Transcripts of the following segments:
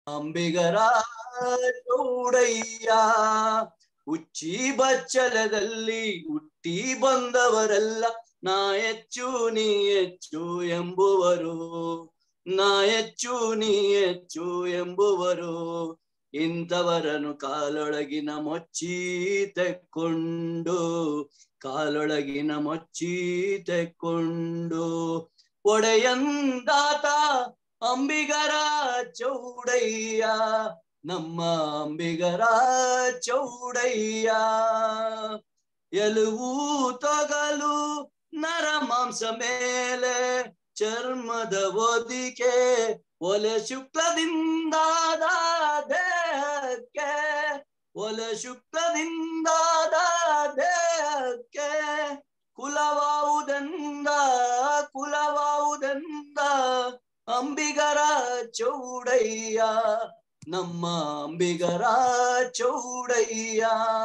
ಅಂಬಿಗರ ಚೌಡಯ್ಯ ಉಚ್ಚಿ ಬಚ್ಚಲದಲ್ಲಿ ಹುಟ್ಟಿ ಬಂದವರೆಲ್ಲ ನಾ ಹೆಚ್ಚು ನೀ ಹೆಚ್ಚು ಎಂಬುವರು ನಾ ಹೆಚ್ಚು ನೀ ಹೆಚ್ಚು ಎಂಬುವರು ಇಂಥವರನ್ನು ಕಾಲೊಳಗಿನ ಮೊಚ್ಚಿ ತೆಕ್ಕೊಂಡು ಕಾಲೊಳಗಿನ ಮೊಚ್ಚಿ ತೆಕ್ಕೊಂಡು ಒಡೆಯಂದಾತ ಅಂಬಿಗರ ಚೌಡಯ್ಯ ನಮ್ಮ ಅಂಬಿಗರ ಚೌಡಯ್ಯ ಎಲುವು ತೊಗಲು ನರ ಮಾಂಸ ಮೇಲೆ ಚರ್ಮದ ಒದಿಕೆ ಒಲೆ ಶುಕ್ಲದಿಂದಾದ ದೇಹಕ್ಕೆ ಒಲೆ ಶುಕ್ಲದಿಂದಾದ ದೇಹಕ್ಕೆ ಕುಲವಾವುದೆಂದ ಕುಲವಾವುದೆಂದ ಅಂಬಿಗರ ಚೌಡಯ್ಯ ನಮ್ಮ ಅಂಬಿಗರ ಚೌಡಯ್ಯ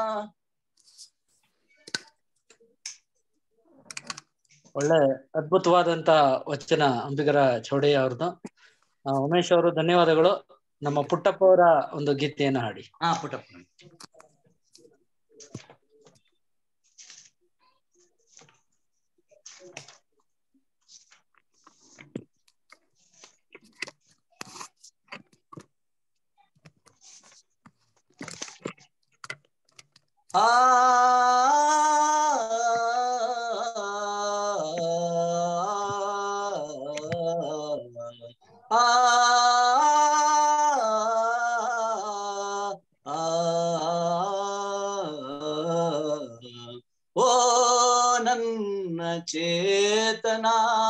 ಒಳ್ಳೆ ಅದ್ಭುತವಾದಂತ ವಚನ ಅಂಬಿಗರ ಚೌಡಯ್ಯ ಅವ್ರದ್ದು ಆ, ಉಮೇಶ್ ಅವರು ಧನ್ಯವಾದಗಳು ನಮ್ಮ ಪುಟ್ಟಪ್ಪ ಅವರ ಒಂದು ಗೀತೆಯನ್ನು ಹಾಡಿ ಹಾ ಪುಟ್ಟಪ್ಪ ಆ ಆ ಓ ನನ್ನ ಚೇತನ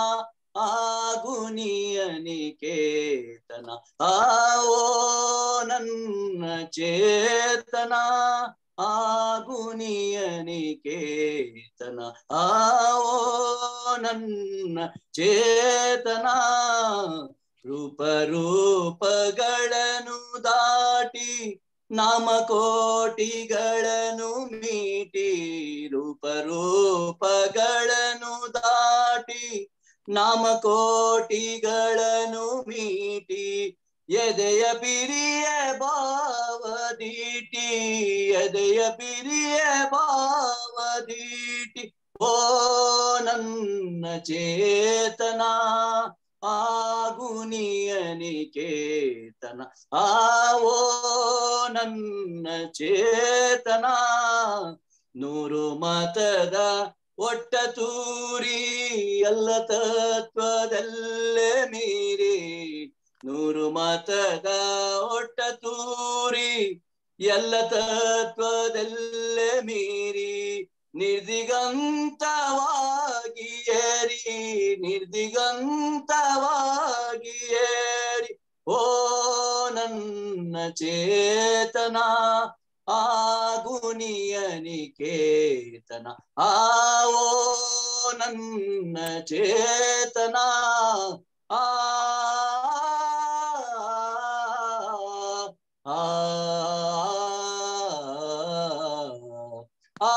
ಆಗುನಿಯನಿಕೇತನ ಆ ಓ ನನ್ನ ಚೇತನ ಆಗುನಿಯನಿಕೇತನ ಆ ಓ ನನ್ನ ಚೇತನ ರೂಪರೂಪಗಳನ್ನು ದಾಟಿ ನಾಮಕೋಟಿಗಳನ್ನು ಮೀಟಿ ರೂಪರೂಪಗಳನ್ನು ದಾಟಿ ನಾಮಕೋಟಿಗಳನ್ನು ಮೀಟಿ ಎದೆಯ ಬಿರಿಯ ಭಾವದೀಟಿ ಎದೆಯ ಬಿರಿಯ ಭಾವದೀಟಿ ಓ ನನ್ನ ಚೇತನ ಆಗುನಿಯನಿಕೇತನ ಆ ಓ ನನ್ನ ಚೇತನ ನೂರು ಮತದ ಒಟ್ಟ ತೂರಿ ಎಲ್ಲ ತತ್ವದಲ್ಲೇ ಮೀರಿ ನೂರು ಮತದ ಒಟ್ಟ ತೂರಿ ಎಲ್ಲ ತತ್ವದಲ್ಲೇ ಮೀರಿ ನಿರ್ದಿಗಂತವಾಗಿ ಏರಿ ನಿರ್ದಿಗಂತವಾಗಿ ಏರಿ ಓ ನನ್ನ ಚೇತನ ಆಗುನಿಯನಿಕೇತನ ಆ ಓ ನನ್ನ ಚೇತನ ಆ ಆ ಆ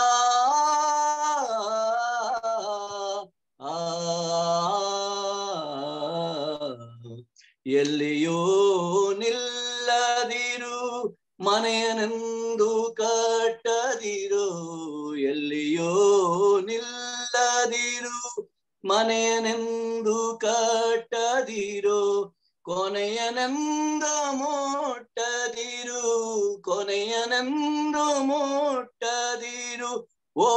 ಎಲ್ಲಿಯೂ ನಿಲ್ಲದಿರು ಮನೆಯನೆಂದು ಕಟ್ಟದಿರು ಎಲ್ಲಿಯೋ ನಿಲ್ಲದಿರು ಮನೆಯನೆಂದು ಕಟ್ಟದಿರು ಕೊನೆಯನೆಂದು ಮುಟ್ಟದಿರು ಕೊನೆಯನೆಂದು ಮುಟ್ಟದಿರು ಓ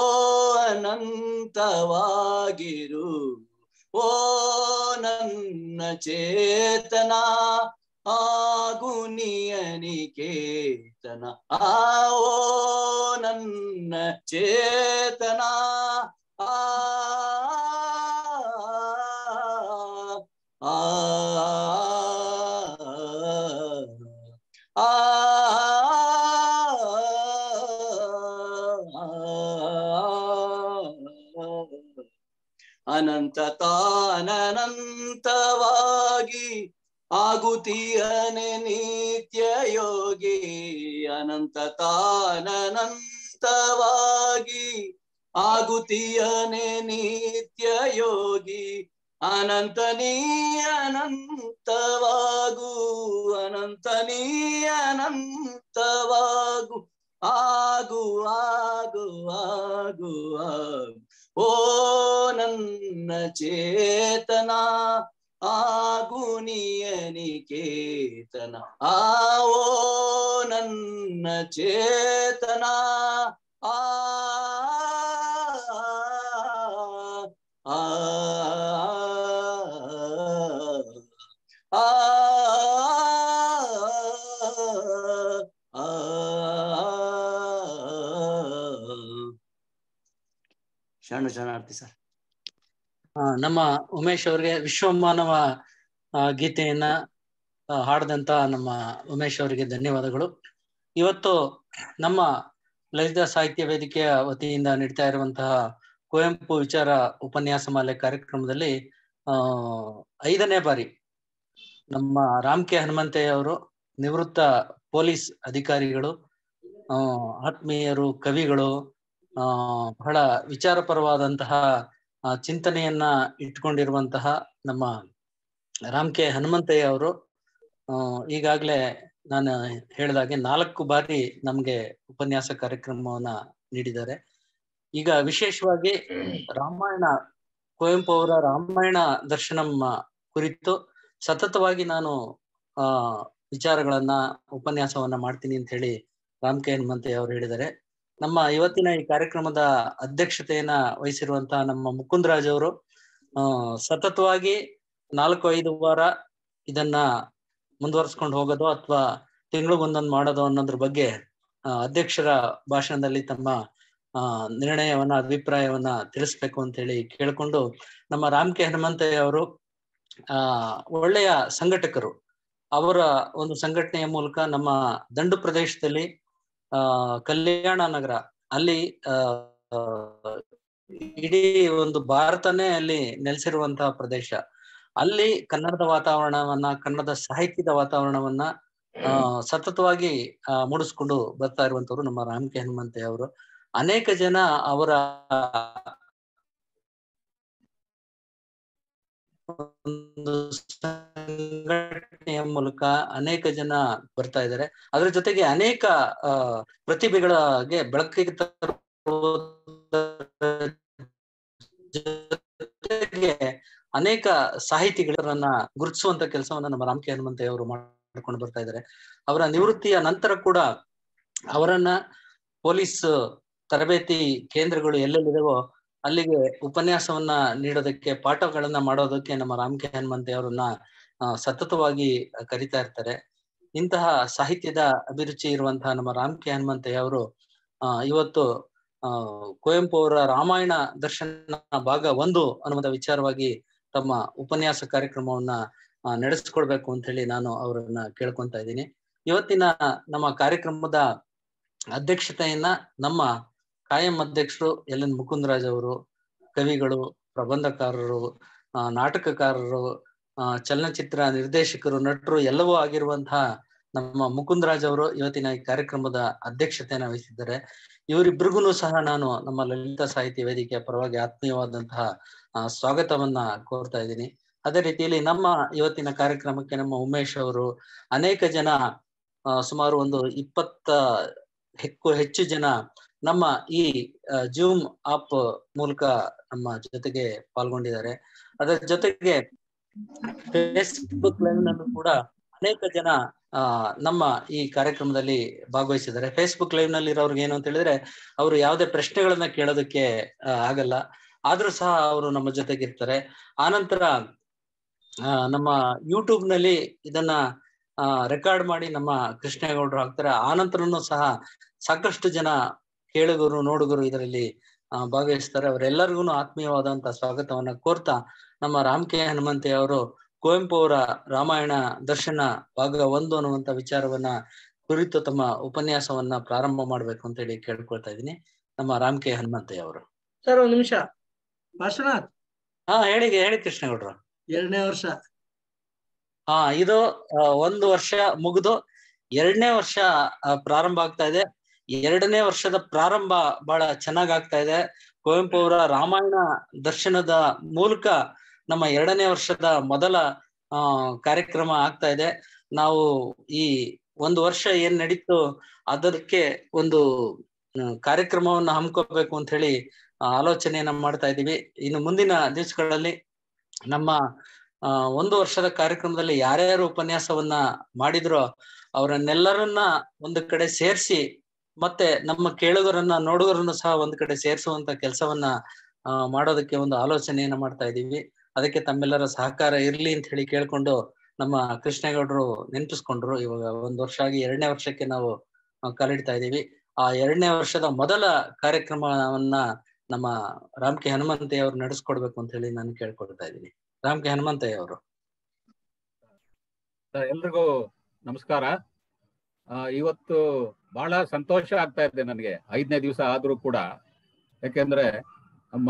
ಅನಂತವಾಗಿರು ಓ ನನ್ನ ಚೇತನ ಆಗುನಿಯನಿಕೇತನ ಆ ಓ ನನ್ನ ಚೇತನ ಆ ಆ ಆ ಅನಂತ ತಾನನಂತವಾಗಿ ಆಗುತ್ತೀಯನೆ ನಿತ್ಯ ಯೋಗಿ ಅನಂತ ತಾನನಂತವಾಗಿ ಆಗುತ್ತೀಯನೆ ನಿತ್ಯ ಯೋಗಿ ಅನಂತ ನೀ ಅನಂತವಾಗು ಅನಂತ ನೀ ಅನಂತವಾಗು ಆಗು ಆಗು ಆಗು ಆಗು ಓ ನನ್ನ ಚೇತನ ಆಗು ನಿಯನಿಕೇತನ ಆ ಓ ನನ್ನ ಚೇತನ ಆ ಆ ಆ ಆ ಶರಣ ಶರಣಾರ್ಥಿ ಸರ್ ಆ, ನಮ್ಮ ಉಮೇಶ್ ಅವರಿಗೆ ವಿಶ್ವಮಾನವ ಆ, ಗೀತೆಯನ್ನ ಆ, ಹಾಡಿದಂತ ನಮ್ಮ ಉಮೇಶ್ ಅವರಿಗೆ ಧನ್ಯವಾದಗಳು ಇವತ್ತು ನಮ್ಮ ಲಲಿತ ಸಾಹಿತ್ಯ ವೇದಿಕೆಯ ವತಿಯಿಂದ ನಡೀತಾ ಇರುವಂತಹ ಕುವೆಂಪು ವಿಚಾರ ಉಪನ್ಯಾಸ ಮಾಲೆ ಕಾರ್ಯಕ್ರಮದಲ್ಲಿ ಆ ಐದನೇ ಬಾರಿ ನಮ್ಮ ರಾಮ್ ಕೆ ಹನುಮಂತಯ್ಯ ಅವರು ನಿವೃತ್ತ ಪೊಲೀಸ್ ಅಧಿಕಾರಿಗಳು ಆ ಆತ್ಮೀಯರು ಕವಿಗಳು ಆ ಬಹಳ ವಿಚಾರಪರವಾದಂತಹ ಆ, ಚಿಂತನೆಯನ್ನ ಇಟ್ಕೊಂಡಿರುವಂತಹ ನಮ್ಮ ರಾಮ್ ಕೆ ಹನುಮಂತಯ್ಯ ಅವರು ಆ, ಈಗಾಗ್ಲೇ ನಾನು ಹೇಳಿದಾಗೆ ನಾಲ್ಕು ಬಾರಿ ನಮ್ಗೆ ಉಪನ್ಯಾಸ ಕಾರ್ಯಕ್ರಮವನ್ನ ನೀಡಿದ್ದಾರೆ ಈಗ ವಿಶೇಷವಾಗಿ ರಾಮಾಯಣ ಕುವೆಂಪು ಅವರ ರಾಮಾಯಣ ದರ್ಶನಂ ಕುರಿತು ಸತತವಾಗಿ ನಾನು ಆ ವಿಚಾರಗಳನ್ನ ಉಪನ್ಯಾಸವನ್ನ ಮಾಡ್ತೀನಿ ಅಂತ ಹೇಳಿ ರಾಮ್ ಕೆ ಹನುಮಂತಯ್ಯ ಅವರು ಹೇಳಿದ್ದಾರೆ ನಮ್ಮ ಇವತ್ತಿನ ಈ ಕಾರ್ಯಕ್ರಮದ ಅಧ್ಯಕ್ಷತೆಯನ್ನ ವಹಿಸಿರುವಂತಹ ನಮ್ಮ ಮುಕುಂದರಾಜ್ ಅವರು ಆ ಸತತವಾಗಿ ನಾಲ್ಕು ಐದು ವಾರ ಇದನ್ನ ಮುಂದುವರ್ಸ್ಕೊಂಡು ಹೋಗೋದು ಅಥವಾ ತಿಂಗಳಿಗೊಂದೊಂದು ಮಾಡೋದು ಅನ್ನೋದ್ರ ಬಗ್ಗೆ ಆ, ಅಧ್ಯಕ್ಷರ ಭಾಷಣದಲ್ಲಿ ತಮ್ಮ ಆ ನಿರ್ಣಯವನ್ನ ಅಭಿಪ್ರಾಯವನ್ನ ತಿಳಿಸ್ಬೇಕು ಅಂತ ಹೇಳಿ ಕೇಳ್ಕೊಂಡು ನಮ್ಮ ರಾಮ್ ಕೆ ಹನುಮಂತಯ್ಯ ಅವರು ಆ ಒಳ್ಳೆಯ ಸಂಘಟಕರು ಅವರ ಒಂದು ಸಂಘಟನೆಯ ಮೂಲಕ ನಮ್ಮ ದಂಡು ಪ್ರದೇಶದಲ್ಲಿ ಆ ಕಲ್ಯಾಣ ನಗರ ಅಲ್ಲಿ ಆ ಆ, ಇಡೀ ಒಂದು ಭಾರತನೇ ಅಲ್ಲಿ ನೆಲೆಸಿರುವಂತಹ ಪ್ರದೇಶ ಅಲ್ಲಿ ಕನ್ನಡದ ವಾತಾವರಣವನ್ನ ಕನ್ನಡದ ಸಾಹಿತ್ಯದ ವಾತಾವರಣವನ್ನ ಆ ಸತತವಾಗಿ ಆ, ಮೂಡಿಸ್ಕೊಂಡು ಬರ್ತಾ ಇರುವಂತವ್ರು ನಮ್ಮ ರಾಮ್ ಕೆ ಹನುಮಂತಯ್ಯ ಅವರು ಅನೇಕ ಜನ ಅವರ ಒಂದು ಸಂಘಟನೆಯ ಮೂಲಕ ಅನೇಕ ಜನ ಬರ್ತಾ ಇದ್ದಾರೆ ಅದ್ರ ಜೊತೆಗೆ ಅನೇಕ ಆ ಪ್ರತಿಭೆಗಳಿಗೆ ಬೆಳಕಿಗೆ ತರುವುದರ ಜೊತೆಗೆ ಅನೇಕ ಸಾಹಿತಿಗಳನ್ನ ಗುರುತಿಸುವಂತ ಕೆಲಸವನ್ನ ನಮ್ಮ ರಾಮ್ ಕೆ ಹನುಮಂತಯ್ಯ ಅವರು ಮಾಡ್ಕೊಂಡು ಬರ್ತಾ ಇದ್ದಾರೆ ಅವರ ನಿವೃತ್ತಿಯ ನಂತರ ಕೂಡ ಅವರನ್ನ ಪೊಲೀಸ್ ತರಬೇತಿ ಕೇಂದ್ರಗಳು ಎಲ್ಲೆಲ್ಲಿದಾವೋ ಅಲ್ಲಿಗೆ ಉಪನ್ಯಾಸವನ್ನ ನೀಡೋದಕ್ಕೆ ಪಾಠಗಳನ್ನ ಮಾಡೋದಕ್ಕೆ ನಮ್ಮ ರಾಮ್ ಕೆ ಹನುಮಂತಯ್ಯ ಅವರನ್ನ ಆ, ಸತತವಾಗಿ ಕರಿತಾ ಇರ್ತಾರೆ ಇಂತಹ ಸಾಹಿತ್ಯದ ಅಭಿರುಚಿ ಇರುವಂತಹ ನಮ್ಮ ರಾಮ್ ಕೆ ಹನುಮಂತಯ್ಯ ಅವರು ಆ ಇವತ್ತು ಆ ಕುವೆಂಪು ಅವರ ರಾಮಾಯಣ ದರ್ಶನ ಭಾಗ ಒಂದು ಅನ್ನುವಂಥ ವಿಚಾರವಾಗಿ ತಮ್ಮ ಉಪನ್ಯಾಸ ಕಾರ್ಯಕ್ರಮವನ್ನ ಆ, ನಡೆಸ್ಕೊಡ್ಬೇಕು ಅಂತ ಹೇಳಿ ನಾನು ಅವರನ್ನ ಕೇಳ್ಕೊಂತ ಇದ್ದೀನಿ ಇವತ್ತಿನ ನಮ್ಮ ಕಾರ್ಯಕ್ರಮದ ಅಧ್ಯಕ್ಷತೆಯನ್ನ ನಮ್ಮ ಕಾಯಂ ಅಧ್ಯಕ್ಷರು ಎಲ್ ಎನ್ ಮುಕುಂದರಾಜ್ ಅವರು ಕವಿಗಳು ಪ್ರಬಂಧಕಾರರು ಆ, ನಾಟಕಕಾರರು ಆ, ಚಲನಚಿತ್ರ ನಿರ್ದೇಶಕರು ನಟರು ಎಲ್ಲವೂ ಆಗಿರುವಂತಹ ನಮ್ಮ ಮುಕುಂದರಾಜ್ ಅವರು ಇವತ್ತಿನ ಈ ಕಾರ್ಯಕ್ರಮದ ಅಧ್ಯಕ್ಷತೆಯನ್ನ ವಹಿಸಿದ್ದಾರೆ ಇವರಿಬ್ಬರಿಗೂ ಸಹ ನಾನು ನಮ್ಮ ಲಲಿತ ಸಾಹಿತ್ಯ ವೇದಿಕೆಯ ಪರವಾಗಿ ಆತ್ಮೀಯವಾದಂತಹ ಆ, ಸ್ವಾಗತವನ್ನ ಕೋರ್ತಾ ಇದ್ದೀನಿ ಅದೇ ರೀತಿಯಲ್ಲಿ ನಮ್ಮ ಇವತ್ತಿನ ಕಾರ್ಯಕ್ರಮಕ್ಕೆ ನಮ್ಮ ಉಮೇಶ್ ಅವರು ಅನೇಕ ಜನ ಆ, ಸುಮಾರು ಒಂದು ಇಪ್ಪತ್ತ ಹೆಚ್ಚು ಹೆಚ್ಚು ಜನ ನಮ್ಮ ಈ ಜೂಮ್ ಆಪ್ ಮೂಲಕ ನಮ್ಮ ಜೊತೆಗೆ ಪಾಲ್ಗೊಂಡಿದ್ದಾರೆ ಅದರ ಜೊತೆಗೆ ಫೇಸ್ಬುಕ್ ಲೈವ್ ನಲ್ಲೂ ಕೂಡ ಅನೇಕ ಜನ ಆ ನಮ್ಮ ಈ ಕಾರ್ಯಕ್ರಮದಲ್ಲಿ ಭಾಗವಹಿಸಿದ್ದಾರೆ ಫೇಸ್ಬುಕ್ ಲೈವ್ ನಲ್ಲಿ ಇರೋರ್ಗೆ ಏನು ಅಂತ ಹೇಳಿದ್ರೆ ಅವರು ಯಾವುದೇ ಪ್ರಶ್ನೆಗಳನ್ನ ಕೇಳೋದಕ್ಕೆ ಆ, ಆಗಲ್ಲ ಆದ್ರೂ ಸಹ ಅವರು ನಮ್ಮ ಜೊತೆಗೆ ಇರ್ತಾರೆ ಆನಂತರ ಆ, ನಮ್ಮ ಯೂಟ್ಯೂಬ್ ನಲ್ಲಿ ಇದನ್ನ ರೆಕಾರ್ಡ್ ಮಾಡಿ ನಮ್ಮ ಕೃಷ್ಣೇಗೌಡರು ಹಾಕ್ತಾರೆ ಆನಂತರನು ಸಹ ಸಾಕಷ್ಟು ಜನ ಕೇಳುಗರು ನೋಡುಗರು ಇದರಲ್ಲಿ ಆ, ಭಾಗವಹಿಸ್ತಾರೆ ಅವರೆಲ್ಲರಿಗೂ ಆತ್ಮೀಯವಾದಂತಹ ಸ್ವಾಗತವನ್ನ ಕೋರ್ತಾ ನಮ್ಮ ರಾಮ್ ಕೆ ಹನುಮಂತಯ್ಯ ಅವರು ಕುವೆಂಪು ಅವರ ರಾಮಾಯಣ ದರ್ಶನ ಭಾಗ ಒಂದು ಅನ್ನುವಂತ ವಿಚಾರವನ್ನ ಕುರಿತು ತಮ್ಮ ಉಪನ್ಯಾಸವನ್ನ ಪ್ರಾರಂಭ ಮಾಡ್ಬೇಕು ಅಂತ ಹೇಳಿ ಕೇಳ್ಕೊಳ್ತಾ ಇದ್ದೀನಿ ನಮ್ಮ ರಾಮ್ ಕೆ ಹನುಮಂತಯ್ಯ ಅವರು ಸರ್ ಒಂದ್ ನಿಮಿಷ ಭಾಷಣ ಹಾ ಹೇಳಿ ಹೇಳಿ ಕೃಷ್ಣೇಗೌಡ್ರು ಎರಡನೇ ವರ್ಷ ಹಾ ಇದು ಆ, ಒಂದು ವರ್ಷ ಮುಗಿದು ಎರಡನೇ ವರ್ಷ ಆ, ಪ್ರಾರಂಭ ಆಗ್ತಾ ಇದೆ ಎರಡನೇ ವರ್ಷದ ಪ್ರಾರಂಭ ಬಹಳ ಚೆನ್ನಾಗ್ ಆಗ್ತಾ ಇದೆ ಕುವೆಂಪು ಅವರ ರಾಮಾಯಣ ದರ್ಶನದ ಮೂಲಕ ನಮ್ಮ ಎರಡನೇ ವರ್ಷದ ಮೊದಲ ಆ ಕಾರ್ಯಕ್ರಮ ಆಗ್ತಾ ಇದೆ ನಾವು ಈ ಒಂದು ವರ್ಷ ಏನ್ ನಡೀತು ಅದಕ್ಕೆ ಒಂದು ಹ್ಮ್, ಕಾರ್ಯಕ್ರಮವನ್ನ ಹಮ್ಮಿಕೋಬೇಕು ಅಂತ ಹೇಳಿ ಆ, ಆಲೋಚನೆಯನ್ನ ಮಾಡ್ತಾ ಇದ್ದೀವಿ ಇನ್ನು ಮುಂದಿನ ದಿವಸಗಳಲ್ಲಿ ನಮ್ಮ ಆ, ಒಂದು ವರ್ಷದ ಕಾರ್ಯಕ್ರಮದಲ್ಲಿ ಯಾರ್ಯಾರು ಉಪನ್ಯಾಸವನ್ನ ಮಾಡಿದ್ರೋ ಅವರನ್ನೆಲ್ಲರನ್ನ ಒಂದು ಕಡೆ ಸೇರಿಸಿ ಮತ್ತೆ ನಮ್ಮ ಕೇಳುಗರನ್ನ ನೋಡುಗರನ್ನು ಸಹ ಒಂದು ಕಡೆ ಸೇರಿಸುವಂತ ಕೆಲಸವನ್ನ ಆ, ಮಾಡೋದಕ್ಕೆ ಒಂದು ಆಲೋಚನೆಯನ್ನ ಮಾಡ್ತಾ ಇದ್ದೀವಿ ಅದಕ್ಕೆ ತಮ್ಮೆಲ್ಲರ ಸಹಕಾರ ಇರ್ಲಿ ಅಂತ ಹೇಳಿ ಕೇಳ್ಕೊಂಡು ನಮ್ಮ ಕೃಷ್ಣೇಗೌಡರು ನೆನಪಿಸ್ಕೊಂಡ್ರು ಇವಾಗ ಒಂದ್ ವರ್ಷ ಆಗಿ ಎರಡನೇ ವರ್ಷಕ್ಕೆ ನಾವು ಆ, ಕಾಲಿಡ್ತಾ ಇದ್ದೀವಿ ಆ ಎರಡನೇ ವರ್ಷದ ಮೊದಲ ಕಾರ್ಯಕ್ರಮವನ್ನ ನಮ್ಮ ರಾಮ್ ಕೆ ಹನುಮಂತಯ್ಯ ಅವರು ನಡೆಸ್ಕೊಡ್ಬೇಕು ಅಂತ ಹೇಳಿ ನಾನು ಕೇಳ್ಕೊಳ್ತಾ ಇದ್ದೀನಿ ರಾಮ್ ಕೆ ಹನುಮಂತಯ್ಯ ಅವರು ಎಲ್ರಿಗೂ ನಮಸ್ಕಾರ ಆ, ಇವತ್ತು ಬಹಳ ಸಂತೋಷ ಆಗ್ತಾ ಇದೆ ನನಗೆ ಐದನೇ ದಿವಸ ಆದ್ರೂ ಕೂಡ ಯಾಕೆಂದ್ರೆ ನಮ್ಮ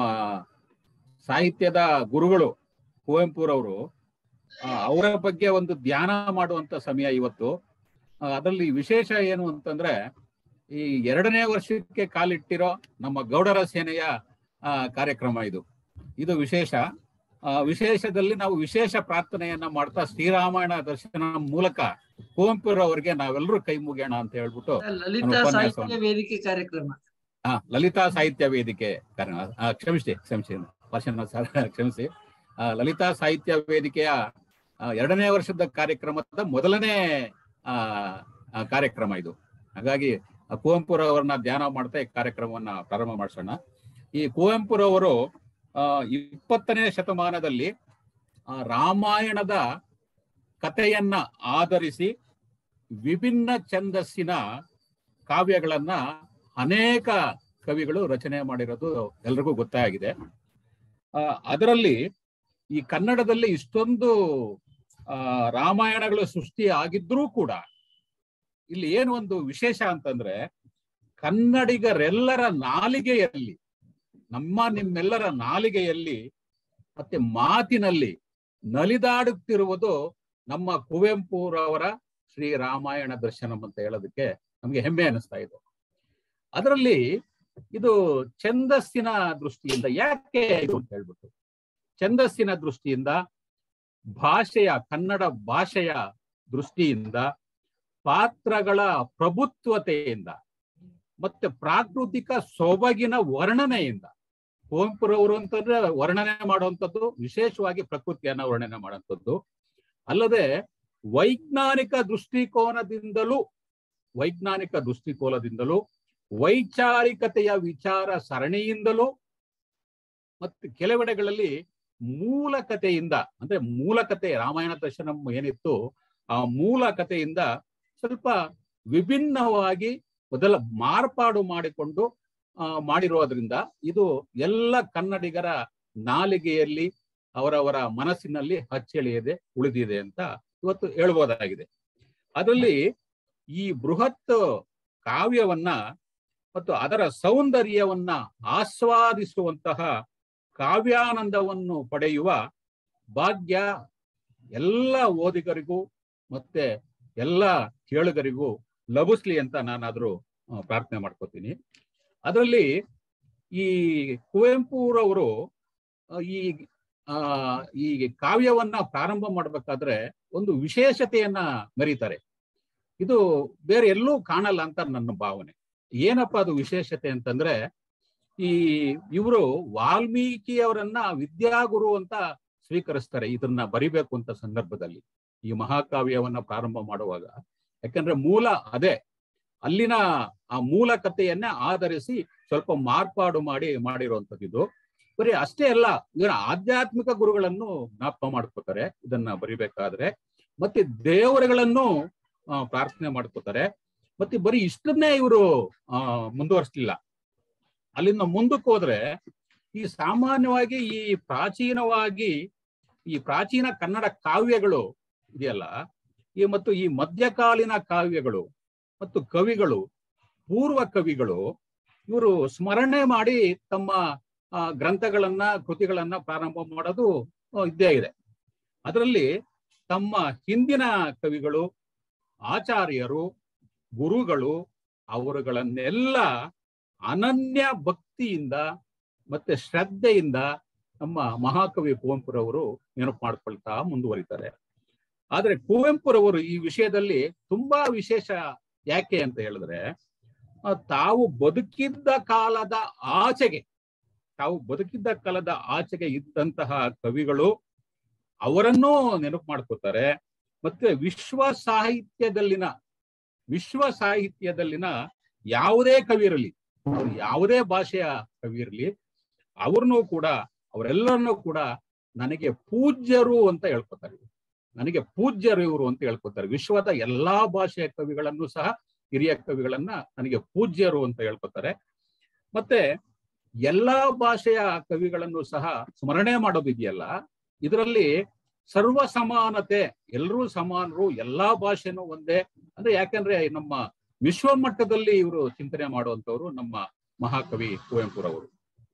ಸಾಹಿತ್ಯದ ಗುರುಗಳು ಕುವೆಂಪುರವರು ಆ, ಅವರ ಬಗ್ಗೆ ಒಂದು ಧ್ಯಾನ ಮಾಡುವಂತ ಸಮಯ ಇವತ್ತು ಆ, ಅದರಲ್ಲಿ ವಿಶೇಷ ಏನು ಅಂತಂದ್ರೆ ಈ ಎರಡನೇ ವರ್ಷಕ್ಕೆ ಕಾಲಿಟ್ಟಿರೋ ನಮ್ಮ ಗೌಡರ ಸೇನೆಯ ಆ, ಕಾರ್ಯಕ್ರಮ ಇದು ಇದು ವಿಶೇಷ ಆ, ವಿಶೇಷದಲ್ಲಿ ನಾವು ವಿಶೇಷ ಪ್ರಾರ್ಥನೆಯನ್ನ ಮಾಡ್ತಾ ಶ್ರೀರಾಮಾಯಣ ದರ್ಶನ ಮೂಲಕ ಕುವೆಂಪುರವರಿಗೆ ನಾವೆಲ್ಲರೂ ಕೈ ಮುಗಿಯೋಣ ಅಂತ ಹೇಳ್ಬಿಟ್ಟು ಲಲಿತಾ ಉಪನ್ಯಾಸವನ್ನು. ಸಾಹಿತ್ಯ ವೇದಿಕೆ ಕಾರ್ಯಕ್ರಮ ಆ ಲಲಿತಾ ಸಾಹಿತ್ಯ ವೇದಿಕೆ ಕಾರಣ ಆ, ಕ್ಷಮಿಸಿ ಕ್ಷಮಿಸಿ ಭಾಷಣ ಸರ್ ಕ್ಷಮಿಸಿ ಆ, ಲಲಿತಾ ಸಾಹಿತ್ಯ ವೇದಿಕೆಯ ಆ, ಎರಡನೇ ವರ್ಷದ ಕಾರ್ಯಕ್ರಮದ ಮೊದಲನೇ ಆ, ಆ, ಕಾರ್ಯಕ್ರಮ ಇದು ಹಾಗಾಗಿ ಆ ಕುವೆಂಪುರವರನ್ನ ಧ್ಯಾನ ಮಾಡ್ತಾ ಈ ಕಾರ್ಯಕ್ರಮವನ್ನ ಪ್ರಾರಂಭ ಮಾಡಿಸೋಣ ಈ ಕುವೆಂಪುರವರು ಆ, ಇಪ್ಪತ್ತನೇ ಶತಮಾನದಲ್ಲಿ ಆ, ರಾಮಾಯಣದ ಕಥೆಯನ್ನ ಆಧರಿಸಿ ವಿಭಿನ್ನ ಛಂದಸ್ಸಿನ ಕಾವ್ಯಗಳನ್ನ ಅನೇಕ ಕವಿಗಳು ರಚನೆ ಮಾಡಿರೋದು ಎಲ್ರಿಗೂ ಗೊತ್ತಾಗಿದೆ ಆ, ಅದರಲ್ಲಿ ಈ ಕನ್ನಡದಲ್ಲಿ ಇಷ್ಟೊಂದು ಆ, ರಾಮಾಯಣಗಳು ಸೃಷ್ಟಿ ಆಗಿದ್ರೂ ಕೂಡ ಇಲ್ಲಿ ಏನು ಒಂದು ವಿಶೇಷ ಅಂತಂದ್ರೆ ಕನ್ನಡಿಗರೆಲ್ಲರ ನಾಲಿಗೆಯಲ್ಲಿ ನಮ್ಮ ನಿಮ್ಮೆಲ್ಲರ ನಾಲಿಗೆಯಲ್ಲಿ ಮತ್ತೆ ಮಾತಿನಲ್ಲಿ ನಲಿದಾಡುತ್ತಿರುವುದು ನಮ್ಮ ಕುವೆಂಪುರವರ ಶ್ರೀರಾಮಾಯಣ ದರ್ಶನಂ ಅಂತ ಹೇಳೋದಕ್ಕೆ ನಮ್ಗೆ ಹೆಮ್ಮೆ ಅನಿಸ್ತಾ ಇದೆ ಅದರಲ್ಲಿ ಇದು ಛಂದಸ್ಸಿನ ದೃಷ್ಟಿಯಿಂದ ಯಾಕೆ ಇದು ಅಂತ ಹೇಳ್ಬಿಟ್ಟು ಛಂದಸ್ಸಿನ ದೃಷ್ಟಿಯಿಂದ ಭಾಷೆಯ ಕನ್ನಡ ಭಾಷೆಯ ದೃಷ್ಟಿಯಿಂದ ಪಾತ್ರಗಳ ಪ್ರಭುತ್ವತೆಯಿಂದ ಮತ್ತೆ ಪ್ರಾಕೃತಿಕ ಸೊಬಗಿನ ವರ್ಣನೆಯಿಂದ ಕುವೆಂಪುರವರು ಅಂತಂದ್ರೆ ವರ್ಣನೆ ಮಾಡುವಂಥದ್ದು ವಿಶೇಷವಾಗಿ ಪ್ರಕೃತಿಯನ್ನ ವರ್ಣನೆ ಮಾಡುವಂಥದ್ದು ಅಲ್ಲದೆ ವೈಜ್ಞಾನಿಕ ದೃಷ್ಟಿಕೋನದಿಂದಲೂ ವೈಜ್ಞಾನಿಕ ದೃಷ್ಟಿಕೋನದಿಂದಲೂ ವೈಚಾರಿಕತೆಯ ವಿಚಾರ ಸರಣಿಯಿಂದಲೂ ಮತ್ತು ಕೆಲವೆಡೆಗಳಲ್ಲಿ ಮೂಲ ಕಥೆಯಿಂದ ಅಂದ್ರೆ ಮೂಲ ಕಥೆ ರಾಮಾಯಣ ದರ್ಶನಂ ಏನಿತ್ತು ಆ ಮೂಲ ಕಥೆಯಿಂದ ಸ್ವಲ್ಪ ವಿಭಿನ್ನವಾಗಿ ಮೊದಲ ಮಾರ್ಪಾಡು ಮಾಡಿಕೊಂಡು ಆ, ಮಾಡಿರೋದ್ರಿಂದ ಇದು ಎಲ್ಲ ಕನ್ನಡಿಗರ ನಾಲಿಗೆಯಲ್ಲಿ ಅವರವರ ಮನಸ್ಸಿನಲ್ಲಿ ಅಚ್ಚಳಿಯದೆ ಉಳಿದಿದೆ ಅಂತ ಇವತ್ತು ಹೇಳ್ಬೋದಾಗಿದೆ ಅದರಲ್ಲಿ ಈ ಬೃಹತ್ ಕಾವ್ಯವನ್ನ ಮತ್ತು ಅದರ ಸೌಂದರ್ಯವನ್ನ ಆಸ್ವಾದಿಸುವಂತಹ ಕಾವ್ಯಾನಂದವನ್ನು ಪಡೆಯುವ ಭಾಗ್ಯ ಎಲ್ಲ ಓದಿಗರಿಗೂ ಮತ್ತೆ ಎಲ್ಲ ಕೇಳುಗರಿಗೂ ಲಭಿಸ್ಲಿ ಅಂತ ನಾನಾದ್ರೂ ಆ, ಪ್ರಾರ್ಥನೆ ಮಾಡ್ಕೋತೀನಿ ಅದರಲ್ಲಿ ಈ ಕುವೆಂಪುರವರು ಆ, ಈ ಆ ಈ ಕಾವ್ಯವನ್ನ ಪ್ರಾರಂಭ ಮಾಡ್ಬೇಕಾದ್ರೆ ಒಂದು ವಿಶೇಷತೆಯನ್ನ ಮೆರೀತಾರೆ ಇದು ಬೇರೆ ಎಲ್ಲೂ ಕಾಣಲ್ಲ ಅಂತ ನನ್ನ ಭಾವನೆ ಏನಪ್ಪಾ ಅದು ವಿಶೇಷತೆ ಅಂತಂದ್ರೆ ಈ ಇವರು ವಾಲ್ಮೀಕಿಯವರನ್ನ ವಿದ್ಯಾಗುರು ಅಂತ ಸ್ವೀಕರಿಸ್ತಾರೆ ಇದನ್ನ ಬರಿಬೇಕು ಅಂತ ಸಂದರ್ಭದಲ್ಲಿ ಈ ಮಹಾಕಾವ್ಯವನ್ನ ಪ್ರಾರಂಭ ಮಾಡುವಾಗ ಯಾಕಂದ್ರೆ ಮೂಲ ಅದೇ ಅಲ್ಲಿನ ಆ ಮೂಲ ಕಥೆಯನ್ನ ಆಧರಿಸಿ ಸ್ವಲ್ಪ ಮಾರ್ಪಾಡು ಮಾಡಿ ಮಾಡಿರುವಂತದ್ದು ಇದು ಬರೀ ಅಷ್ಟೇ ಅಲ್ಲ ಇವರ ಆಧ್ಯಾತ್ಮಿಕ ಗುರುಗಳನ್ನು ಜ್ಞಾಪಕ ಮಾಡ್ಕೋತಾರೆ ಇದನ್ನ ಬರಿಬೇಕಾದ್ರೆ ಮತ್ತೆ ದೇವರುಗಳನ್ನು ಆ, ಪ್ರಾರ್ಥನೆ ಮಾಡ್ಕೋತಾರೆ ಮತ್ತೆ ಬರೀ ಇಷ್ಟನ್ನೇ ಇವರು ಆ ಮುಂದುವರಿಸ್ಲಿಲ್ಲ ಅಲ್ಲಿಂದ ಮುಂದಕ್ಕೆ ಹೋದ್ರೆ ಈ ಸಾಮಾನ್ಯವಾಗಿ ಈ ಪ್ರಾಚೀನವಾಗಿ ಈ ಪ್ರಾಚೀನ ಕನ್ನಡ ಕಾವ್ಯಗಳು ಇದೆಯಲ್ಲ ಈ ಮತ್ತು ಈ ಮಧ್ಯಕಾಲೀನ ಕಾವ್ಯಗಳು ಮತ್ತು ಕವಿಗಳು ಪೂರ್ವ ಕವಿಗಳು ಇವರು ಸ್ಮರಣೆ ಮಾಡಿ ತಮ್ಮ ಆ, ಗ್ರಂಥಗಳನ್ನ ಕೃತಿಗಳನ್ನ ಪ್ರಾರಂಭ ಮಾಡೋದು ಆ, ಇದ್ದೇ ಇದೆ ಅದರಲ್ಲಿ ತಮ್ಮ ಹಿಂದಿನ ಕವಿಗಳು ಆಚಾರ್ಯರು ಗುರುಗಳು ಅವರುಗಳನ್ನೆಲ್ಲ ಅನನ್ಯ ಭಕ್ತಿಯಿಂದ ಮತ್ತೆ ಶ್ರದ್ಧೆಯಿಂದ ನಮ್ಮ ಮಹಾಕವಿ ಕುವೆಂಪುರವರು ನೆನಪು ಮಾಡ್ಕೊಳ್ತಾ ಮುಂದುವರಿತಾರೆ ಆದ್ರೆ ಕುವೆಂಪುರವರು ಈ ವಿಷಯದಲ್ಲಿ ತುಂಬಾ ವಿಶೇಷ ಯಾಕೆ ಅಂತ ಹೇಳಿದ್ರೆ ಆ, ತಾವು ಬದುಕಿದ್ದ ಕಾಲದ ಆಚೆಗೆ ತಾವು ಬದುಕಿದ್ದ ಕಾಲದ ಆಚೆಗೆ ಇದ್ದಂತಹ ಕವಿಗಳು ಅವರನ್ನೂ ನೆನಪು ಮಾಡ್ಕೋತಾರೆ ಮತ್ತೆ ವಿಶ್ವ ಸಾಹಿತ್ಯದಲ್ಲಿನ ವಿಶ್ವ ಸಾಹಿತ್ಯದಲ್ಲಿನ ಯಾವುದೇ ಕವಿ ಇರಲಿ ಅವ್ರು ಯಾವುದೇ ಭಾಷೆಯ ಕವಿ ಇರಲಿ ಅವ್ರನ್ನೂ ಕೂಡ ಅವರೆಲ್ಲರನ್ನೂ ಕೂಡ ನನಗೆ ಪೂಜ್ಯರು ಅಂತ ಹೇಳ್ಕೊತಾರೆ ನನಗೆ ಪೂಜ್ಯರು ಇವರು ಅಂತ ಹೇಳ್ಕೊತಾರೆ ವಿಶ್ವದ ಎಲ್ಲಾ ಭಾಷೆಯ ಕವಿಗಳನ್ನು ಸಹ ಹಿರಿಯ ಕವಿಗಳನ್ನ ನನಗೆ ಪೂಜ್ಯರು ಅಂತ ಹೇಳ್ಕೊತಾರೆ ಮತ್ತೆ ಎಲ್ಲಾ ಭಾಷೆಯ ಕವಿಗಳನ್ನು ಸಹ ಸ್ಮರಣೆ ಮಾಡೋದಿದೆಯಲ್ಲ ಇದರಲ್ಲಿ ಸರ್ವ ಸಮಾನತೆ ಎಲ್ಲರೂ ಸಮಾನರು ಎಲ್ಲಾ ಭಾಷೆನೂ ಒಂದೇ ಅಂದ್ರೆ ಯಾಕಂದ್ರೆ ನಮ್ಮ ವಿಶ್ವ ಮಟ್ಟದಲ್ಲಿ ಇವರು ಚಿಂತನೆ ಮಾಡುವಂತವ್ರು ನಮ್ಮ ಮಹಾಕವಿ ಕುವೆಂಪುರವರು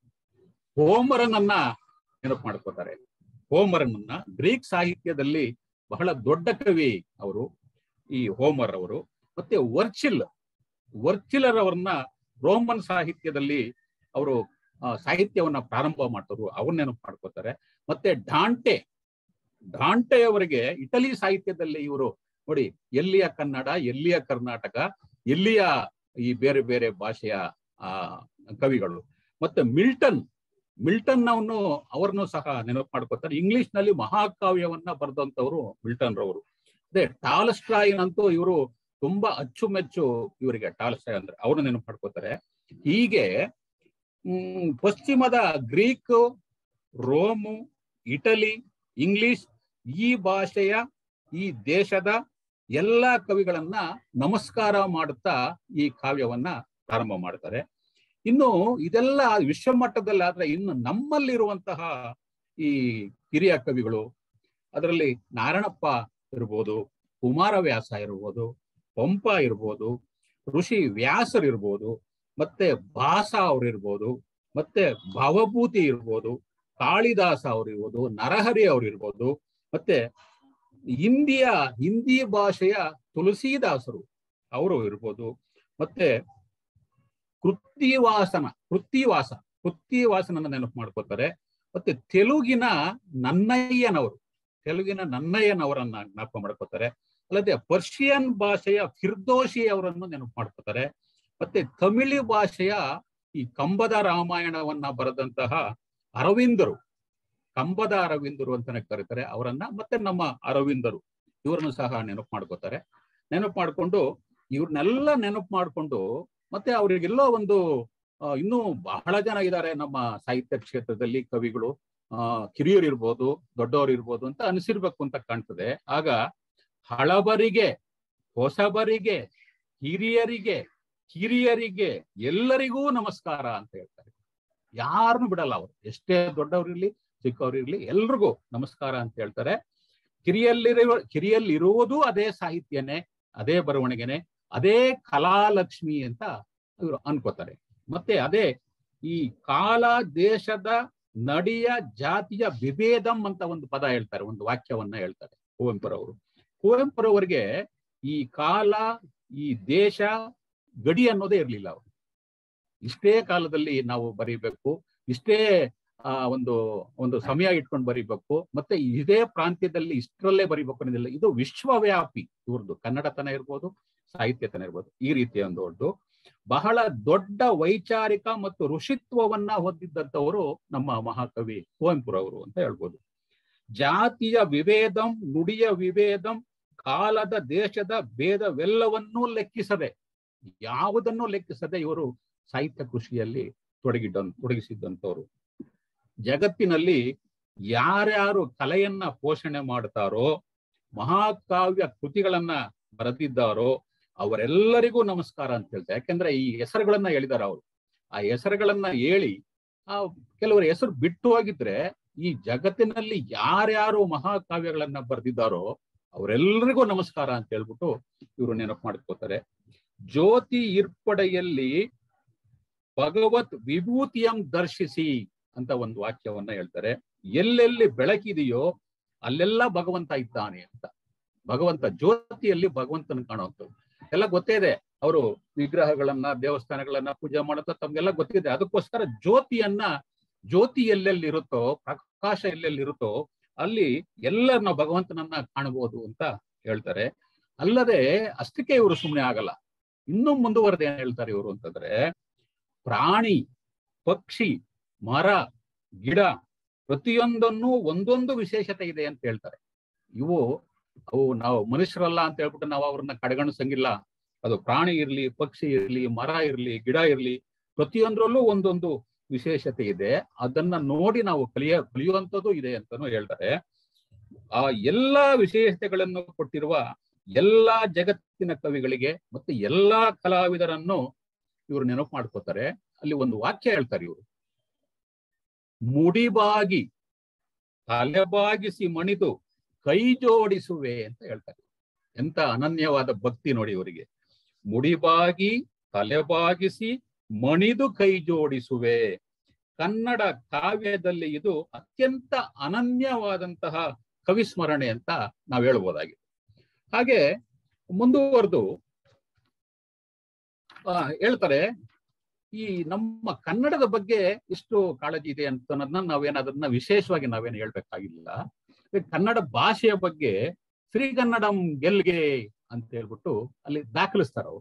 ಹೋಮರನನ್ನ ನೆನಪು ಮಾಡ್ಕೋತಾರೆ ಹೋಮರನನ್ನ ಗ್ರೀಕ್ ಸಾಹಿತ್ಯದಲ್ಲಿ ಬಹಳ ದೊಡ್ಡ ಕವಿ ಅವರು ಈ ಹೋಮರ್ ಅವರು ಮತ್ತೆ ವರ್ಚಿಲ್ ವರ್ಚಿಲರ್ ಅವರನ್ನ ರೋಮನ್ ಸಾಹಿತ್ಯದಲ್ಲಿ ಅವರು ಆ, ಸಾಹಿತ್ಯವನ್ನ ಪ್ರಾರಂಭ ಮಾಡ್ತಾರೆ ಅವ್ರ ನೆನಪು ಮಾಡ್ಕೋತಾರೆ ಮತ್ತೆ ಡಾಂಟೆ ಡಾಂಟೆ ಅವರಿಗೆ ಇಟಲಿ ಸಾಹಿತ್ಯದಲ್ಲಿ ಇವರು ನೋಡಿ ಎಲ್ಲಿಯ ಕನ್ನಡ ಎಲ್ಲಿಯ ಕರ್ನಾಟಕ ಎಲ್ಲಿಯ ಈ ಬೇರೆ ಬೇರೆ ಭಾಷೆಯ ಆ ಕವಿಗಳು ಮತ್ತೆ ಮಿಲ್ಟನ್ ಮಿಲ್ಟನ್ ಅವನು ಅವ್ರನ್ನು ಸಹ ನೆನಪು ಮಾಡ್ಕೋತಾರೆ ಇಂಗ್ಲಿಷ್ ನಲ್ಲಿ ಮಹಾಕಾವ್ಯವನ್ನ ಬರೆದಂತವ್ರು ಮಿಲ್ಟನ್ ರವರು ಅದೇ ಟಾಲ್ಸ್ಟಾಯಿನ್ ಅಂತೂ ಇವರು ತುಂಬಾ ಅಚ್ಚುಮೆಚ್ಚು ಇವರಿಗೆ ಟಾಲ್ಸ್ಟಾಯ್ ಅಂದ್ರೆ ಅವ್ರನ್ನ ನೆನಪು ಮಾಡ್ಕೋತಾರೆ ಹೀಗೆ ಹ್ಮ್ ಪಶ್ಚಿಮದ ಗ್ರೀಕ್ ರೋಮು ಇಟಲಿ ಇಂಗ್ಲಿಷ್ ಈ ಭಾಷೆಯ ಈ ದೇಶದ ಎಲ್ಲಾ ಕವಿಗಳನ್ನ ನಮಸ್ಕಾರ ಮಾಡುತ್ತಾ ಈ ಕಾವ್ಯವನ್ನ ಪ್ರಾರಂಭ ಮಾಡ್ತಾರೆ ಇನ್ನು ಇದೆಲ್ಲ ವಿಶ್ವ ಮಟ್ಟದಲ್ಲಿ ಆದ್ರೆ ಇನ್ನು ನಮ್ಮಲ್ಲಿರುವಂತಹ ಈ ಹಿರಿಯ ಕವಿಗಳು ಅದರಲ್ಲಿ ನಾರಾಯಣಪ್ಪ ಇರ್ಬೋದು ಕುಮಾರವ್ಯಾಸ ಇರ್ಬೋದು ಪಂಪ ಇರ್ಬೋದು ಋಷಿ ವ್ಯಾಸರ್ ಇರ್ಬೋದು ಮತ್ತೆ ಭಾಸ ಅವ್ರು ಇರ್ಬೋದು ಮತ್ತೆ ಭವಭೂತಿ ಇರ್ಬೋದು ಕಾಳಿದಾಸ ಅವ್ರು ಇರ್ಬೋದು ನರಹರಿ ಅವ್ರು ಇರ್ಬೋದು ಮತ್ತೆ ಹಿಂದಿಯ ಹಿಂದಿ ಭಾಷೆಯ ತುಳಸಿದಾಸರು ಅವರು ಇರ್ಬೋದು ಮತ್ತೆ ಕೃತ್ತಿವಾಸನ ಕೃತ್ತಿವಾಸ ಕೃತ್ತಿವಾಸನನ್ನ ನೆನಪು ಮಾಡ್ಕೋತಾರೆ ಮತ್ತೆ ತೆಲುಗಿನ ನನ್ನಯ್ಯನವರು ತೆಲುಗಿನ ನನ್ನಯ್ಯನವರನ್ನ ಜ್ಞಾಪಕ ಮಾಡ್ಕೋತಾರೆ ಅಲ್ಲದೆ ಪರ್ಷಿಯನ್ ಭಾಷೆಯ ಫಿರ್ದೋಶಿ ಅವರನ್ನು ನೆನಪು ಮಾಡ್ಕೋತಾರೆ ಮತ್ತೆ ತಮಿಳು ಭಾಷೆಯ ಈ ಕಂಬದ ರಾಮಾಯಣವನ್ನ ಬರೆದಂತಹ ಅರವಿಂದರು ಕಂಬದ ಅರವಿಂದರು ಅಂತಾನೆ ಕರೀತಾರೆ ಅವರನ್ನ ಮತ್ತೆ ನಮ್ಮ ಅರವಿಂದರು ಇವ್ರನ್ನು ಸಹ ನೆನಪು ಮಾಡ್ಕೋತಾರೆ ನೆನಪು ಮಾಡ್ಕೊಂಡು ಇವ್ರನ್ನೆಲ್ಲ ನೆನಪು ಮಾಡ್ಕೊಂಡು ಮತ್ತೆ ಅವರಿಗೆಲ್ಲೋ ಒಂದು ಆ, ಇನ್ನೂ ಬಹಳ ಜನ ಇದ್ದಾರೆ ನಮ್ಮ ಸಾಹಿತ್ಯ ಕ್ಷೇತ್ರದಲ್ಲಿ ಕವಿಗಳು ಆ ಕಿರಿಯರು ಇರ್ಬೋದು ದೊಡ್ಡವರು ಇರ್ಬೋದು ಅಂತ ಅನಿಸಿರ್ಬೇಕು ಅಂತ ಕಾಣ್ತದೆ ಆಗ ಹಳಬರಿಗೆ ಹೊಸಬರಿಗೆ ಹಿರಿಯರಿಗೆ ಕಿರಿಯರಿಗೆ ಎಲ್ಲರಿಗೂ ನಮಸ್ಕಾರ ಅಂತ ಹೇಳ್ತಾರೆ ಯಾರನ್ನು ಬಿಡಲ್ಲ ಅವರು ಎಷ್ಟೇ ದೊಡ್ಡವರಿರ್ಲಿ ಚಿಕ್ಕವರಿರ್ಲಿ ಎಲ್ರಿಗೂ ನಮಸ್ಕಾರ ಅಂತ ಹೇಳ್ತಾರೆ ಕಿರಿಯಲ್ಲಿರುವ ಕಿರಿಯಲ್ಲಿರುವುದು ಅದೇ ಸಾಹಿತ್ಯನೇ ಅದೇ ಬರವಣಿಗೆನೆ ಅದೇ ಕಲಾಲಕ್ಷ್ಮಿ ಅಂತ ಇವರು ಅನ್ಕೋತಾರೆ ಮತ್ತೆ ಅದೇ ಈ ಕಾಲ ದೇಶದ ನಡಿಯ ಜಾತಿಯ ವಿಭೇದಂ ಅಂತ ಒಂದು ಪದ ಹೇಳ್ತಾರೆ ಒಂದು ವಾಕ್ಯವನ್ನ ಹೇಳ್ತಾರೆ ಕುವೆಂಪುರವರು ಕುವೆಂಪುರವರಿಗೆ ಈ ಕಾಲ ಈ ದೇಶ ಗಡಿ ಅನ್ನೋದೇ ಇರ್ಲಿಲ್ಲ ಅವರು ಇಷ್ಟೇ ಕಾಲದಲ್ಲಿ ನಾವು ಬರೀಬೇಕು ಇಷ್ಟೇ ಆ ಒಂದು ಒಂದು ಸಮಯ ಇಟ್ಕೊಂಡು ಬರೀಬೇಕು ಮತ್ತೆ ಇದೇ ಪ್ರಾಂತ್ಯದಲ್ಲಿ ಇಷ್ಟರಲ್ಲೇ ಬರೀಬೇಕು ಅನ್ನೋದಿಲ್ಲ ಇದು ವಿಶ್ವವ್ಯಾಪಿ ಇವ್ರದ್ದು ಕನ್ನಡತನ ಇರ್ಬೋದು ಸಾಹಿತ್ಯತನ ಇರ್ಬೋದು ಈ ರೀತಿಯ ಒಂದು ಒಟ್ಟು ಬಹಳ ದೊಡ್ಡ ವೈಚಾರಿಕ ಮತ್ತು ಋಷಿತ್ವವನ್ನ ಹೊಂದಿದ್ದಂಥವರು ನಮ್ಮ ಮಹಾಕವಿ ಕುವೆಂಪುರವರು ಅಂತ ಹೇಳ್ಬೋದು ಜಾತಿಯ ವಿಭೇದಂ ನುಡಿಯ ವಿಭೇದಂ ಕಾಲದ ದೇಶದ ಭೇದವೆಲ್ಲವನ್ನೂ ಲೆಕ್ಕಿಸದೆ ಯಾವುದನ್ನು ಲೆಕ್ಕಿಸದೆ ಇವರು ಸಾಹಿತ್ಯ ಕೃಷಿಯಲ್ಲಿ ತೊಡಗಿದ್ದ ತೊಡಗಿಸಿದ್ದಂಥವ್ರು ಜಗತ್ತಿನಲ್ಲಿ ಯಾರ್ಯಾರು ಕಲೆಯನ್ನ ಪೋಷಣೆ ಮಾಡ್ತಾರೋ ಮಹಾಕಾವ್ಯ ಕೃತಿಗಳನ್ನ ಬರೆದಿದ್ದಾರೋ ಅವರೆಲ್ಲರಿಗೂ ನಮಸ್ಕಾರ ಅಂತ ಹೇಳ್ತಾರೆ ಯಾಕೆಂದ್ರೆ ಈ ಹೆಸರುಗಳನ್ನ ಹೇಳಿದಾರ ಅವರು ಆ ಹೆಸರುಗಳನ್ನ ಹೇಳಿ ಆ ಕೆಲವರ ಹೆಸರು ಬಿಟ್ಟು ಹೋಗಿದ್ರೆ ಈ ಜಗತ್ತಿನಲ್ಲಿ ಯಾರ್ಯಾರು ಮಹಾಕಾವ್ಯಗಳನ್ನ ಬರೆದಿದ್ದಾರೋ ಅವರೆಲ್ಲರಿಗೂ ನಮಸ್ಕಾರ ಅಂತ ಹೇಳ್ಬಿಟ್ಟು ಇವರು ನೆನಪು ಮಾಡ್ಕೋತಾರೆ ಜ್ಯೋತಿ ಇರ್ಪಡೆಯಲ್ಲಿ ಭಗವತ್ ವಿಭೂತಿಯಂ ದರ್ಶಿಸಿ ಅಂತ ಒಂದು ವಾಕ್ಯವನ್ನ ಹೇಳ್ತಾರೆ ಎಲ್ಲೆಲ್ಲಿ ಬೆಳಕಿದೆಯೋ ಅಲ್ಲೆಲ್ಲ ಭಗವಂತ ಇದ್ದಾನೆ ಅಂತ ಭಗವಂತ ಜ್ಯೋತಿಯಲ್ಲಿ ಭಗವಂತನ ಕಾಣುವಂಥದ್ದು ಎಲ್ಲ ಗೊತ್ತೇ ಇದೆ ಅವರು ವಿಗ್ರಹಗಳನ್ನ ದೇವಸ್ಥಾನಗಳನ್ನ ಪೂಜೆ ಮಾಡುತ್ತ ತಮ್ಗೆಲ್ಲ ಗೊತ್ತಿದೆ ಅದಕ್ಕೋಸ್ಕರ ಜ್ಯೋತಿಯನ್ನ ಜ್ಯೋತಿ ಎಲ್ಲೆಲ್ಲಿರುತ್ತೋ ಪ್ರಕಾಶ ಎಲ್ಲೆಲ್ಲಿರುತ್ತೋ ಅಲ್ಲಿ ಎಲ್ಲ ನಾವು ಭಗವಂತನನ್ನ ಕಾಣಬಹುದು ಅಂತ ಹೇಳ್ತಾರೆ ಅಲ್ಲದೆ ಅಷ್ಟಕ್ಕೆ ಇವರು ಸುಮ್ಮನೆ ಆಗಲ್ಲ ಇನ್ನೂ ಮುಂದುವರೆದು ಏನ್ ಹೇಳ್ತಾರೆ ಇವರು ಅಂತಂದ್ರೆ ಪ್ರಾಣಿ ಪಕ್ಷಿ ಮರ ಗಿಡ ಪ್ರತಿಯೊಂದನ್ನು ಒಂದೊಂದು ವಿಶೇಷತೆ ಇದೆ ಅಂತ ಹೇಳ್ತಾರೆ ಇವು ಅವು ನಾವು ಮನುಷ್ಯರಲ್ಲ ಅಂತ ಹೇಳ್ಬಿಟ್ಟು ನಾವು ಅವ್ರನ್ನ ಕಡೆಗಣಿಸಂಗಿಲ್ಲ ಅದು ಪ್ರಾಣಿ ಇರ್ಲಿ ಪಕ್ಷಿ ಇರ್ಲಿ ಮರ ಇರ್ಲಿ ಗಿಡ ಇರ್ಲಿ ಪ್ರತಿಯೊಂದರಲ್ಲೂ ಒಂದೊಂದು ವಿಶೇಷತೆ ಇದೆ ಅದನ್ನ ನೋಡಿ ನಾವು ಕಲಿಯ ಕಲಿಯುವಂಥದ್ದು ಇದೆ ಅಂತಾನು ಹೇಳ್ತಾರೆ ಆ ಎಲ್ಲಾ ವಿಶೇಷತೆಗಳನ್ನು ಕೊಟ್ಟಿರುವ ಎಲ್ಲಾ ಜಗತ್ತಿನ ಕವಿಗಳಿಗೆ ಮತ್ತೆ ಎಲ್ಲಾ ಕಲಾವಿದರನ್ನು ಇವರು ನೆನಪು ಮಾಡ್ಕೋತಾರೆ ಅಲ್ಲಿ ಒಂದು ವಾಕ್ಯ ಹೇಳ್ತಾರೆ ಇವರು ಮುಡಿಬಾಗಿ ತಲೆಬಾಗಿಸಿ ಮಣಿದು ಕೈ ಜೋಡಿಸುವೆ ಅಂತ ಹೇಳ್ತಾರೆ ಎಂತ ಅನನ್ಯವಾದ ಭಕ್ತಿ ನೋಡಿ ಇವರಿಗೆ ಮುಡಿಬಾಗಿ ತಲೆಬಾಗಿಸಿ ಮಣಿದು ಕೈ ಜೋಡಿಸುವೆ ಕನ್ನಡ ಕಾವ್ಯದಲ್ಲಿ ಇದು ಅತ್ಯಂತ ಅನನ್ಯವಾದಂತಹ ಕವಿಸ್ಮರಣೆ ಅಂತ ನಾವು ಹೇಳ್ಬೋದಾಗಿದೆ ಹಾಗೆ ಮುಂದುವರೆದು ಆ, ಹೇಳ್ತಾರೆ ಈ ನಮ್ಮ ಕನ್ನಡದ ಬಗ್ಗೆ ಎಷ್ಟು ಕಾಳಜಿ ಇದೆ ಅಂತ ಅನ್ನೋದನ್ನ ನಾವೇನ್ ಅದನ್ನ ವಿಶೇಷವಾಗಿ ನಾವೇನು ಹೇಳ್ಬೇಕಾಗಿಲ್ಲ ಈ ಕನ್ನಡ ಭಾಷೆಯ ಬಗ್ಗೆ ಶ್ರೀಗನ್ನಡಂ ಗೆಲ್ಗೆ ಅಂತ ಹೇಳ್ಬಿಟ್ಟು ಅಲ್ಲಿ ದಾಖಲಿಸ್ತಾರ ಅವರು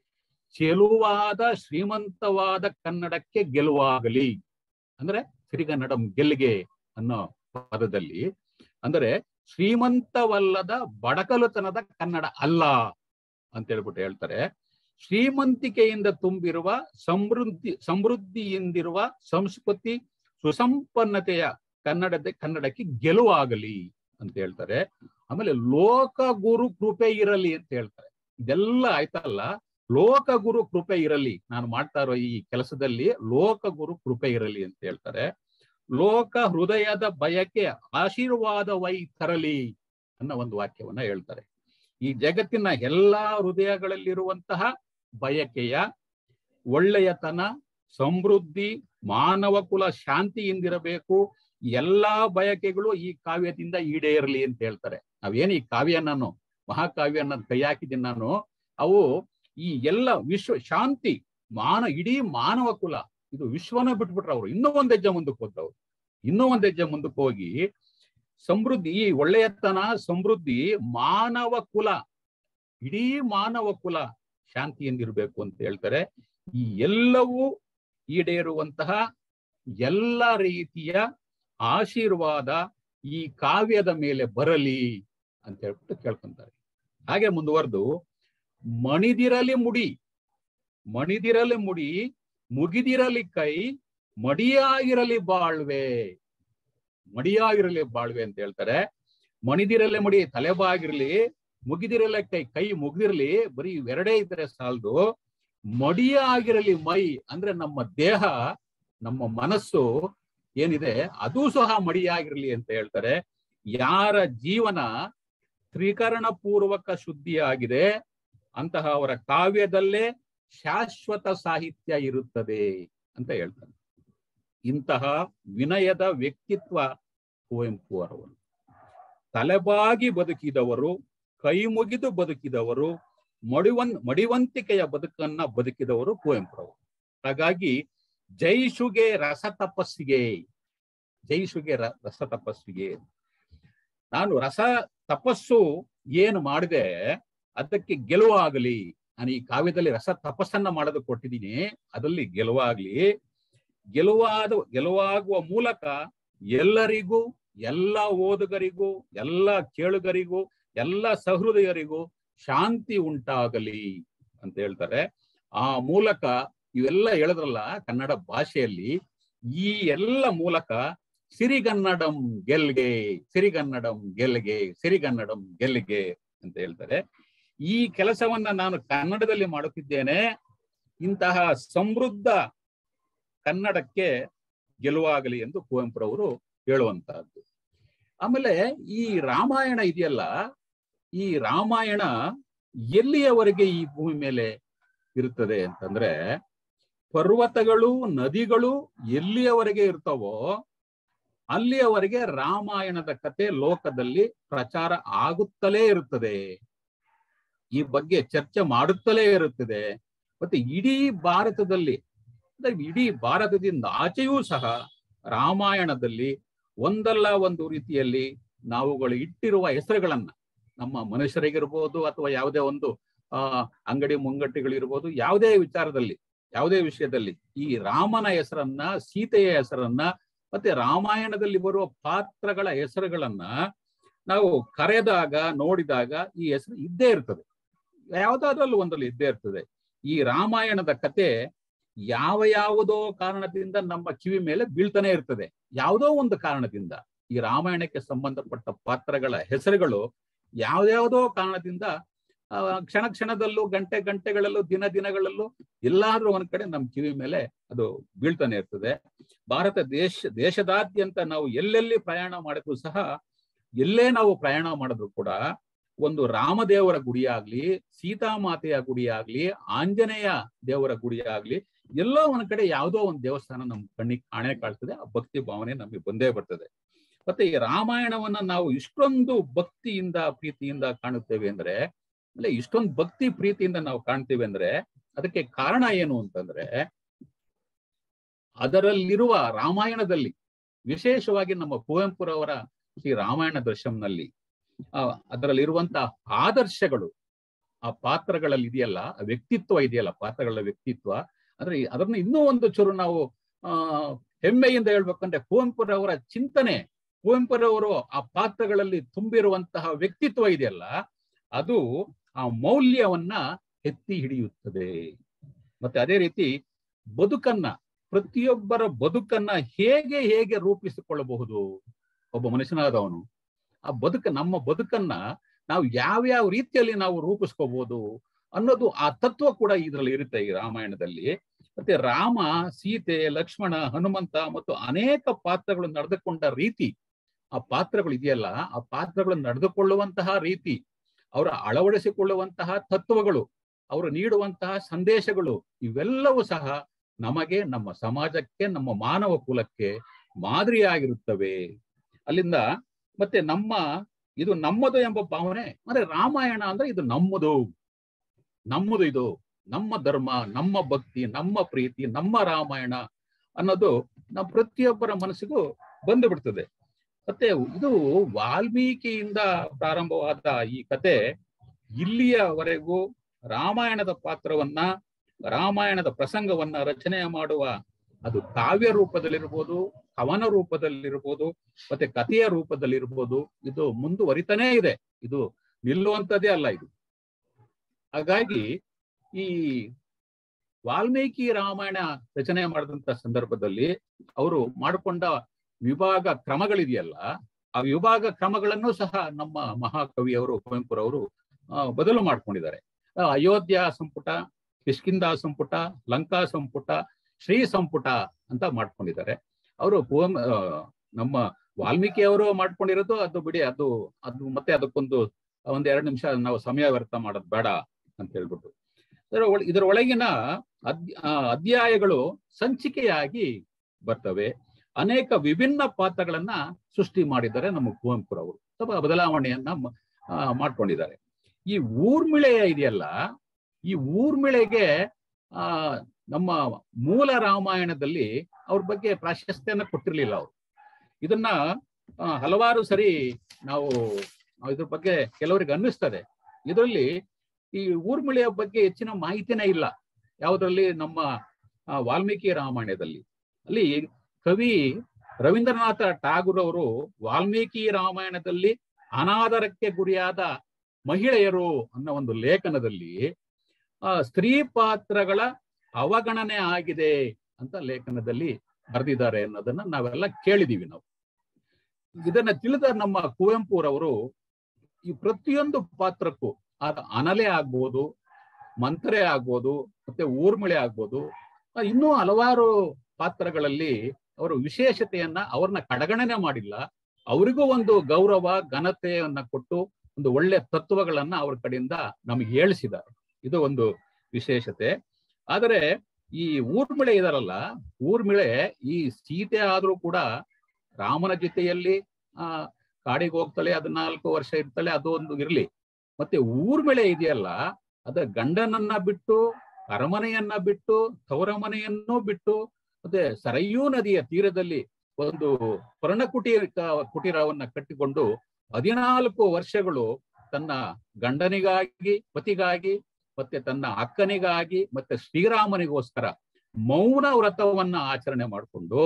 ಚೆಲುವಾದ ಶ್ರೀಮಂತವಾದ ಕನ್ನಡಕ್ಕೆ ಗೆಲುವಾಗಲಿ ಅಂದ್ರೆ ಶ್ರೀಗನ್ನಡಂ ಗೆಲ್ಗೆ ಅನ್ನೋ ಪದದಲ್ಲಿ ಅಂದರೆ ಶ್ರೀಮಂತವಲ್ಲದ ಬಡಕಲುತನದ ಕನ್ನಡ ಅಲ್ಲ ಅಂತ ಹೇಳ್ಬಿಟ್ಟು ಹೇಳ್ತಾರೆ ಶ್ರೀಮಂತಿಕೆಯಿಂದ ತುಂಬಿರುವ ಸಮೃದ್ಧಿ ಸಮೃದ್ಧಿಯಿಂದಿರುವ ಸಂಸ್ಕೃತಿ ಸುಸಂಪನ್ನತೆಯ ಕನ್ನಡದ ಕನ್ನಡಕ್ಕೆ ಗೆಲುವಾಗಲಿ ಅಂತ ಹೇಳ್ತಾರೆ ಆಮೇಲೆ ಲೋಕ ಗುರು ಕೃಪೆ ಇರಲಿ ಅಂತ ಹೇಳ್ತಾರೆ ಇದೆಲ್ಲ ಆಯ್ತಲ್ಲ ಲೋಕ ಗುರು ಕೃಪೆ ಇರಲಿ ನಾನು ಮಾಡ್ತಾ ಇರೋ ಈ ಕೆಲಸದಲ್ಲಿ ಲೋಕ ಗುರು ಕೃಪೆ ಇರಲಿ ಅಂತ ಹೇಳ್ತಾರೆ ಲೋಕ ಹೃದಯದ ಬಯಕೆ ಆಶೀರ್ವಾದವೈ ತರಲಿ ಅನ್ನೋ ಒಂದು ವಾಕ್ಯವನ್ನ ಹೇಳ್ತಾರೆ ಈ ಜಗತ್ತಿನ ಎಲ್ಲಾ ಹೃದಯಗಳಲ್ಲಿರುವಂತಹ ಬಯಕೆಯ ಒಳ್ಳೆಯತನ ಸಮೃದ್ಧಿ ಮಾನವ ಕುಲ ಶಾಂತಿಯಿಂದಿರಬೇಕು ಎಲ್ಲಾ ಬಯಕೆಗಳು ಈ ಕಾವ್ಯದಿಂದ ಈಡೇರಲಿ ಅಂತ ಹೇಳ್ತಾರೆ ನಾವೇನು ಈ ಕಾವ್ಯ ನಾನು ಮಹಾಕಾವ್ಯ ನಾನು ಕೈ ಹಾಕಿದ್ದೀನಿ ನಾನು ಅವು ಈ ಎಲ್ಲ ವಿಶ್ವ ಶಾಂತಿ ಮಾನ ಇಡೀ ಮಾನವ ಕುಲ ಇದು ವಿಶ್ವನ ಬಿಟ್ಬಿಟ್ರು ಅವರು ಇನ್ನೂ ಒಂದ್ ಹೆಜ್ಜೆ ಮುಂದಕ್ಕೆ ಹೋದವ್ರು ಇನ್ನೂ ಒಂದ್ ಹೆಜ್ಜೆ ಮುಂದಕ್ಕೆ ಹೋಗಿ ಸಮೃದ್ಧಿ ಈ ಒಳ್ಳೆಯತನ ಸಮೃದ್ಧಿ ಮಾನವ ಕುಲ ಇಡೀ ಮಾನವ ಕುಲ ಶಾಂತಿಯಿಂದಿರ್ಬೇಕು ಅಂತ ಹೇಳ್ತಾರೆ ಈ ಎಲ್ಲವೂ ಈಡೇರುವಂತಹ ಎಲ್ಲ ರೀತಿಯ ಆಶೀರ್ವಾದ ಈ ಕಾವ್ಯದ ಮೇಲೆ ಬರಲಿ ಅಂತ ಹೇಳ್ಬಿಟ್ಟು ಕೇಳ್ಕೊಂತಾರೆ ಹಾಗೆ ಮುಂದುವರೆದು ಮಣಿದಿರಲಿ ಮುಡಿ ಮಣಿದಿರಲಿ ಮುಡಿ ಮುಗಿದಿರಲಿ ಕೈ ಮಡಿಯಾಗಿರಲಿ ಬಾಳ್ವೆ ಮಡಿಯಾಗಿರಲಿ ಬಾಳ್ವೆ ಅಂತ ಹೇಳ್ತಾರೆ ಮಣಿದಿರಲಿ ಮುಡಿ ತಲೆಬಾಗಿರ್ಲಿ ಮುಗಿದಿರಲಿ ಕೈ ಕೈ ಮುಗಿದಿರ್ಲಿ ಬರೀ ಇವೆರಡೇ ಇದ್ರೆ ಸಾಲದು ಮಡಿಯಾಗಿರಲಿ ಮೈ ಅಂದ್ರೆ ನಮ್ಮ ದೇಹ ನಮ್ಮ ಮನಸ್ಸು ಏನಿದೆ ಅದು ಸಹ ಮಡಿಯಾಗಿರ್ಲಿ ಅಂತ ಹೇಳ್ತಾರೆ ಯಾರ ಜೀವನ ತ್ರಿಕರಣ ಪೂರ್ವಕ ಶುದ್ಧಿಯಾಗಿದೆ ಅಂತಹ ಅವರ ಕಾವ್ಯದಲ್ಲೇ ಶಾಶ್ವತ ಸಾಹಿತ್ಯ ಇರುತ್ತದೆ ಅಂತ ಹೇಳ್ತಾರೆ ಇಂತಹ ವಿನಯದ ವ್ಯಕ್ತಿತ್ವ ಕುವೆಂಪು ಅವರವರು ತಲೆಬಾಗಿ ಬದುಕಿದವರು ಕೈ ಮುಗಿದು ಬದುಕಿದವರು ಮಡಿವನ್ ಮಡಿವಂತಿಕೆಯ ಬದುಕನ್ನ ಬದುಕಿದವರು ಕುವೆಂಪುರವರು ಹಾಗಾಗಿ ಜೈಶುಗೆ ರಸ ತಪಸ್ಸಿಗೆ ಜೈಶುಗೆ ರ- ರಸ ತಪಸ್ಸಿಗೆ ನಾನು ರಸ ತಪಸ್ಸು ಏನು ಮಾಡಿದೆ ಅದಕ್ಕೆ ಗೆಲುವಾಗಲಿ ನಾನು ಈ ಕಾವ್ಯದಲ್ಲಿ ರಸ ತಪಸ್ಸನ್ನ ಮಾಡೋದು ಕೊಟ್ಟಿದ್ದೀನಿ ಅದರಲ್ಲಿ ಗೆಲುವಾಗ್ಲಿ ಗೆಲುವಾದ ಗೆಲುವಾಗುವ ಮೂಲಕ ಎಲ್ಲರಿಗೂ ಎಲ್ಲ ಓದುಗರಿಗೂ ಎಲ್ಲ ಕೇಳುಗರಿಗೂ ಎಲ್ಲ ಸಹೃದಯರಿಗೂ ಶಾಂತಿ ಉಂಟಾಗಲಿ ಅಂತ ಹೇಳ್ತಾರೆ ಆ ಮೂಲಕ ಇವೆಲ್ಲ ಹೇಳಿದ್ರಲ್ಲ ಕನ್ನಡ ಭಾಷೆಯಲ್ಲಿ ಈ ಎಲ್ಲ ಮೂಲಕ ಸಿರಿಗನ್ನಡಂ ಗೆಲ್ಗೆ ಸಿರಿಗನ್ನಡಂ ಗೆಲ್ಗೆ ಸಿರಿಗನ್ನಡಂ ಗೆಲ್ಗೆ ಅಂತ ಹೇಳ್ತಾರೆ ಈ ಕೆಲಸವನ್ನ ನಾನು ಕನ್ನಡದಲ್ಲಿ ಮಾಡುತ್ತಿದ್ದೇನೆ ಇಂತಹ ಸಮೃದ್ಧ ಕನ್ನಡಕ್ಕೆ ಗೆಲುವಾಗಲಿ ಎಂದು ಕುವೆಂಪುರವರು ಹೇಳುವಂತಹದ್ದು ಆಮೇಲೆ ಈ ರಾಮಾಯಣ ಇದೆಯಲ್ಲ ಈ ರಾಮಾಯಣ ಎಲ್ಲಿಯವರೆಗೆ ಈ ಭೂಮಿ ಮೇಲೆ ಇರುತ್ತದೆ ಅಂತಂದ್ರೆ ಪರ್ವತಗಳು ನದಿಗಳು ಎಲ್ಲಿಯವರೆಗೆ ಇರ್ತಾವೋ ಅಲ್ಲಿಯವರೆಗೆ ರಾಮಾಯಣದ ಕತೆ ಲೋಕದಲ್ಲಿ ಪ್ರಚಾರ ಆಗುತ್ತಲೇ ಇರುತ್ತದೆ ಈ ಬಗ್ಗೆ ಚರ್ಚೆ ಮಾಡುತ್ತಲೇ ಇರುತ್ತದೆ ಮತ್ತೆ ಇಡೀ ಭಾರತದಲ್ಲಿ ಅಂದ್ರೆ ಇಡೀ ಭಾರತದಿಂದ ಆಚೆಯೂ ಸಹ ರಾಮಾಯಣದಲ್ಲಿ ಒಂದಲ್ಲ ಒಂದು ರೀತಿಯಲ್ಲಿ ನಾವುಗಳು ಇಟ್ಟಿರುವ ಹೆಸರುಗಳನ್ನ ನಮ್ಮ ಮನುಷ್ಯರಿಗಿರ್ಬೋದು ಅಥವಾ ಯಾವುದೇ ಒಂದು ಆ ಅಂಗಡಿ ಮುಂಗಟ್ಟುಗಳಿರ್ಬೋದು ಯಾವುದೇ ವಿಚಾರದಲ್ಲಿ ಯಾವುದೇ ವಿಷಯದಲ್ಲಿ ಈ ರಾಮನ ಹೆಸರನ್ನ ಸೀತೆಯ ಹೆಸರನ್ನ ಮತ್ತೆ ರಾಮಾಯಣದಲ್ಲಿ ಬರುವ ಪಾತ್ರಗಳ ಹೆಸರುಗಳನ್ನ ನಾವು ಕರೆದಾಗ ನೋಡಿದಾಗ ಈ ಹೆಸರು ಇದ್ದೇ ಇರ್ತದೆ ಯಾವುದಾದ್ರಲ್ಲೂ ಒಂದಲ್ಲಿ ಇದ್ದೇ ಇರ್ತದೆ ಈ ರಾಮಾಯಣದ ಕತೆ ಯಾವ ಯಾವುದೋ ಕಾರಣದಿಂದ ನಮ್ಮ ಕಿವಿ ಮೇಲೆ ಬೀಳ್ತಾನೆ ಇರ್ತದೆ ಯಾವುದೋ ಒಂದು ಕಾರಣದಿಂದ ಈ ರಾಮಾಯಣಕ್ಕೆ ಸಂಬಂಧಪಟ್ಟ ಪಾತ್ರಗಳ ಹೆಸರುಗಳು ಯಾವ್ಯಾವುದೋ ಕಾರಣದಿಂದ ಆ, ಕ್ಷಣ ಕ್ಷಣದಲ್ಲೂ ಗಂಟೆ ಗಂಟೆಗಳಲ್ಲೂ ದಿನ ದಿನಗಳಲ್ಲೂ ಎಲ್ಲಾದ್ರೂ ಒಂದ್ ಕಡೆ ನಮ್ಮ ಕಿವಿ ಮೇಲೆ ಅದು ಬೀಳ್ತಾನೆ ಇರ್ತದೆ ಭಾರತ ದೇಶ ದೇಶದಾದ್ಯಂತ ನಾವು ಎಲ್ಲೆಲ್ಲಿ ಪ್ರಯಾಣ ಮಾಡಿದ್ರು ಸಹ ಎಲ್ಲೇ ನಾವು ಪ್ರಯಾಣ ಮಾಡಿದ್ರು ಕೂಡ ಒಂದು ರಾಮದೇವರ ಗುಡಿ ಆಗ್ಲಿ ಸೀತಾಮಾತೆಯ ಗುಡಿ ಆಗ್ಲಿ ಆಂಜನೇಯ ದೇವರ ಗುಡಿ ಆಗ್ಲಿ ಎಲ್ಲೋ ಒಂದ್ ಕಡೆ ಯಾವುದೋ ಒಂದು ದೇವಸ್ಥಾನ ನಮ್ ಕಣ್ಣಿಗೆ ಕಾಣೆ ಕಾಣ್ತದೆ ಆ ಭಕ್ತಿ ಭಾವನೆ ನಮಗೆ ಬಂದೇ ಬರ್ತದೆ ಮತ್ತೆ ಈ ರಾಮಾಯಣವನ್ನ ನಾವು ಇಷ್ಟೊಂದು ಭಕ್ತಿಯಿಂದ ಪ್ರೀತಿಯಿಂದ ಕಾಣುತ್ತೇವೆ ಅಂದ್ರೆ ಅಂದ್ರೆ ಇಷ್ಟೊಂದು ಭಕ್ತಿ ಪ್ರೀತಿಯಿಂದ ನಾವು ಕಾಣ್ತೇವೆ ಅಂದ್ರೆ ಅದಕ್ಕೆ ಕಾರಣ ಏನು ಅಂತಂದ್ರೆ ಅದರಲ್ಲಿರುವ ರಾಮಾಯಣದಲ್ಲಿ ವಿಶೇಷವಾಗಿ ನಮ್ಮ ಕುವೆಂಪುರವರ ಶ್ರೀ ರಾಮಾಯಣ ದರ್ಶನದಲ್ಲಿ ಆ ಅದರಲ್ಲಿರುವಂತಹ ಆದರ್ಶಗಳು ಆ ಪಾತ್ರಗಳಲ್ಲಿ ಇದೆಯಲ್ಲ ಆ ವ್ಯಕ್ತಿತ್ವ ಇದೆಯಲ್ಲ ಪಾತ್ರಗಳ ವ್ಯಕ್ತಿತ್ವ ಅಂದ್ರೆ ಈ- ಅದನ್ನ ಇನ್ನೂ ಒಂದು ಚೂರು ನಾವು ಆ ಹೆಮ್ಮೆಯಿಂದ ಹೇಳ್ಬೇಕಂದ್ರೆ ಕುವೆಂಪುರವರ ಚಿಂತನೆ ಕುವೆಂಪುರವರು ಆ ಪಾತ್ರಗಳಲ್ಲಿ ತುಂಬಿರುವಂತಹ ವ್ಯಕ್ತಿತ್ವ ಇದೆಯಲ್ಲ ಅದು ಆ ಮೌಲ್ಯವನ್ನ ಎತ್ತಿ ಹಿಡಿಯುತ್ತದೆ ಮತ್ತೆ ಅದೇ ರೀತಿ ಬದುಕನ್ನ ಪ್ರತಿಯೊಬ್ಬರ ಬದುಕನ್ನ ಹೇಗೆ ಹೇಗೆ ರೂಪಿಸಿಕೊಳ್ಳಬಹುದು ಒಬ್ಬ ಮನುಷ್ಯನಾದವನು ಆ ಬದುಕ ನಮ್ಮ ಬದುಕನ್ನ ನಾವು ಯಾವ್ಯಾವ ರೀತಿಯಲ್ಲಿ ನಾವು ರೂಪಿಸ್ಕೋಬಹುದು ಅನ್ನೋದು ಆ ತತ್ವ ಕೂಡ ಇದರಲ್ಲಿ ಇರುತ್ತೆ ಈ ರಾಮಾಯಣದಲ್ಲಿ ಮತ್ತೆ ರಾಮ ಸೀತೆ ಲಕ್ಷ್ಮಣ ಹನುಮಂತ ಮತ್ತು ಅನೇಕ ಪಾತ್ರಗಳು ನಡೆದುಕೊಂಡ ರೀತಿ ಆ ಪಾತ್ರಗಳು ಇದೆಯಲ್ಲ ಆ ಪಾತ್ರಗಳು ನಡೆದುಕೊಳ್ಳುವಂತಹ ರೀತಿ ಅವರ ಅಳವಡಿಸಿಕೊಳ್ಳುವಂತಹ ತತ್ವಗಳು ಅವರು ನೀಡುವಂತಹ ಸಂದೇಶಗಳು ಇವೆಲ್ಲವೂ ಸಹ ನಮಗೆ ನಮ್ಮ ಸಮಾಜಕ್ಕೆ ನಮ್ಮ ಮಾನವ ಕುಲಕ್ಕೆ ಮಾದರಿಯಾಗಿರುತ್ತವೆ ಅಲ್ಲಿಂದ ಮತ್ತೆ ನಮ್ಮ ಇದು ನಮ್ಮದು ಎಂಬ ಭಾವನೆ ಅಂದ್ರೆ ರಾಮಾಯಣ ಅಂದ್ರೆ ಇದು ನಮ್ಮದು ನಮ್ಮದು ಇದು ನಮ್ಮ ಧರ್ಮ ನಮ್ಮ ಭಕ್ತಿ ನಮ್ಮ ಪ್ರೀತಿ ನಮ್ಮ ರಾಮಾಯಣ ಅನ್ನೋದು ನಮ್ಮ ಪ್ರತಿಯೊಬ್ಬರ ಮನಸ್ಸಿಗೂ ಬಂದು ಬಿಡ್ತದೆ ಮತ್ತೆ ಇದು ವಾಲ್ಮೀಕಿಯಿಂದ ಪ್ರಾರಂಭವಾದ ಈ ಕತೆ ಇಲ್ಲಿಯವರೆಗೂ ರಾಮಾಯಣದ ಪಾತ್ರವನ್ನ ರಾಮಾಯಣದ ಪ್ರಸಂಗವನ್ನ ರಚನೆ ಮಾಡುವ ಅದು ಕಾವ್ಯ ರೂಪದಲ್ಲಿರ್ಬೋದು ಕವನ ರೂಪದಲ್ಲಿರ್ಬೋದು ಮತ್ತೆ ಕಥೆಯ ರೂಪದಲ್ಲಿರ್ಬೋದು ಇದು ಮುಂದುವರಿತಾನೇ ಇದೆ ಇದು ನಿಲ್ಲುವಂತದ್ದೇ ಅಲ್ಲ ಇದು ಹಾಗಾಗಿ ಈ ವಾಲ್ಮೀಕಿ ರಾಮಾಯಣ ರಚನೆ ಮಾಡಿದಂತ ಸಂದರ್ಭದಲ್ಲಿ ಅವರು ಮಾಡಿಕೊಂಡ ವಿಭಾಗ ಕ್ರಮಗಳಿದೆಯಲ್ಲ ಆ ವಿಭಾಗ ಕ್ರಮಗಳನ್ನು ಸಹ ನಮ್ಮ ಮಹಾಕವಿಯವರು ಕುವೆಂಪುರವರು ಆ, ಬದಲು ಮಾಡ್ಕೊಂಡಿದ್ದಾರೆ ಆ, ಅಯೋಧ್ಯ ಸಂಪುಟ ಕಿಷ್ಕಿಂದ ಸಂಪುಟ ಲಂಕಾ ಸಂಪುಟ ಶ್ರೀ ಸಂಪುಟ ಅಂತ ಮಾಡ್ಕೊಂಡಿದ್ದಾರೆ ಅವರು ಕುವೆಂ ಆ, ನಮ್ಮ ವಾಲ್ಮೀಕಿ ಅವರು ಮಾಡ್ಕೊಂಡಿರೋದು ಅದು ಬಿಡಿ ಅದು ಅದು ಮತ್ತೆ ಅದಕ್ಕೊಂದು ಒಂದ್ ಎರಡು ನಿಮಿಷ ನಾವು ಸಮಯ ವ್ಯರ್ಥ ಮಾಡೋದು ಬೇಡ ಅಂತ ಹೇಳ್ಬಿಟ್ಟು ಇದರ ಒಳ- ಇದರ ಒಳಗಿನ ಅದ್ ಆ, ಅಧ್ಯಾಯಗಳು ಸಂಚಿಕೆಯಾಗಿ ಬರ್ತವೆ ಅನೇಕ ವಿಭಿನ್ನ ಪಾತ್ರಗಳನ್ನ ಸೃಷ್ಟಿ ಮಾಡಿದ್ದಾರೆ ನಮ್ಮ ಕುವೆಂಪುರವರು ಸ್ವಲ್ಪ ಬದಲಾವಣೆಯನ್ನ ಮ- ಆ, ಮಾಡ್ಕೊಂಡಿದ್ದಾರೆ ಈ ಊರ್ಮಿಳೆ ಇದೆಯಲ್ಲ ಈ ಊರ್ಮಿಳೆಗೆ ಆ ನಮ್ಮ ಮೂಲ ರಾಮಾಯಣದಲ್ಲಿ ಅವ್ರ ಬಗ್ಗೆ ಪ್ರಾಶಸ್ತ್ಯನ ಕೊಟ್ಟಿರ್ಲಿಲ್ಲ ಅವರು ಇದನ್ನ ಆ, ಹಲವಾರು ಸರಿ ನಾವು ನಾವು ಇದ್ರ ಬಗ್ಗೆ ಕೆಲವರಿಗೆ ಅನ್ನಿಸ್ತದೆ ಇದರಲ್ಲಿ ಈ ಊರ್ಮಿಳೆಯ ಬಗ್ಗೆ ಹೆಚ್ಚಿನ ಮಾಹಿತಿನೇ ಇಲ್ಲ ಯಾವುದ್ರಲ್ಲಿ ನಮ್ಮ ಆ, ವಾಲ್ಮೀಕಿ ರಾಮಾಯಣದಲ್ಲಿ ಅಲ್ಲಿ ಕವಿ ರವೀಂದ್ರನಾಥ ಠಾಗೂರ್ ಅವರು ವಾಲ್ಮೀಕಿ ರಾಮಾಯಣದಲ್ಲಿ ಅನಾದರಕ್ಕೆ ಗುರಿಯಾದ ಮಹಿಳೆಯರು ಅನ್ನೋ ಒಂದು ಲೇಖನದಲ್ಲಿ ಆ ಸ್ತ್ರೀ ಪಾತ್ರಗಳ ಅವಗಣನೆ ಆಗಿದೆ ಅಂತ ಲೇಖನದಲ್ಲಿ ಬರೆದಿದ್ದಾರೆ ಅನ್ನೋದನ್ನ ನಾವೆಲ್ಲ ಕೇಳಿದೀವಿ ನಾವು ಇದನ್ನ ತಿಳಿದ ನಮ್ಮ ಕುವೆಂಪುರವರು ಈ ಪ್ರತಿಯೊಂದು ಪಾತ್ರಕ್ಕೂ ಆದ ಅನಲೆ ಆಗ್ಬೋದು ಮಂತ್ರೆ ಆಗ್ಬೋದು ಮತ್ತೆ ಊರ್ಮಿಳೆ ಆಗ್ಬೋದು ಆ, ಇನ್ನೂ ಹಲವಾರು ಪಾತ್ರಗಳಲ್ಲಿ ಅವರು ವಿಶೇಷತೆಯನ್ನ ಅವ್ರನ್ನ ಕಡೆಗಣನೆ ಮಾಡಿಲ್ಲ ಅವರಿಗೂ ಒಂದು ಗೌರವ ಘನತೆಯನ್ನ ಕೊಟ್ಟು ಒಂದು ಒಳ್ಳೆ ತತ್ವಗಳನ್ನ ಅವ್ರ ಕಡೆಯಿಂದ ನಮಗೆ ಹೇಳಿಸಿದ್ದಾರೆ ಇದು ಒಂದು ವಿಶೇಷತೆ ಆದರೆ ಈ ಊರ್ಮಿಳೆ ಇದಾರಲ್ಲ ಊರ್ಮಿಳೆ ಈ ಸೀತೆ ಆದ್ರೂ ಕೂಡ ರಾಮನ ಜೊತೆಯಲ್ಲಿ ಆ ಕಾಡಿಗೆ ಹೋಗ್ತಾಳೆ ಹದಿನಾಲ್ಕು ವರ್ಷ ಇರ್ತಾಳೆ ಅದು ಒಂದು ಇರ್ಲಿ ಮತ್ತೆ ಊರ್ಮಿಳೆ ಇದೆಯಲ್ಲ ಅದ ಗಂಡನನ್ನ ಬಿಟ್ಟು ಅರಮನೆಯನ್ನ ಬಿಟ್ಟು ತವರ ಮನೆಯನ್ನು ಬಿಟ್ಟು ಮತ್ತೆ ಸರಯೂ ನದಿಯ ತೀರದಲ್ಲಿ ಒಂದು ಪರ್ಣಕುಟಿ ಕುಟೀರವನ್ನ ಕಟ್ಟಿಕೊಂಡು ಹದಿನಾಲ್ಕು ವರ್ಷಗಳು ತನ್ನ ಗಂಡನಿಗಾಗಿ ಪತಿಗಾಗಿ ಮತ್ತೆ ತನ್ನ ಅಕ್ಕನಿಗಾಗಿ ಮತ್ತೆ ಶ್ರೀರಾಮನಿಗೋಸ್ಕರ ಮೌನ ವ್ರತವನ್ನ ಆಚರಣೆ ಮಾಡಿಕೊಂಡು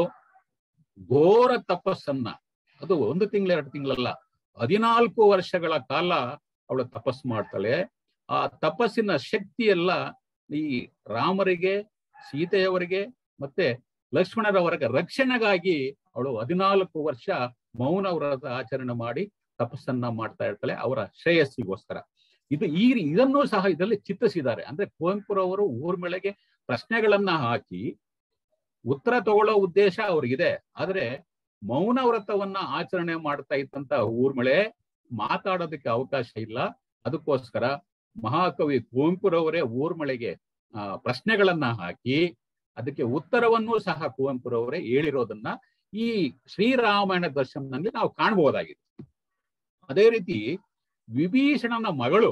ಘೋರ ತಪಸ್ಸನ್ನ ಅದು ಒಂದು ತಿಂಗಳ ಎರಡು ತಿಂಗಳಲ್ಲ ಹದಿನಾಲ್ಕು ವರ್ಷಗಳ ಕಾಲ ಅವಳು ತಪಸ್ಸು ಮಾಡ್ತಾಳೆ ಆ ತಪಸ್ಸಿನ ಶಕ್ತಿ ಎಲ್ಲ ಈ ರಾಮರಿಗೆ ಸೀತೆಯವರಿಗೆ ಮತ್ತೆ ಲಕ್ಷ್ಮಣರವರೆಗೆ ರಕ್ಷಣೆಗಾಗಿ ಅವಳು ಹದಿನಾಲ್ಕು ವರ್ಷ ಮೌನ ವ್ರತ ಆಚರಣೆ ಮಾಡಿ ತಪಸ್ಸನ್ನ ಮಾಡ್ತಾ ಇರ್ತಾಳೆ ಅವರ ಶ್ರೇಯಸ್ಸಿಗೋಸ್ಕರ ಇದು ಈ ರೀ- ಇದನ್ನೂ ಸಹ ಇದರಲ್ಲಿ ಚಿತ್ರಿಸಿದ್ದಾರೆ ಅಂದ್ರೆ ಕುವೆಂಪುರವರು ಊರ್ಮಿಳೆಗೆ ಪ್ರಶ್ನೆಗಳನ್ನ ಹಾಕಿ ಉತ್ತರ ತಗೊಳ್ಳೋ ಉದ್ದೇಶ ಅವ್ರಿಗಿದೆ ಆದ್ರೆ ಮೌನ ವ್ರತವನ್ನ ಆಚರಣೆ ಮಾಡ್ತಾ ಇದ್ದಂತ ಊರ್ಮಿಳೆ ಮಾತಾಡೋದಕ್ಕೆ ಅವಕಾಶ ಇಲ್ಲ ಅದಕ್ಕೋಸ್ಕರ ಮಹಾಕವಿ ಕುವೆಂಪುರವರೇ ಊರ್ಮಿಳೆಗೆ ಆ ಪ್ರಶ್ನೆಗಳನ್ನ ಹಾಕಿ ಅದಕ್ಕೆ ಉತ್ತರವನ್ನೂ ಸಹ ಕುವೆಂಪುರವರೇ ಹೇಳಿರೋದನ್ನ ಈ ಶ್ರೀರಾಮಾಯಣ ದರ್ಶನದಲ್ಲಿ ನಾವು ಕಾಣಬಹುದಾಗಿದೆ ಅದೇ ರೀತಿ ವಿಭೀಷಣನ ಮಗಳು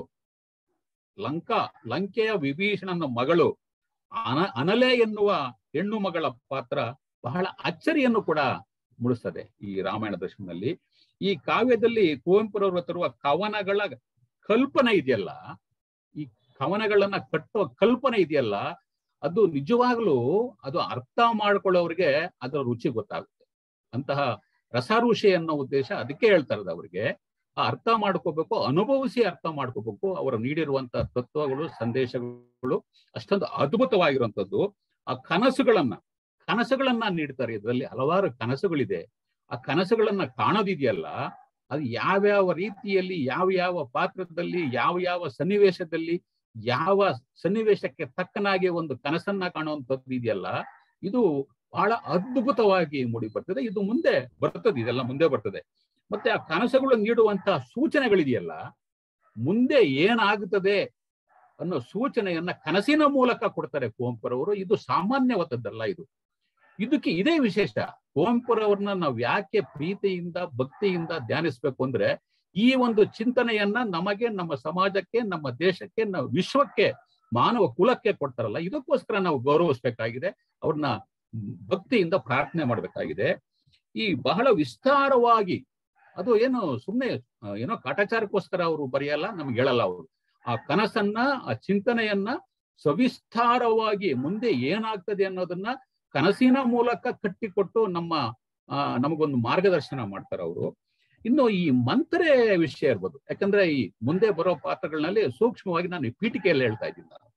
ಲಂಕಾ ಲಂಕೆಯ ವಿಭೀಷಣನ ಮಗಳು ಅನ ಅನಲೆ ಎನ್ನುವ ಹೆಣ್ಣು ಮಗಳ ಪಾತ್ರ ಬಹಳ ಅಚ್ಚರಿಯನ್ನು ಕೂಡ ಮೂಡಿಸ್ತದೆ ಈ ರಾಮಾಯಣ ದರ್ಶನದಲ್ಲಿ ಈ ಕಾವ್ಯದಲ್ಲಿ ಕುವೆಂಪುರವರು ತರುವ ಕವನಗಳ ಕಲ್ಪನೆ ಇದೆಯಲ್ಲ ಈ ಕವನಗಳನ್ನ ಕಟ್ಟುವ ಕಲ್ಪನೆ ಇದೆಯಲ್ಲ ಅದು ನಿಜವಾಗ್ಲೂ ಅದು ಅರ್ಥ ಮಾಡ್ಕೊಳ್ಳೋರಿಗೆ ಅದರ ರುಚಿ ಗೊತ್ತಾಗುತ್ತೆ ಅಂತಹ ರಸಋಷಿ ಅನ್ನೋ ಉದ್ದೇಶ ಅದಕ್ಕೆ ಹೇಳ್ತಾ ಇರೋದು ಅವರಿಗೆ ಆ ಅರ್ಥ ಮಾಡ್ಕೋಬೇಕು ಅನುಭವಿಸಿ ಅರ್ಥ ಮಾಡ್ಕೋಬೇಕು ಅವರು ನೀಡಿರುವಂತಹ ತತ್ವಗಳು ಸಂದೇಶಗಳು ಅಷ್ಟೊಂದು ಅದ್ಭುತವಾಗಿರುವಂತದ್ದು ಆ ಕನಸುಗಳನ್ನ ಕನಸುಗಳನ್ನ ನೀಡ್ತಾರೆ ಇದರಲ್ಲಿ ಹಲವಾರು ಕನಸುಗಳಿದೆ ಆ ಕನಸುಗಳನ್ನ ಕಾಣೋದಿದೆಯಲ್ಲ ಅದು ಯಾವ್ಯಾವ ರೀತಿಯಲ್ಲಿ ಯಾವ ಯಾವ ಪಾತ್ರದಲ್ಲಿ ಯಾವ ಯಾವ ಸನ್ನಿವೇಶದಲ್ಲಿ ಯಾವ ಸನ್ನಿವೇಶಕ್ಕೆ ತಕ್ಕನಾಗಿ ಒಂದು ಕನಸನ್ನ ಕಾಣುವಂಥದ್ದು ಇದೆಯಲ್ಲ ಇದು ಬಹಳ ಅದ್ಭುತವಾಗಿ ಮೂಡಿ ಬರ್ತದೆ ಇದು ಮುಂದೆ ಬರ್ತದೆ ಇದೆಲ್ಲ ಮುಂದೆ ಬರ್ತದೆ ಮತ್ತೆ ಆ ಕನಸುಗಳು ನೀಡುವಂತಹ ಸೂಚನೆಗಳಿದೆಯಲ್ಲ ಮುಂದೆ ಏನಾಗುತ್ತದೆ ಅನ್ನೋ ಸೂಚನೆಯನ್ನ ಕನಸಿನ ಮೂಲಕ ಕೊಡ್ತಾರೆ ಕುವೆಂಪುರವರು ಇದು ಸಾಮಾನ್ಯವಾದದ್ದಲ್ಲ ಇದು ಇದಕ್ಕೆ ಇದೇ ವಿಶೇಷ ಕುವೆಂಪುರವ್ರನ್ನ ನಾವು ಯಾಕೆ ಪ್ರೀತಿಯಿಂದ ಭಕ್ತಿಯಿಂದ ಧ್ಯಾನಿಸ್ಬೇಕು ಅಂದ್ರೆ ಈ ಒಂದು ಚಿಂತನೆಯನ್ನ ನಮಗೆ ನಮ್ಮ ಸಮಾಜಕ್ಕೆ ನಮ್ಮ ದೇಶಕ್ಕೆ ನಾವು ವಿಶ್ವಕ್ಕೆ ಮಾನವ ಕುಲಕ್ಕೆ ಕೊಡ್ತಾರಲ್ಲ ಇದಕ್ಕೋಸ್ಕರ ನಾವು ಗೌರವಿಸ್ಬೇಕಾಗಿದೆ ಅವ್ರನ್ನ ಭಕ್ತಿಯಿಂದ ಪ್ರಾರ್ಥನೆ ಮಾಡ್ಬೇಕಾಗಿದೆ ಈ ಬಹಳ ವಿಸ್ತಾರವಾಗಿ ಅದು ಏನು ಸುಮ್ಮನೆ ಏನೋ ಕಾಟಾಚಾರಕ್ಕೋಸ್ಕರ ಅವರು ಬರೆಯಲ್ಲ ನಮ್ಗೆ ಹೇಳಲ್ಲ ಅವರು ಆ ಕನಸನ್ನ ಆ ಚಿಂತನೆಯನ್ನ ಸವಿಸ್ತಾರವಾಗಿ ಮುಂದೆ ಏನಾಗ್ತದೆ ಅನ್ನೋದನ್ನ ಕನಸಿನ ಮೂಲಕ ಕಟ್ಟಿಕೊಟ್ಟು ನಮ್ಮ ಆ ನಮಗೊಂದು ಮಾರ್ಗದರ್ಶನ ಮಾಡ್ತಾರೆ ಅವರು ಇನ್ನು ಈ ಮಂತ್ರೆ ವಿಷಯ ಇರ್ಬೋದು ಯಾಕಂದ್ರೆ ಈ ಮುಂದೆ ಬರೋ ಪಾತ್ರಗಳಲ್ಲಿ ಸೂಕ್ಷ್ಮವಾಗಿ ನಾನು ಈ ಪೀಠಿಕೆಯಲ್ಲಿ ಹೇಳ್ತಾ ಇದ್ದೀನಿ ನಾನು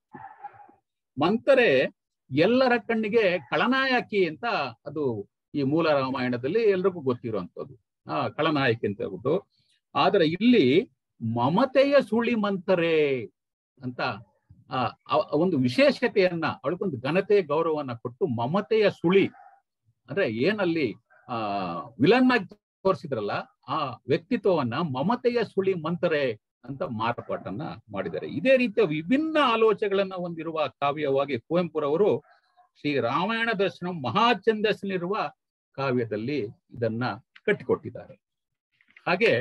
ಮಂತರೆ ಎಲ್ಲರ ಕಣ್ಣಿಗೆ ಖಳನಾಯಕಿ ಅಂತ ಅದು ಈ ಮೂಲ ರಾಮಾಯಣದಲ್ಲಿ ಎಲ್ರಿಗೂ ಗೊತ್ತಿರುವಂತದ್ದು ಆ ಖಳನಾಯಕಿ ಅಂತ ಹೇಳ್ಬಿಟ್ಟು ಆದ್ರೆ ಇಲ್ಲಿ ಮಮತೆಯ ಸುಳಿ ಮಂತರೆ ಅಂತ ಆ ಆ ಒಂದು ವಿಶೇಷತೆಯನ್ನ ಅವಳಿಗೊಂದು ಘನತೆ ಗೌರವವನ್ನ ಕೊಟ್ಟು ಮಮತೆಯ ಸುಳಿ ಅಂದ್ರೆ ಏನಲ್ಲಿ ಆ ವಿಲನ್ ಆಗಿ ತೋರಿಸಿದ್ರಲ್ಲ ಆ ವ್ಯಕ್ತಿತ್ವವನ್ನ ಮಮತೆಯ ಸುಳಿ ಮಂತರೆ ಅಂತ ಮಾರ್ಪಾಟನ್ನ ಮಾಡಿದ್ದಾರೆ ಇದೇ ರೀತಿಯ ವಿಭಿನ್ನ ಆಲೋಚನೆಗಳನ್ನ ಹೊಂದಿರುವ ಕಾವ್ಯವಾಗಿ ಕುವೆಂಪುರವರು ಶ್ರೀ ರಾಮಾಯಣ ದರ್ಶನ ಮಹಾಛಂದಸ್ಸಿನಿರುವ ಕಾವ್ಯದಲ್ಲಿ ಇದನ್ನ ಕಟ್ಟಿಕೊಟ್ಟಿದ್ದಾರೆ ಹಾಗೆ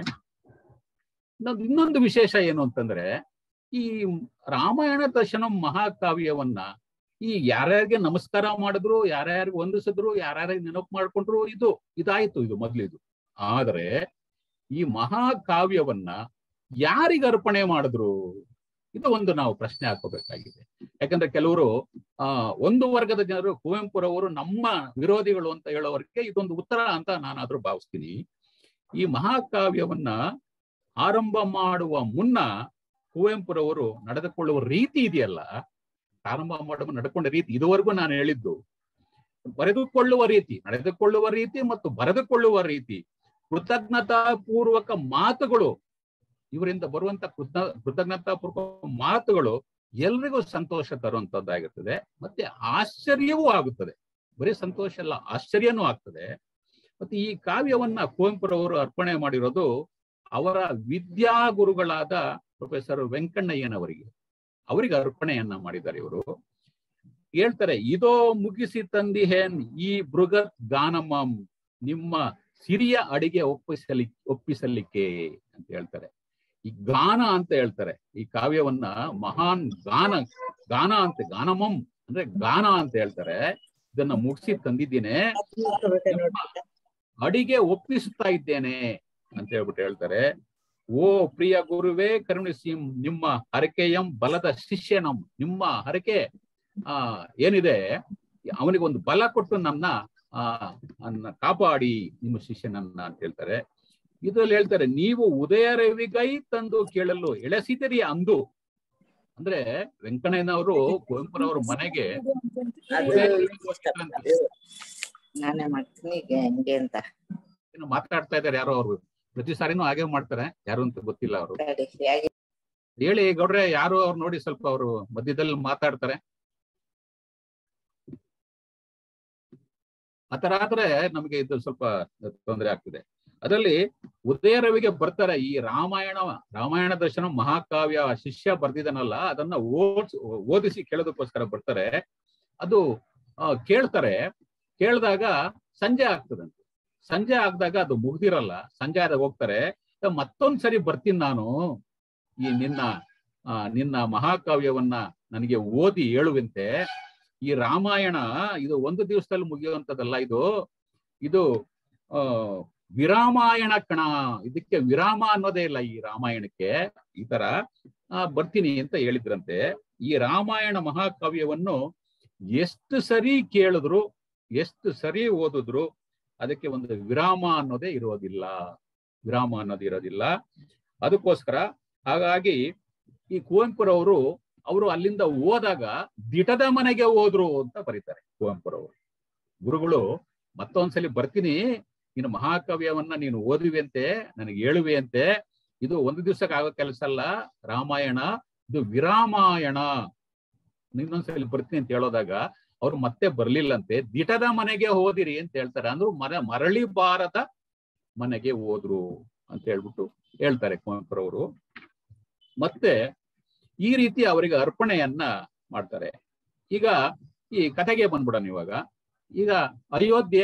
ಇನ್ನೊಂದು ಇನ್ನೊಂದು ವಿಶೇಷ ಏನು ಅಂತಂದ್ರೆ ಈ ರಾಮಾಯಣ ದರ್ಶನ ಮಹಾಕಾವ್ಯವನ್ನ ಈ ಯಾರ್ಯಾರಿಗೆ ನಮಸ್ಕಾರ ಮಾಡಿದ್ರು ಯಾರ್ಯಾರಿಗೆ ವಂದಿಸಿದ್ರು ಯಾರ್ಯಾರಿಗೆ ನೆನಪು ಮಾಡ್ಕೊಂಡ್ರು ಇದು ಇದಾಯ್ತು ಇದು ಮೊದ್ಲಿದು ಆದ್ರೆ ಈ ಮಹಾಕಾವ್ಯವನ್ನ ಯಾರಿಗೆ ಅರ್ಪಣೆ ಮಾಡಿದ್ರು ಇದು ಒಂದು ನಾವು ಪ್ರಶ್ನೆ ಹಾಕೋಬೇಕಾಗಿದೆ ಯಾಕಂದ್ರೆ ಕೆಲವರು ಆ ಒಂದು ವರ್ಗದ ಜನರು ಕುವೆಂಪುರವರು ನಮ್ಮ ವಿರೋಧಿಗಳು ಅಂತ ಹೇಳೋವರಿಗೆ ಇದೊಂದು ಉತ್ತರ ಅಂತ ನಾನಾದ್ರೂ ಭಾವಿಸ್ತೀನಿ ಈ ಮಹಾಕಾವ್ಯವನ್ನ ಆರಂಭ ಮಾಡುವ ಮುನ್ನ ಕುವೆಂಪುರವರು ನಡೆದುಕೊಳ್ಳುವ ರೀತಿ ಇದೆಯಲ್ಲ ಪ್ರಾರಂಭ ಮಾಡುವ ನಡ್ಕೊಂಡ ರೀತಿ ಇದುವರೆಗೂ ನಾನು ಹೇಳಿದ್ದು ಬರೆದುಕೊಳ್ಳುವ ರೀತಿ ನಡೆದುಕೊಳ್ಳುವ ರೀತಿ ಮತ್ತು ಬರೆದುಕೊಳ್ಳುವ ರೀತಿ ಕೃತಜ್ಞತಾ ಪೂರ್ವಕ ಮಾತುಗಳು ಇವರಿಂದ ಬರುವಂತ ಕೃತ ಕೃತಜ್ಞತಾ ಪೂರ್ವಕ ಮಾತುಗಳು ಎಲ್ರಿಗೂ ಸಂತೋಷ ತರುವಂತದ್ದಾಗಿರ್ತದೆ ಮತ್ತೆ ಆಶ್ಚರ್ಯವೂ ಆಗುತ್ತದೆ ಬರೀ ಸಂತೋಷ ಅಲ್ಲ ಆಶ್ಚರ್ಯನೂ ಆಗ್ತದೆ ಮತ್ತೆ ಈ ಕಾವ್ಯವನ್ನ ಕುವೆಂಪುರವರು ಅರ್ಪಣೆ ಮಾಡಿರೋದು ಅವರ ವಿದ್ಯಾ ಗುರುಗಳಾದ ಪ್ರೊಫೆಸರ್ ವೆಂಕಣ್ಣಯ್ಯನವರಿಗೆ ಅವರಿಗೆ ಅರ್ಪಣೆಯನ್ನ ಮಾಡಿದ್ದಾರೆ ಇವರು ಹೇಳ್ತಾರೆ ಇದೋ ಮುಗಿಸಿ ತಂದಿಹೇನ್ ಈ ಬೃಗತ್ ಗಾನಮಂ ನಿಮ್ಮ ಸಿರಿಯ ಅಡಿಗೆ ಒಪ್ಪಿಸಲಿ ಒಪ್ಪಿಸಲಿಕ್ಕೆ ಅಂತ ಹೇಳ್ತಾರೆ ಈ ಗಾನ ಅಂತ ಹೇಳ್ತಾರೆ ಈ ಕಾವ್ಯವನ್ನ ಮಹಾನ್ ಗಾನ ಗಾನ ಅಂತ ಗಾನಮಂ ಅಂದ್ರೆ ಗಾನ ಅಂತ ಹೇಳ್ತಾರೆ ಇದನ್ನ ಮುಗಿಸಿ ತಂದಿದ್ದೀನಿ ಅಡಿಗೆ ಒಪ್ಪಿಸುತ್ತಾ ಇದ್ದೇನೆ ಅಂತ ಹೇಳ್ಬಿಟ್ಟು ಹೇಳ್ತಾರೆ ಓ ಪ್ರಿಯ ಗುರುವೇ ಕರುಣಿಸಿ ನಿಮ್ಮ ಹರಕೆಯಂ ಬಲದ ಶಿಷ್ಯನಂ ನಿಮ್ಮ ಹರಕೆ ಆ ಏನಿದೆ ಅವನಿಗೆ ಒಂದು ಬಲ ಕೊಟ್ಟು ನನ್ನ ಆ ಅನ್ನ ಕಾಪಾಡಿ ನಿಮ್ಮ ಶಿಷ್ಯನನ್ನ ಅಂತ ಹೇಳ್ತಾರೆ ಇದ್ರಲ್ಲಿ ಹೇಳ್ತಾರೆ ನೀವು ಉದಯ ರವಿಗೈ ತಂದು ಕೇಳಲು ಎಳೆಸಿದಿರಿ ಅಂದು ಅಂದ್ರೆ ವೆಂಕಣ್ಣಯ್ಯನವರು ಕುವೆಂಪುರವ್ರ ಮನೆಗೆ ಅದು ಉದಯ ರವಿಗೋಸ್ಕರ ನಾನೇ ಮಾಡ್ತೀನಿ ಈಗ ಹೆಂಗೆ ಅಂತ ಏನೋ ಮಾತಾಡ್ತಾ ಇದಾರೆ ಯಾರೋ ಅವರು ಪ್ರತಿ ಸಾರಿನೂ ಹಾಗೆ ಮಾಡ್ತಾರೆ ಯಾರು ಅಂತ ಗೊತ್ತಿಲ್ಲ ಅವರು ತಡಿ ಹೇಗೆ ಹೇಳಿ ಗೌಡ್ರೆ ಯಾರು ಅವ್ರು ನೋಡಿ ಸ್ವಲ್ಪ ಅವರು ಮಧ್ಯದಲ್ಲಿ ಮಾತಾಡ್ತಾರೆ ಆತರ ಆದ್ರೆ ನಮಗೆ ಇದು ಸ್ವಲ್ಪ ತೊಂದರೆ ಆಗ್ತಿದೆ ಅದರಲ್ಲಿ ಉದಯ ರವಿಗೆ ಬರ್ತಾರೆ ಈ ರಾಮಾಯಣ ರಾಮಾಯಣ ದರ್ಶನ ಮಹಾಕಾವ್ಯ ಶಿಷ್ಯ ಬರ್ದಿದನಲ್ಲ ಅದನ್ನ ಓದ್ಸ್ ಓದಿಸಿ ಕೇಳೋದಕ್ಕೋಸ್ಕರ ಬರ್ತಾರೆ ಅದು ಆ, ಕೇಳ್ತಾರೆ ಕೇಳಿದಾಗ ಸಂಜೆ ಆಗ್ತದಂತೆ ಸಂಜೆ ಆಗ್ದಾಗ ಅದು ಮುಗ್ದಿರಲ್ಲ ಸಂಜೆ ಆದಾಗ ಹೋಗ್ತಾರೆ ಮತ್ತೊಂದ್ ಸರಿ ಬರ್ತೀನಿ ನಾನು ಈ ನಿನ್ನ ಆ, ನಿನ್ನ ಮಹಾಕಾವ್ಯವನ್ನ ನನಗೆ ಓದಿ ಹೇಳುವಂತೆ ಈ ರಾಮಾಯಣ ಇದು ಒಂದು ದಿವಸದಲ್ಲಿ ಮುಗಿಯುವಂತದ್ದಲ್ಲ ಇದು ಇದು ಆ ವಿರಾಮಾಯಣ ಕಣ ಇದಕ್ಕೆ ವಿರಾಮ ಅನ್ನೋದೇ ಇಲ್ಲ ಈ ರಾಮಾಯಣಕ್ಕೆ ಈ ತರ ಆ, ಬರ್ತೀನಿ ಅಂತ ಹೇಳಿದ್ರಂತೆ ಈ ರಾಮಾಯಣ ಮಹಾಕಾವ್ಯವನ್ನು ಎಷ್ಟು ಸರಿ ಕೇಳಿದ್ರು ಎಷ್ಟು ಸರಿ ಓದಿದ್ರು ಅದಕ್ಕೆ ಒಂದು ವಿರಾಮ ಅನ್ನೋದೇ ಇರೋದಿಲ್ಲ ವಿರಾಮ ಅನ್ನೋದು ಇರೋದಿಲ್ಲ ಅದಕ್ಕೋಸ್ಕರ ಹಾಗಾಗಿ ಈ ಕುವೆಂಪುರವರು ಅವರು ಅಲ್ಲಿಂದ ಹೋದಾಗ ದಿಟದ ಮನೆಗೆ ಹೋದ್ರು ಅಂತ ಬರೀತಾರೆ ಕುವೆಂಪುರವರು ಗುರುಗಳು ಮತ್ತೊಂದ್ಸಲಿ ಬರ್ತೀನಿ ನೀನು ಮಹಾಕಾವ್ಯವನ್ನ ನೀನು ಓದುವೆಂತೆ ನನಗೆ ಹೇಳುವೆಯಂತೆ ಇದು ಒಂದು ದಿವಸಕ್ಕೆ ಆಗೋ ಕೆಲಸ ಅಲ್ಲ ರಾಮಾಯಣ ಇದು ವಿರಾಮಾಯಣ ಇನ್ನೊಂದ್ಸಲಿ ಬರ್ತೀನಿ ಅಂತ ಹೇಳೋದಾಗ ಅವ್ರು ಮತ್ತೆ ಬರ್ಲಿಲ್ಲಂತೆ ದಿಟದ ಮನೆಗೆ ಹೋದಿರಿ ಅಂತ ಹೇಳ್ತಾರೆ ಅಂದ್ರು ಮರ ಮರಳಿ ಬಾರದ ಮನೆಗೆ ಹೋದ್ರು ಅಂತ ಹೇಳ್ಬಿಟ್ಟು ಹೇಳ್ತಾರೆ ಕುವೆಂಪುರವರು ಮತ್ತೆ ಈ ರೀತಿ ಅವರಿಗೆ ಅರ್ಪಣೆಯನ್ನ ಮಾಡ್ತಾರೆ ಈಗ ಈ ಕಥೆಗೆ ಬಂದ್ಬಿಡೋಣ ಇವಾಗ ಈಗ ಅಯೋಧ್ಯೆ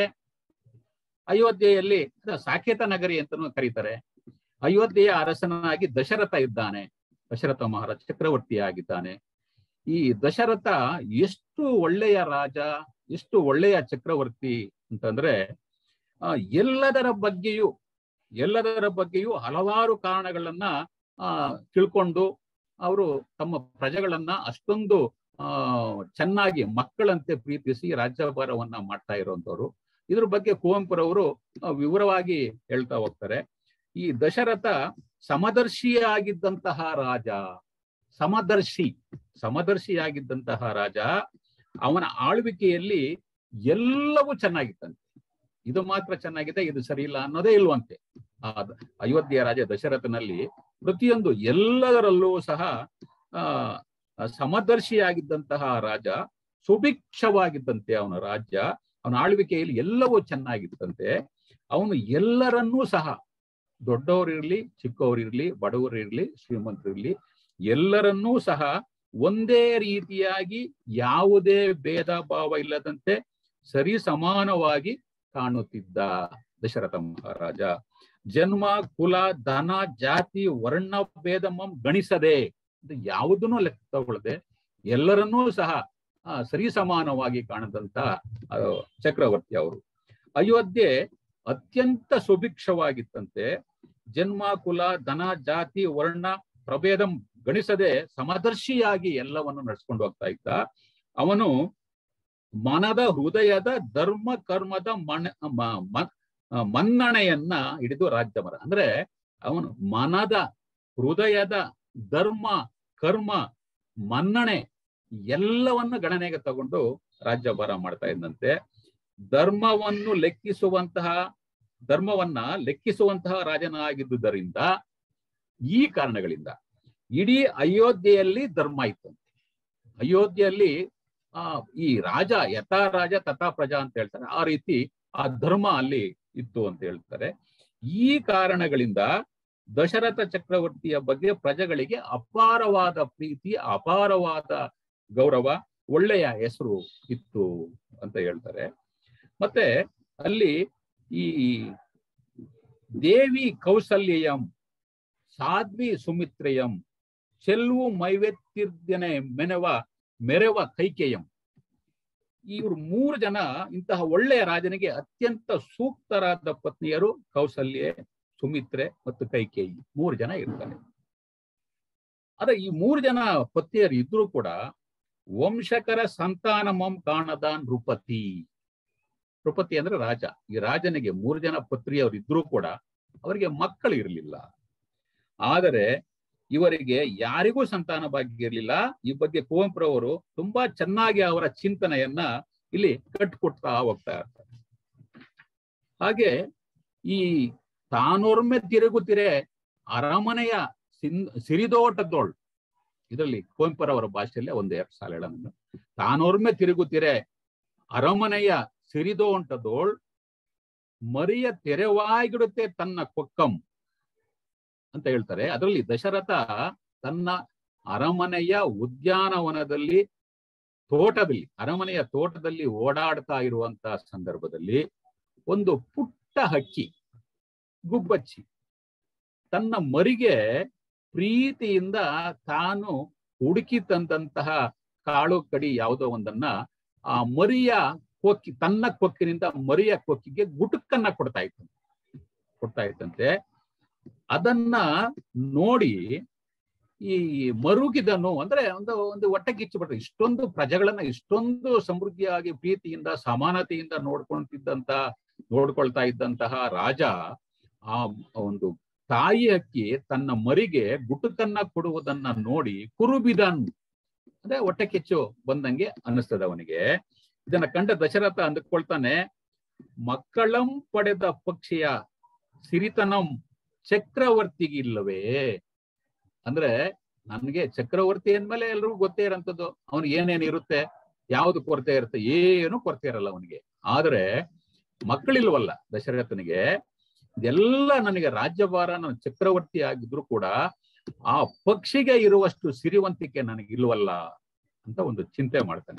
ಅಯೋಧ್ಯೆಯಲ್ಲಿ ಅದ ಸಾಕೇತ ನಗರಿ ಅಂತಾನೂ ಕರೀತಾರೆ ಅಯೋಧ್ಯೆಯ ಅರಸನಾಗಿ ದಶರಥ ಇದ್ದಾನೆ ದಶರಥ ಮಹಾರಾಜ ಚಕ್ರವರ್ತಿ ಆಗಿದ್ದಾನೆ ಈ ದಶರಥ ಎಷ್ಟು ಒಳ್ಳೆಯ ರಾಜ ಎಷ್ಟು ಒಳ್ಳೆಯ ಚಕ್ರವರ್ತಿ ಅಂತಂದ್ರೆ ಆ ಎಲ್ಲದರ ಬಗ್ಗೆಯೂ ಎಲ್ಲದರ ಬಗ್ಗೆಯೂ ಹಲವಾರು ಕಾರಣಗಳನ್ನ ಆ ತಿಳ್ಕೊಂಡು ಅವರು ತಮ್ಮ ಪ್ರಜೆಗಳನ್ನ ಅಷ್ಟೊಂದು ಆ ಚೆನ್ನಾಗಿ ಮಕ್ಕಳಂತೆ ಪ್ರೀತಿಸಿ ರಾಜ್ಯಭಾರವನ್ನ ಮಾಡ್ತಾ ಇರುವಂತವ್ರು ಇದ್ರ ಬಗ್ಗೆ ಕುವೆಂಪುರವರು ಆ, ವಿವರವಾಗಿ ಹೇಳ್ತಾ ಹೋಗ್ತಾರೆ ಈ ದಶರಥ ಸಮದರ್ಶಿಯಾಗಿದ್ದಂತಹ ರಾಜ ಸಮದರ್ಶಿ ಸಮದರ್ಶಿಯಾಗಿದ್ದಂತಹ ರಾಜ ಅವನ ಆಳ್ವಿಕೆಯಲ್ಲಿ ಎಲ್ಲವೂ ಚೆನ್ನಾಗಿತ್ತಂತೆ ಇದು ಮಾತ್ರ ಚೆನ್ನಾಗಿದೆ ಇದು ಸರಿ ಇಲ್ಲ ಅನ್ನೋದೇ ಇಲ್ವಂತೆ ಆ ದ- ಅಯೋಧ್ಯೆಯ ರಾಜ ದಶರಥನಲ್ಲಿ ಪ್ರತಿಯೊಂದು ಎಲ್ಲದರಲ್ಲೂ ಸಹ ಆ ಸಮದರ್ಶಿಯಾಗಿದ್ದಂತಹ ರಾಜ ಸುಭಿಕ್ಷವಾಗಿದ್ದಂತೆ ಅವನ ರಾಜ್ಯ ಅವನ ಆಳ್ವಿಕೆಯಲ್ಲಿ ಎಲ್ಲವೂ ಚೆನ್ನಾಗಿತ್ತಂತೆ ಅವನು ಎಲ್ಲರನ್ನೂ ಸಹ ದೊಡ್ಡವರಿರ್ಲಿ ಚಿಕ್ಕವರಿರ್ಲಿ ಬಡವರಿರ್ಲಿ ಶ್ರೀಮಂತರಿರ್ಲಿ ಎಲ್ಲರನ್ನೂ ಸಹ ಒಂದೇ ರೀತಿಯಾಗಿ ಯಾವುದೇ ಭೇದ ಭಾವ ಇಲ್ಲದಂತೆ ಸರಿ ಸಮಾನವಾಗಿ ಕಾಣುತ್ತಿದ್ದ ದಶರಥ ಮಹಾರಾಜ ಜನ್ಮ ಕುಲ ಧನ ಜಾತಿ ವರ್ಣ ಭೇದಮಂ ಗಣಿಸದೆ ಇದು ಯಾವುದನ್ನು ಲೆಕ್ಕ ತಗೊಳ್ಳದೆ ಎಲ್ಲರನ್ನೂ ಸಹ ಆ, ಸರಿ ಸಮಾನವಾಗಿ ಕಾಣದಂತ ಆ, ಚಕ್ರವರ್ತಿ ಅವರು ಅಯೋಧ್ಯೆ ಅತ್ಯಂತ ಸುಭಿಕ್ಷವಾಗಿತ್ತಂತೆ ಜನ್ಮ ಕುಲ ಧನ ಜಾತಿ ವರ್ಣ ಪ್ರಭೇದಂ ಗಣಿಸದೆ ಸಮದರ್ಶಿಯಾಗಿ ಎಲ್ಲವನ್ನು ನಡ್ಸ್ಕೊಂಡು ಹೋಗ್ತಾ ಇದ್ದ ಅವನು ಮನದ ಹೃದಯದ ಧರ್ಮ ಕರ್ಮದ ಮಣ ಮ- ಮ- ಆ, ಮನ್ನಣೆಯನ್ನ ಹಿಡಿದು ರಾಜ್ಯಮರ ಅಂದ್ರೆ ಅವನು ಮನದ ಹೃದಯದ ಧರ್ಮ ಕರ್ಮ ಮನ್ನಣೆ ಎಲ್ಲವನ್ನು ಗಣನೆಗೆ ತಗೊಂಡು ರಾಜ್ಯಭಾರ ಮಾಡ್ತಾ ಇದ್ದಂತೆ ಧರ್ಮವನ್ನು ಲೆಕ್ಕಿಸುವಂತಹ ಧರ್ಮವನ್ನ ಲೆಕ್ಕಿಸುವಂತಹ ರಾಜನಾಗಿದ್ದುದರಿಂದ ಈ ಕಾರಣಗಳಿಂದ ಇಡೀ ಅಯೋಧ್ಯೆಯಲ್ಲಿ ಧರ್ಮ ಇತ್ತಂತೆ ಅಯೋಧ್ಯೆಯಲ್ಲಿ ಆ ಈ ರಾಜ ಯಥಾ ರಾಜ ತಥಾ ಪ್ರಜಾ ಅಂತ ಹೇಳ್ತಾರೆ ಆ ರೀತಿ ಆ ಧರ್ಮ ಅಲ್ಲಿ ಇತ್ತು ಅಂತ ಹೇಳ್ತಾರೆ ಈ ಕಾರಣಗಳಿಂದ ದಶರಥ ಚಕ್ರವರ್ತಿಯ ಬಗ್ಗೆ ಪ್ರಜೆಗಳಿಗೆ ಅಪಾರವಾದ ಪ್ರೀತಿ ಅಪಾರವಾದ ಗೌರವ ಒಳ್ಳೆಯ ಹೆಸರು ಇತ್ತು ಅಂತ ಹೇಳ್ತಾರೆ ಮತ್ತೆ ಅಲ್ಲಿ ಈ ದೇವಿ ಕೌಸಲ್ಯಂ ಸಾಧ್ವಿ ಸುಮಿತ್ರೆಯಂ ಚೆಲ್ವು ಮೈವೆತ್ತಿರ್ದನೆ ಮೆನವ ಮೆರವ ಕೈಕೆಯಂ ಇವರು ಮೂರು ಜನ ಇಂತಹ ಒಳ್ಳೆಯ ರಾಜನಿಗೆ ಅತ್ಯಂತ ಸೂಕ್ತರಾದ ಪತ್ನಿಯರು ಕೌಸಲ್ಯೆ ಸುಮಿತ್ರೆ ಮತ್ತು ಕೈಕೇಯಿ ಮೂರು ಜನ ಇರ್ತಾರೆ ಆದ್ರೆ ಈ ಮೂರು ಜನ ಪತ್ನಿಯರು ಇದ್ರೂ ಕೂಡ ವಂಶಕರ ಸಂತಾನಮಂ ಕಾಣದ ನೃಪತಿ ನೃಪತಿ ಅಂದ್ರೆ ರಾಜ ಈ ರಾಜನಿಗೆ ಮೂರು ಜನ ಪತ್ನಿಯವರು ಇದ್ರೂ ಕೂಡ ಅವರಿಗೆ ಮಕ್ಕಳು ಇರಲಿಲ್ಲ ಆದರೆ ಇವರಿಗೆ ಯಾರಿಗೂ ಸಂತಾನ ಭಾಗ್ಯ ಇರಲಿಲ್ಲ ಈ ಬಗ್ಗೆ ಕುವೆಂಪುರವರು ತುಂಬಾ ಚೆನ್ನಾಗಿ ಅವರ ಚಿಂತನೆಯನ್ನ ಇಲ್ಲಿ ಕಟ್ಟಿಕೊಡ್ತಾ ಹೋಗ್ತಾ ಇರ್ತಾರೆ ಹಾಗೆ ಈ ತಾನೊರ್ಮೆ ತಿರುಗುತ್ತಿರೆ ಅರಮನೆಯ ಸಿನ್ ಸಿರಿದೋಟದೋಳ್ ಇದರಲ್ಲಿ ಕುವೆಂಪುರವರ ಭಾಷೆಯಲ್ಲೇ ಒಂದು ಎರಡು ಸಾಲ ನಾನು ತಾನೊರ್ಮೆ ತಿರುಗುತ್ತಿರೆ ಅರಮನೆಯ ಸಿರಿದೋಂಟದೋಳ್ ಮರಿಯ ತೆರೆವಾಗಿಡುತ್ತೆ ತನ್ನ ಕೊಕ್ಕಂ ಅಂತ ಹೇಳ್ತಾರೆ ಅದರಲ್ಲಿ ದಶರಥ ತನ್ನ ಅರಮನೆಯ ಉದ್ಯಾನವನದಲ್ಲಿ ತೋಟದಲ್ಲಿ ಅರಮನೆಯ ತೋಟದಲ್ಲಿ ಓಡಾಡ್ತಾ ಇರುವಂತಹ ಸಂದರ್ಭದಲ್ಲಿ ಒಂದು ಪುಟ್ಟ ಹಕ್ಕಿ ಗುಬ್ಬಚ್ಚಿ ತನ್ನ ಮರಿಗೆ ಪ್ರೀತಿಯಿಂದ ತಾನು ಹುಡುಕಿ ತಂದಂತಹ ಕಾಳು ಕಡಿ ಯಾವುದೋ ಒಂದನ್ನ ಆ ಮರಿಯ ಕೊಕ್ಕಿ ತನ್ನ ಕೊಕ್ಕಿನಿಂದ ಮರಿಯ ಕೊಕ್ಕಿಗೆ ಗುಟುಕನ್ನ ಕೊಡ್ತಾ ಇತ್ತು ಕೊಡ್ತಾ ಇತ್ತಂತೆ ಅದನ್ನ ನೋಡಿ ಈ ಮರುಗಿದನು ಅಂದ್ರೆ ಒಂದು ಒಂದು ಹೊಟ್ಟೆ ಕಿಚ್ಚುಬಿಟ್ರೆ ಇಷ್ಟೊಂದು ಪ್ರಜೆಗಳನ್ನ ಇಷ್ಟೊಂದು ಸಮೃದ್ಧಿಯಾಗಿ ಪ್ರೀತಿಯಿಂದ ಸಮಾನತೆಯಿಂದ ನೋಡ್ಕೊಂತಿದ್ದಂತ ನೋಡ್ಕೊಳ್ತಾ ಇದ್ದಂತಹ ರಾಜ ಆ ಒಂದು ತಾಯಿ ಹಕ್ಕಿ ತನ್ನ ಮರಿಗೆ ಗುಟುಕನ್ನ ಕೊಡುವುದನ್ನ ನೋಡಿ ಕುರುಬಿದನ್ ಅಂದ್ರೆ ಹೊಟ್ಟೆ ಕಿಚ್ಚು ಬಂದಂಗೆ ಅನ್ನಿಸ್ತದೆ ಅವನಿಗೆ ಇದನ್ನ ಕಂಡ ದಶರಥ ಅಂದುಕೊಳ್ತಾನೆ ಮಕ್ಕಳಂ ಪಡೆದ ಪಕ್ಷಿಯ ಸಿರಿತನಂ ಚಕ್ರವರ್ತಿಗಿಲ್ಲವೇ ಅಂದ್ರೆ ನನ್ಗೆ ಚಕ್ರವರ್ತಿ ಅಂದ್ಮೇಲೆ ಎಲ್ರಿಗೂ ಗೊತ್ತೇ ಇರೋಂಥದ್ದು ಅವನಿಗೆ ಏನೇನು ಇರುತ್ತೆ ಯಾವ್ದು ಕೊರತೆ ಇರುತ್ತೆ ಏನು ಕೊರತೆ ಇರಲ್ಲ ಅವನಿಗೆ ಆದ್ರೆ ಮಕ್ಕಳಿಲ್ವಲ್ಲ ದಶರಥನಿಗೆ ಇದೆಲ್ಲ ನನಗೆ ರಾಜ್ಯಭಾರ ನಾನು ಚಕ್ರವರ್ತಿ ಆಗಿದ್ರು ಕೂಡ ಆ ಪಕ್ಷಿಗೆ ಇರುವಷ್ಟು ಸಿರಿವಂತಿಕೆ ನನಗೆ ಇಲ್ವಲ್ಲ ಅಂತ ಒಂದು ಚಿಂತೆ ಮಾಡ್ತಾನೆ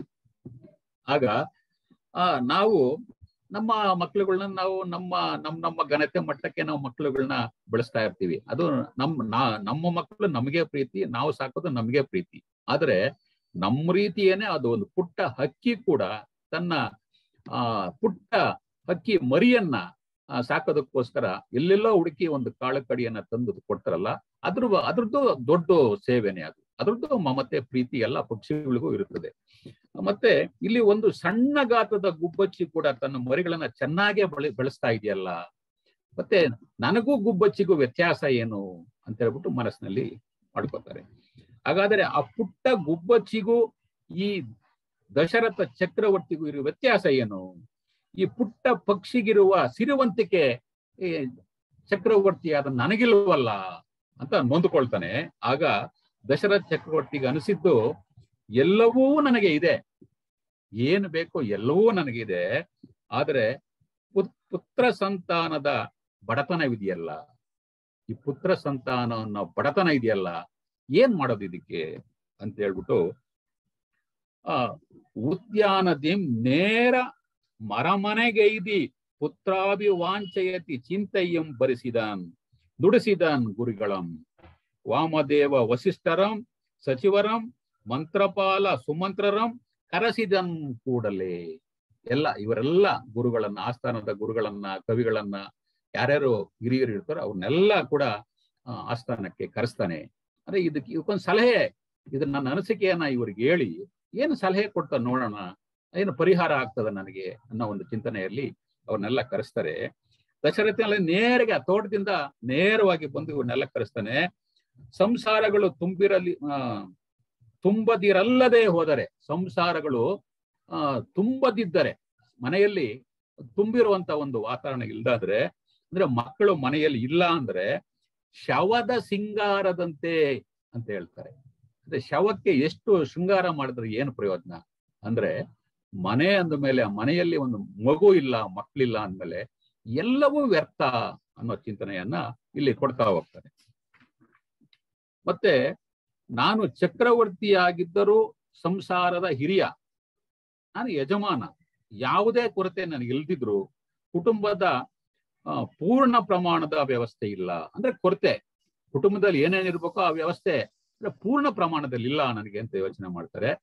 ಆಗ ಆ ನಾವು ನಮ್ಮ ಮಕ್ಳುಗಳನ್ನ ನಾವು ನಮ್ಮ ನಮ್ಮ ನಮ್ಮ ಘನತೆ ಮಟ್ಟಕ್ಕೆ ನಾವು ಮಕ್ಳುಗಳನ್ನ ಬೆಳೆಸ್ತಾ ಇರ್ತೀವಿ ಅದು ನಮ್ ನಾ ನಮ್ಮ ಮಕ್ಕಳು ನಮಗೆ ಪ್ರೀತಿ ನಾವು ಸಾಕೋದು ನಮಗೆ ಪ್ರೀತಿ ಆದ್ರೆ ನಮ್ಮ ರೀತಿಯೇನೆ ಅದು ಒಂದು ಪುಟ್ಟ ಹಕ್ಕಿ ಕೂಡ ತನ್ನ ಆ ಪುಟ್ಟ ಹಕ್ಕಿ ಮರಿಯನ್ನ ಆ, ಸಾಕೋದಕ್ಕೋಸ್ಕರ ಎಲ್ಲೆಲ್ಲೋ ಹುಡುಕಿ ಒಂದು ಕಾಳು ಕಡಿಯನ್ನ ತಂದು ಕೊಡ್ತಾರಲ್ಲ ಅದ್ರ ಅದ್ರದ್ದು ದೊಡ್ಡ ಸೇವೆನೆ ಅದು ಅದ್ರದ್ದು ಮಮತೆ ಪ್ರೀತಿ ಎಲ್ಲ ಪಕ್ಷಿಗಳಿಗೂ ಇರುತ್ತದೆ ಮತ್ತೆ ಇಲ್ಲಿ ಒಂದು ಸಣ್ಣ ಗಾತ್ರದ ಗುಬ್ಬಚ್ಚಿ ಕೂಡ ತನ್ನ ಮರಿಗಳನ್ನ ಚೆನ್ನಾಗೇ ಬೆಳೆ ಬೆಳೆಸ್ತಾ ಇದೆಯಲ್ಲ ಮತ್ತೆ ನನಗೂ ಗುಬ್ಬಚ್ಚಿಗೂ ವ್ಯತ್ಯಾಸ ಏನು ಅಂತ ಹೇಳ್ಬಿಟ್ಟು ಮನಸ್ಸಿನಲ್ಲಿ ಮಾಡ್ಕೋತಾರೆ ಹಾಗಾದ್ರೆ ಆ ಪುಟ್ಟ ಗುಬ್ಬಚ್ಚಿಗೂ ಈ ದಶರಥ ಚಕ್ರವರ್ತಿಗೂ ಇರುವ ವ್ಯತ್ಯಾಸ ಏನು ಈ ಪುಟ್ಟ ಪಕ್ಷಿಗಿರುವ ಸಿರಿವಂತಿಕೆ ಈ ಚಕ್ರವರ್ತಿಯಾದ ನನಗಿಲ್ವಲ್ಲ ಅಂತ ನೊಂದುಕೊಳ್ತಾನೆ ಆಗ ದಶರಥ ಚಕ್ರವರ್ತಿಗೆ ಅನಿಸಿದ್ದು ಎಲ್ಲವೂ ನನಗೆ ಇದೆ ಏನು ಬೇಕೋ ಎಲ್ಲವೂ ನನಗಿದೆ ಆದ್ರೆ ಪುತ್- ಪುತ್ರ ಸಂತಾನದ ಬಡತನವಿದೆಯಲ್ಲ ಈ ಪುತ್ರ ಸಂತಾನ ಅನ್ನೋ ಬಡತನ ಇದೆಯಲ್ಲ ಏನ್ ಮಾಡೋದು ಇದಕ್ಕೆ ಅಂತ ಹೇಳ್ಬಿಟ್ಟು ಆ ಉದ್ಯಾನದಿಂ ನೇರ ಮರಮನೆಗೈದಿ ಪುತ್ರಾಭಿವಾಂಚಯತಿ ಚಿಂತೆಯಂ ಬರಿಸಿದನ್ ನುಡಿಸಿದನ್ ಗುರುಗಳಂ ವಾಮದೇವ ವಸಿಷ್ಠರಂ ಸಚಿವರಂ ಮಂತ್ರಪಾಲ ಸುಮಂತ್ರರಂ ಕರೆಸಿದನ್ ಕೂಡಲೇ ಎಲ್ಲ ಇವರೆಲ್ಲ ಗುರುಗಳನ್ನ ಆಸ್ಥಾನದ ಗುರುಗಳನ್ನ ಕವಿಗಳನ್ನ ಯಾರ್ಯಾರು ಹಿರಿಯರು ಇರ್ತಾರೋ ಅವ್ರನ್ನೆಲ್ಲ ಕೂಡ ಆ, ಆಸ್ಥಾನಕ್ಕೆ ಕರೆಸ್ತಾನೆ ಅಂದ್ರೆ ಇದಕ್ಕೆ ಇವಕ್ಕೊಂದು ಸಲಹೆ ಇದನ್ನ ನನ್ನ ಅನಿಸಿಕೆಯನ್ನ ಇವ್ರಿಗೆ ಹೇಳಿ ಏನು ಸಲಹೆ ಕೊಡ್ತಾ ನೋಡೋಣ ಏನು ಪರಿಹಾರ ಆಗ್ತದ ನನಗೆ ಅನ್ನೋ ಒಂದು ಚಿಂತನೆಯಲ್ಲಿ ಅವ್ರನ್ನೆಲ್ಲ ಕರೆಸ್ತಾರೆ ದಶರಥನಲ್ಲಿ ನೇರಗೆ ಆ ತೋಟದಿಂದ ನೇರವಾಗಿ ಬಂದು ಇವನ್ನೆಲ್ಲ ಕರೆಸ್ತಾನೆ ಸಂಸಾರಗಳು ತುಂಬಿರಲಿ ಆ ತುಂಬದಿರಲ್ಲದೆ ಹೋದರೆ ಸಂಸಾರಗಳು ಆ ತುಂಬದಿದ್ದರೆ ಮನೆಯಲ್ಲಿ ತುಂಬಿರುವಂತ ಒಂದು ವಾತಾವರಣ ಇಲ್ದಾದ್ರೆ ಅಂದ್ರೆ ಮಕ್ಕಳು ಮನೆಯಲ್ಲಿ ಇಲ್ಲ ಅಂದ್ರೆ ಶವದ ಸಿಂಗಾರದಂತೆ ಅಂತ ಹೇಳ್ತಾರೆ ಅಂದ್ರೆ ಶವಕ್ಕೆ ಎಷ್ಟು ಶೃಂಗಾರ ಮಾಡಿದ್ರೆ ಏನು ಪ್ರಯೋಜನ ಅಂದ್ರೆ ಮನೆ ಅಂದ ಮೇಲೆ ಆ ಮನೆಯಲ್ಲಿ ಒಂದು ಮಗು ಇಲ್ಲ ಮಕ್ಕಳಿಲ್ಲ ಅಂದ್ಮೇಲೆ ಎಲ್ಲವೂ ವ್ಯರ್ಥ ಅನ್ನೋ ಚಿಂತನೆಯನ್ನ ಇಲ್ಲಿ ಕೊಡ್ತಾ ಹೋಗ್ತಾರೆ ಮತ್ತೆ ನಾನು ಚಕ್ರವರ್ತಿಯಾಗಿದ್ದರೂ ಸಂಸಾರದ ಹಿರಿಯ ನಾನು ಯಜಮಾನ ಯಾವುದೇ ಕೊರತೆ ನನಗೆ ಇಲ್ದಿದ್ರು ಕುಟುಂಬದ ಆ, ಪೂರ್ಣ ಪ್ರಮಾಣದ ವ್ಯವಸ್ಥೆ ಇಲ್ಲ ಅಂದ್ರೆ ಕೊರತೆ ಕುಟುಂಬದಲ್ಲಿ ಏನೇನಿರ್ಬೇಕೋ ಆ ವ್ಯವಸ್ಥೆ ಅಂದ್ರೆ ಪೂರ್ಣ ಪ್ರಮಾಣದಲ್ಲಿ ಇಲ್ಲ ನನಗೆ ಅಂತ ಯೋಚನೆ ಮಾಡ್ತಾರೆ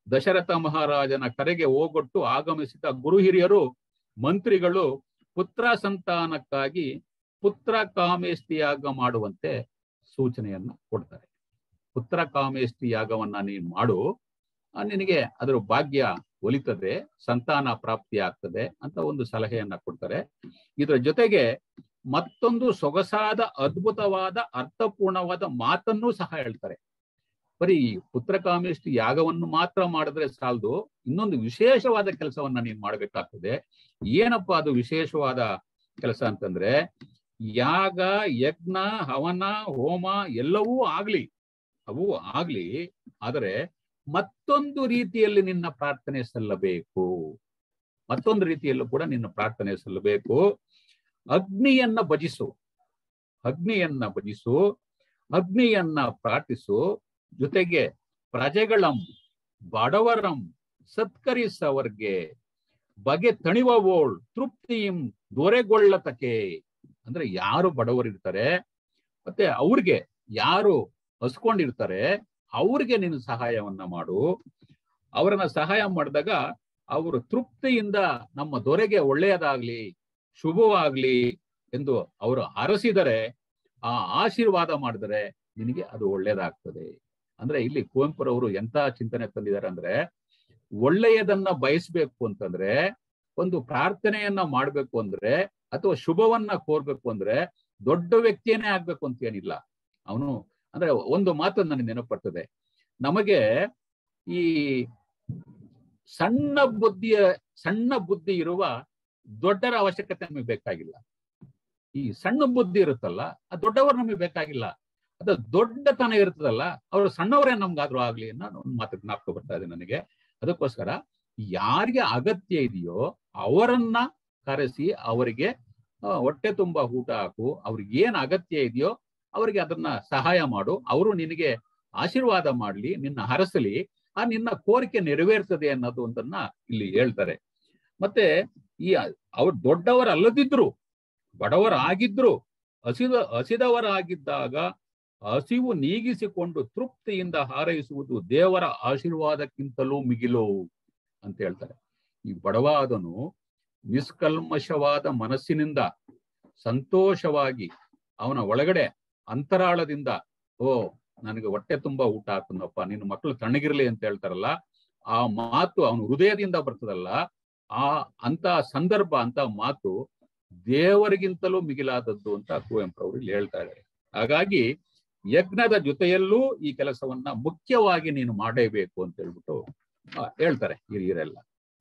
ದಶರಥ ಮಹಾರಾಜನ ಕರೆಗೆ ಹೋಗೊಟ್ಟು ಆಗಮಿಸಿದ ಗುರು ಹಿರಿಯರು ಮಂತ್ರಿಗಳು ಪುತ್ರ ಸಂತಾನಕ್ಕಾಗಿ ಪುತ್ರ ಕಾಮೇಷ್ಟಿ ಯಾಗ ಮಾಡುವಂತೆ ಸೂಚನೆಯನ್ನ ಕೊಡ್ತಾರೆ ಪುತ್ರ ಕಾಮೇಷ್ಟಿ ಯಾಗವನ್ನ ನೀನು ಮಾಡು ಆ, ನಿನಗೆ ಅದರ ಭಾಗ್ಯ ಒಲಿತದೆ ಸಂತಾನ ಪ್ರಾಪ್ತಿ ಆಗ್ತದೆ ಅಂತ ಒಂದು ಸಲಹೆಯನ್ನ ಕೊಡ್ತಾರೆ ಇದರ ಜೊತೆಗೆ ಮತ್ತೊಂದು ಸೊಗಸಾದ ಅದ್ಭುತವಾದ ಅರ್ಥಪೂರ್ಣವಾದ ಮಾತನ್ನೂ ಸಹ ಹೇಳ್ತಾರೆ ಬರೀ ಪುತ್ರಕಾಮೇಷ್ಟಿ ಯಾಗವನ್ನು ಮಾತ್ರ ಮಾಡಿದ್ರೆ ಸಾಲದು ಇನ್ನೊಂದು ವಿಶೇಷವಾದ ಕೆಲಸವನ್ನ ನೀನ್ ಮಾಡ್ಬೇಕಾಗ್ತದೆ ಏನಪ್ಪ ಅದು ವಿಶೇಷವಾದ ಕೆಲಸ ಅಂತಂದ್ರೆ ಯಾಗ ಯಜ್ಞ ಹವನ ಹೋಮ ಎಲ್ಲವೂ ಆಗ್ಲಿ ಅವು ಆಗ್ಲಿ ಆದರೆ ಮತ್ತೊಂದು ರೀತಿಯಲ್ಲಿ ನಿನ್ನ ಪ್ರಾರ್ಥನೆ ಸಲ್ಲಬೇಕು ಮತ್ತೊಂದು ರೀತಿಯಲ್ಲೂ ಕೂಡ ನಿನ್ನ ಪ್ರಾರ್ಥನೆ ಸಲ್ಲಬೇಕು ಅಗ್ನಿಯನ್ನ ಭಜಿಸು ಅಗ್ನಿಯನ್ನ ಭಜಿಸು ಅಗ್ನಿಯನ್ನ ಪ್ರಾರ್ಥಿಸು ಜೊತೆಗೆ ಪ್ರಜೆಗಳಂ ಬಡವರಂ ಸತ್ಕರಿಸವರ್ಗೆ ಬಗೆ ತಣಿವವೋಳ್ ತೃಪ್ತಿಯಂ ದೊರೆಗೊಳ್ಳತಕೆ ಅಂದ್ರೆ ಯಾರು ಬಡವರಿರ್ತಾರೆ ಮತ್ತೆ ಅವ್ರಿಗೆ ಯಾರು ಹಸ್ಕೊಂಡಿರ್ತಾರೆ ಅವ್ರಿಗೆ ನೀನು ಸಹಾಯವನ್ನ ಮಾಡು ಅವರನ್ನ ಸಹಾಯ ಮಾಡಿದಾಗ ಅವರು ತೃಪ್ತಿಯಿಂದ ನಮ್ಮ ದೊರೆಗೆ ಒಳ್ಳೆಯದಾಗ್ಲಿ ಶುಭವಾಗ್ಲಿ ಎಂದು ಅವರು ಹರಸಿದರೆ ಆ ಆಶೀರ್ವಾದ ಮಾಡಿದರೆ ನಿನಗೆ ಅದು ಒಳ್ಳೇದಾಗ್ತದೆ ಅಂದ್ರೆ ಇಲ್ಲಿ ಕುವೆಂಪುರವರು ಎಂತ ಚಿಂತನೆ ತಂದಿದ್ದಾರೆ ಅಂದ್ರೆ ಒಳ್ಳೆಯದನ್ನ ಬಯಸ್ಬೇಕು ಅಂತಂದ್ರೆ ಒಂದು ಪ್ರಾರ್ಥನೆಯನ್ನ ಮಾಡ್ಬೇಕು ಅಂದ್ರೆ ಅಥವಾ ಶುಭವನ್ನ ಕೋರ್ಬೇಕು ಅಂದ್ರೆ ದೊಡ್ಡ ವ್ಯಕ್ತಿಯೇ ಆಗ್ಬೇಕು ಅಂತ ಏನಿಲ್ಲ ಅವನು ಅಂದ್ರೆ ಒಂದು ಮಾತು ನನಗೆ ನೆನಪಡ್ತದೆ ನಮಗೆ ಈ ಸಣ್ಣ ಬುದ್ಧಿಯ ಸಣ್ಣ ಬುದ್ಧಿ ಇರುವ ದೊಡ್ಡರ ಅವಶ್ಯಕತೆ ನಮಗೆ ಬೇಕಾಗಿಲ್ಲ ಈ ಸಣ್ಣ ಬುದ್ಧಿ ಇರುತ್ತಲ್ಲ ಆ ದೊಡ್ಡವರು ನಮಗೆ ಬೇಕಾಗಿಲ್ಲ ಅದು ದೊಡ್ಡತನ ಇರ್ತದಲ್ಲ ಅವರು ಸಣ್ಣವರೇ ನಮ್ಗಾದ್ರೂ ಆಗ್ಲಿ ಅನ್ನೋ ಒಂದು ಮಾತು ಜ್ಞಾಪಕ ಬರ್ತಾ ಇದೆ ನನಗೆ ಅದಕ್ಕೋಸ್ಕರ ಯಾರಿಗೆ ಅಗತ್ಯ ಇದೆಯೋ ಅವರನ್ನ ಕರೆಸಿ ಅವರಿಗೆ ಆ, ಹೊಟ್ಟೆ ತುಂಬಾ ಊಟ ಹಾಕು ಅವ್ರಿಗೆ ಏನ್ ಅಗತ್ಯ ಇದೆಯೋ ಅವರಿಗೆ ಅದನ್ನ ಸಹಾಯ ಮಾಡು ಅವರು ನಿನಗೆ ಆಶೀರ್ವಾದ ಮಾಡ್ಲಿ ನಿನ್ನ ಹರಸಲಿ ಆ ನಿನ್ನ ಕೋರಿಕೆ ನೆರವೇರ್ತದೆ ಅನ್ನೋದು ಅಂತನ್ನ ಇಲ್ಲಿ ಹೇಳ್ತಾರೆ ಮತ್ತೆ ಈ ಅವ್ರು ದೊಡ್ಡವರಲ್ಲದಿದ್ರು ಬಡವರಾಗಿದ್ರು ಹಸಿದ ಹಸಿದವರಾಗಿದ್ದಾಗ ಹಸಿವು ನೀಗಿಸಿಕೊಂಡು ತೃಪ್ತಿಯಿಂದ ಹಾರೈಸುವುದು ದೇವರ ಆಶೀರ್ವಾದಕ್ಕಿಂತಲೂ ಮಿಗಿಲು ಅಂತ ಹೇಳ್ತಾರೆ ಈ ಬಡವಾದನು ನಿಷ್ಕಲ್ಮಶವಾದ ಮನಸ್ಸಿನಿಂದ ಸಂತೋಷವಾಗಿ ಅವನ ಒಳಗಡೆ ಅಂತರಾಳದಿಂದ ಓ ನನಗೆ ಹೊಟ್ಟೆ ತುಂಬಾ ಊಟ ಹಾಕುನಪ್ಪ ನಿನ್ನ ಮಕ್ಕಳು ತಣ್ಣಗಿರ್ಲಿ ಅಂತ ಹೇಳ್ತಾರಲ್ಲ ಆ ಮಾತು ಅವನ ಹೃದಯದಿಂದ ಬರ್ತದಲ್ಲ ಆ ಅಂತ ಸಂದರ್ಭ ಅಂತ ಮಾತು ದೇವರಿಗಿಂತಲೂ ಮಿಗಿಲಾದದ್ದು ಅಂತ ಕುವೆಂಪು ಅವರು ಇಲ್ಲಿ ಹೇಳ್ತಾ ಇದ್ದಾರೆ ಹಾಗಾಗಿ ಯಜ್ಞದ ಜೊತೆಯಲ್ಲೂ ಈ ಕೆಲಸವನ್ನ ಮುಖ್ಯವಾಗಿ ನೀನು ಮಾಡೇಬೇಕು ಅಂತ ಹೇಳ್ಬಿಟ್ಟು ಆ, ಹೇಳ್ತಾರೆ ಹಿರಿಯರೆಲ್ಲ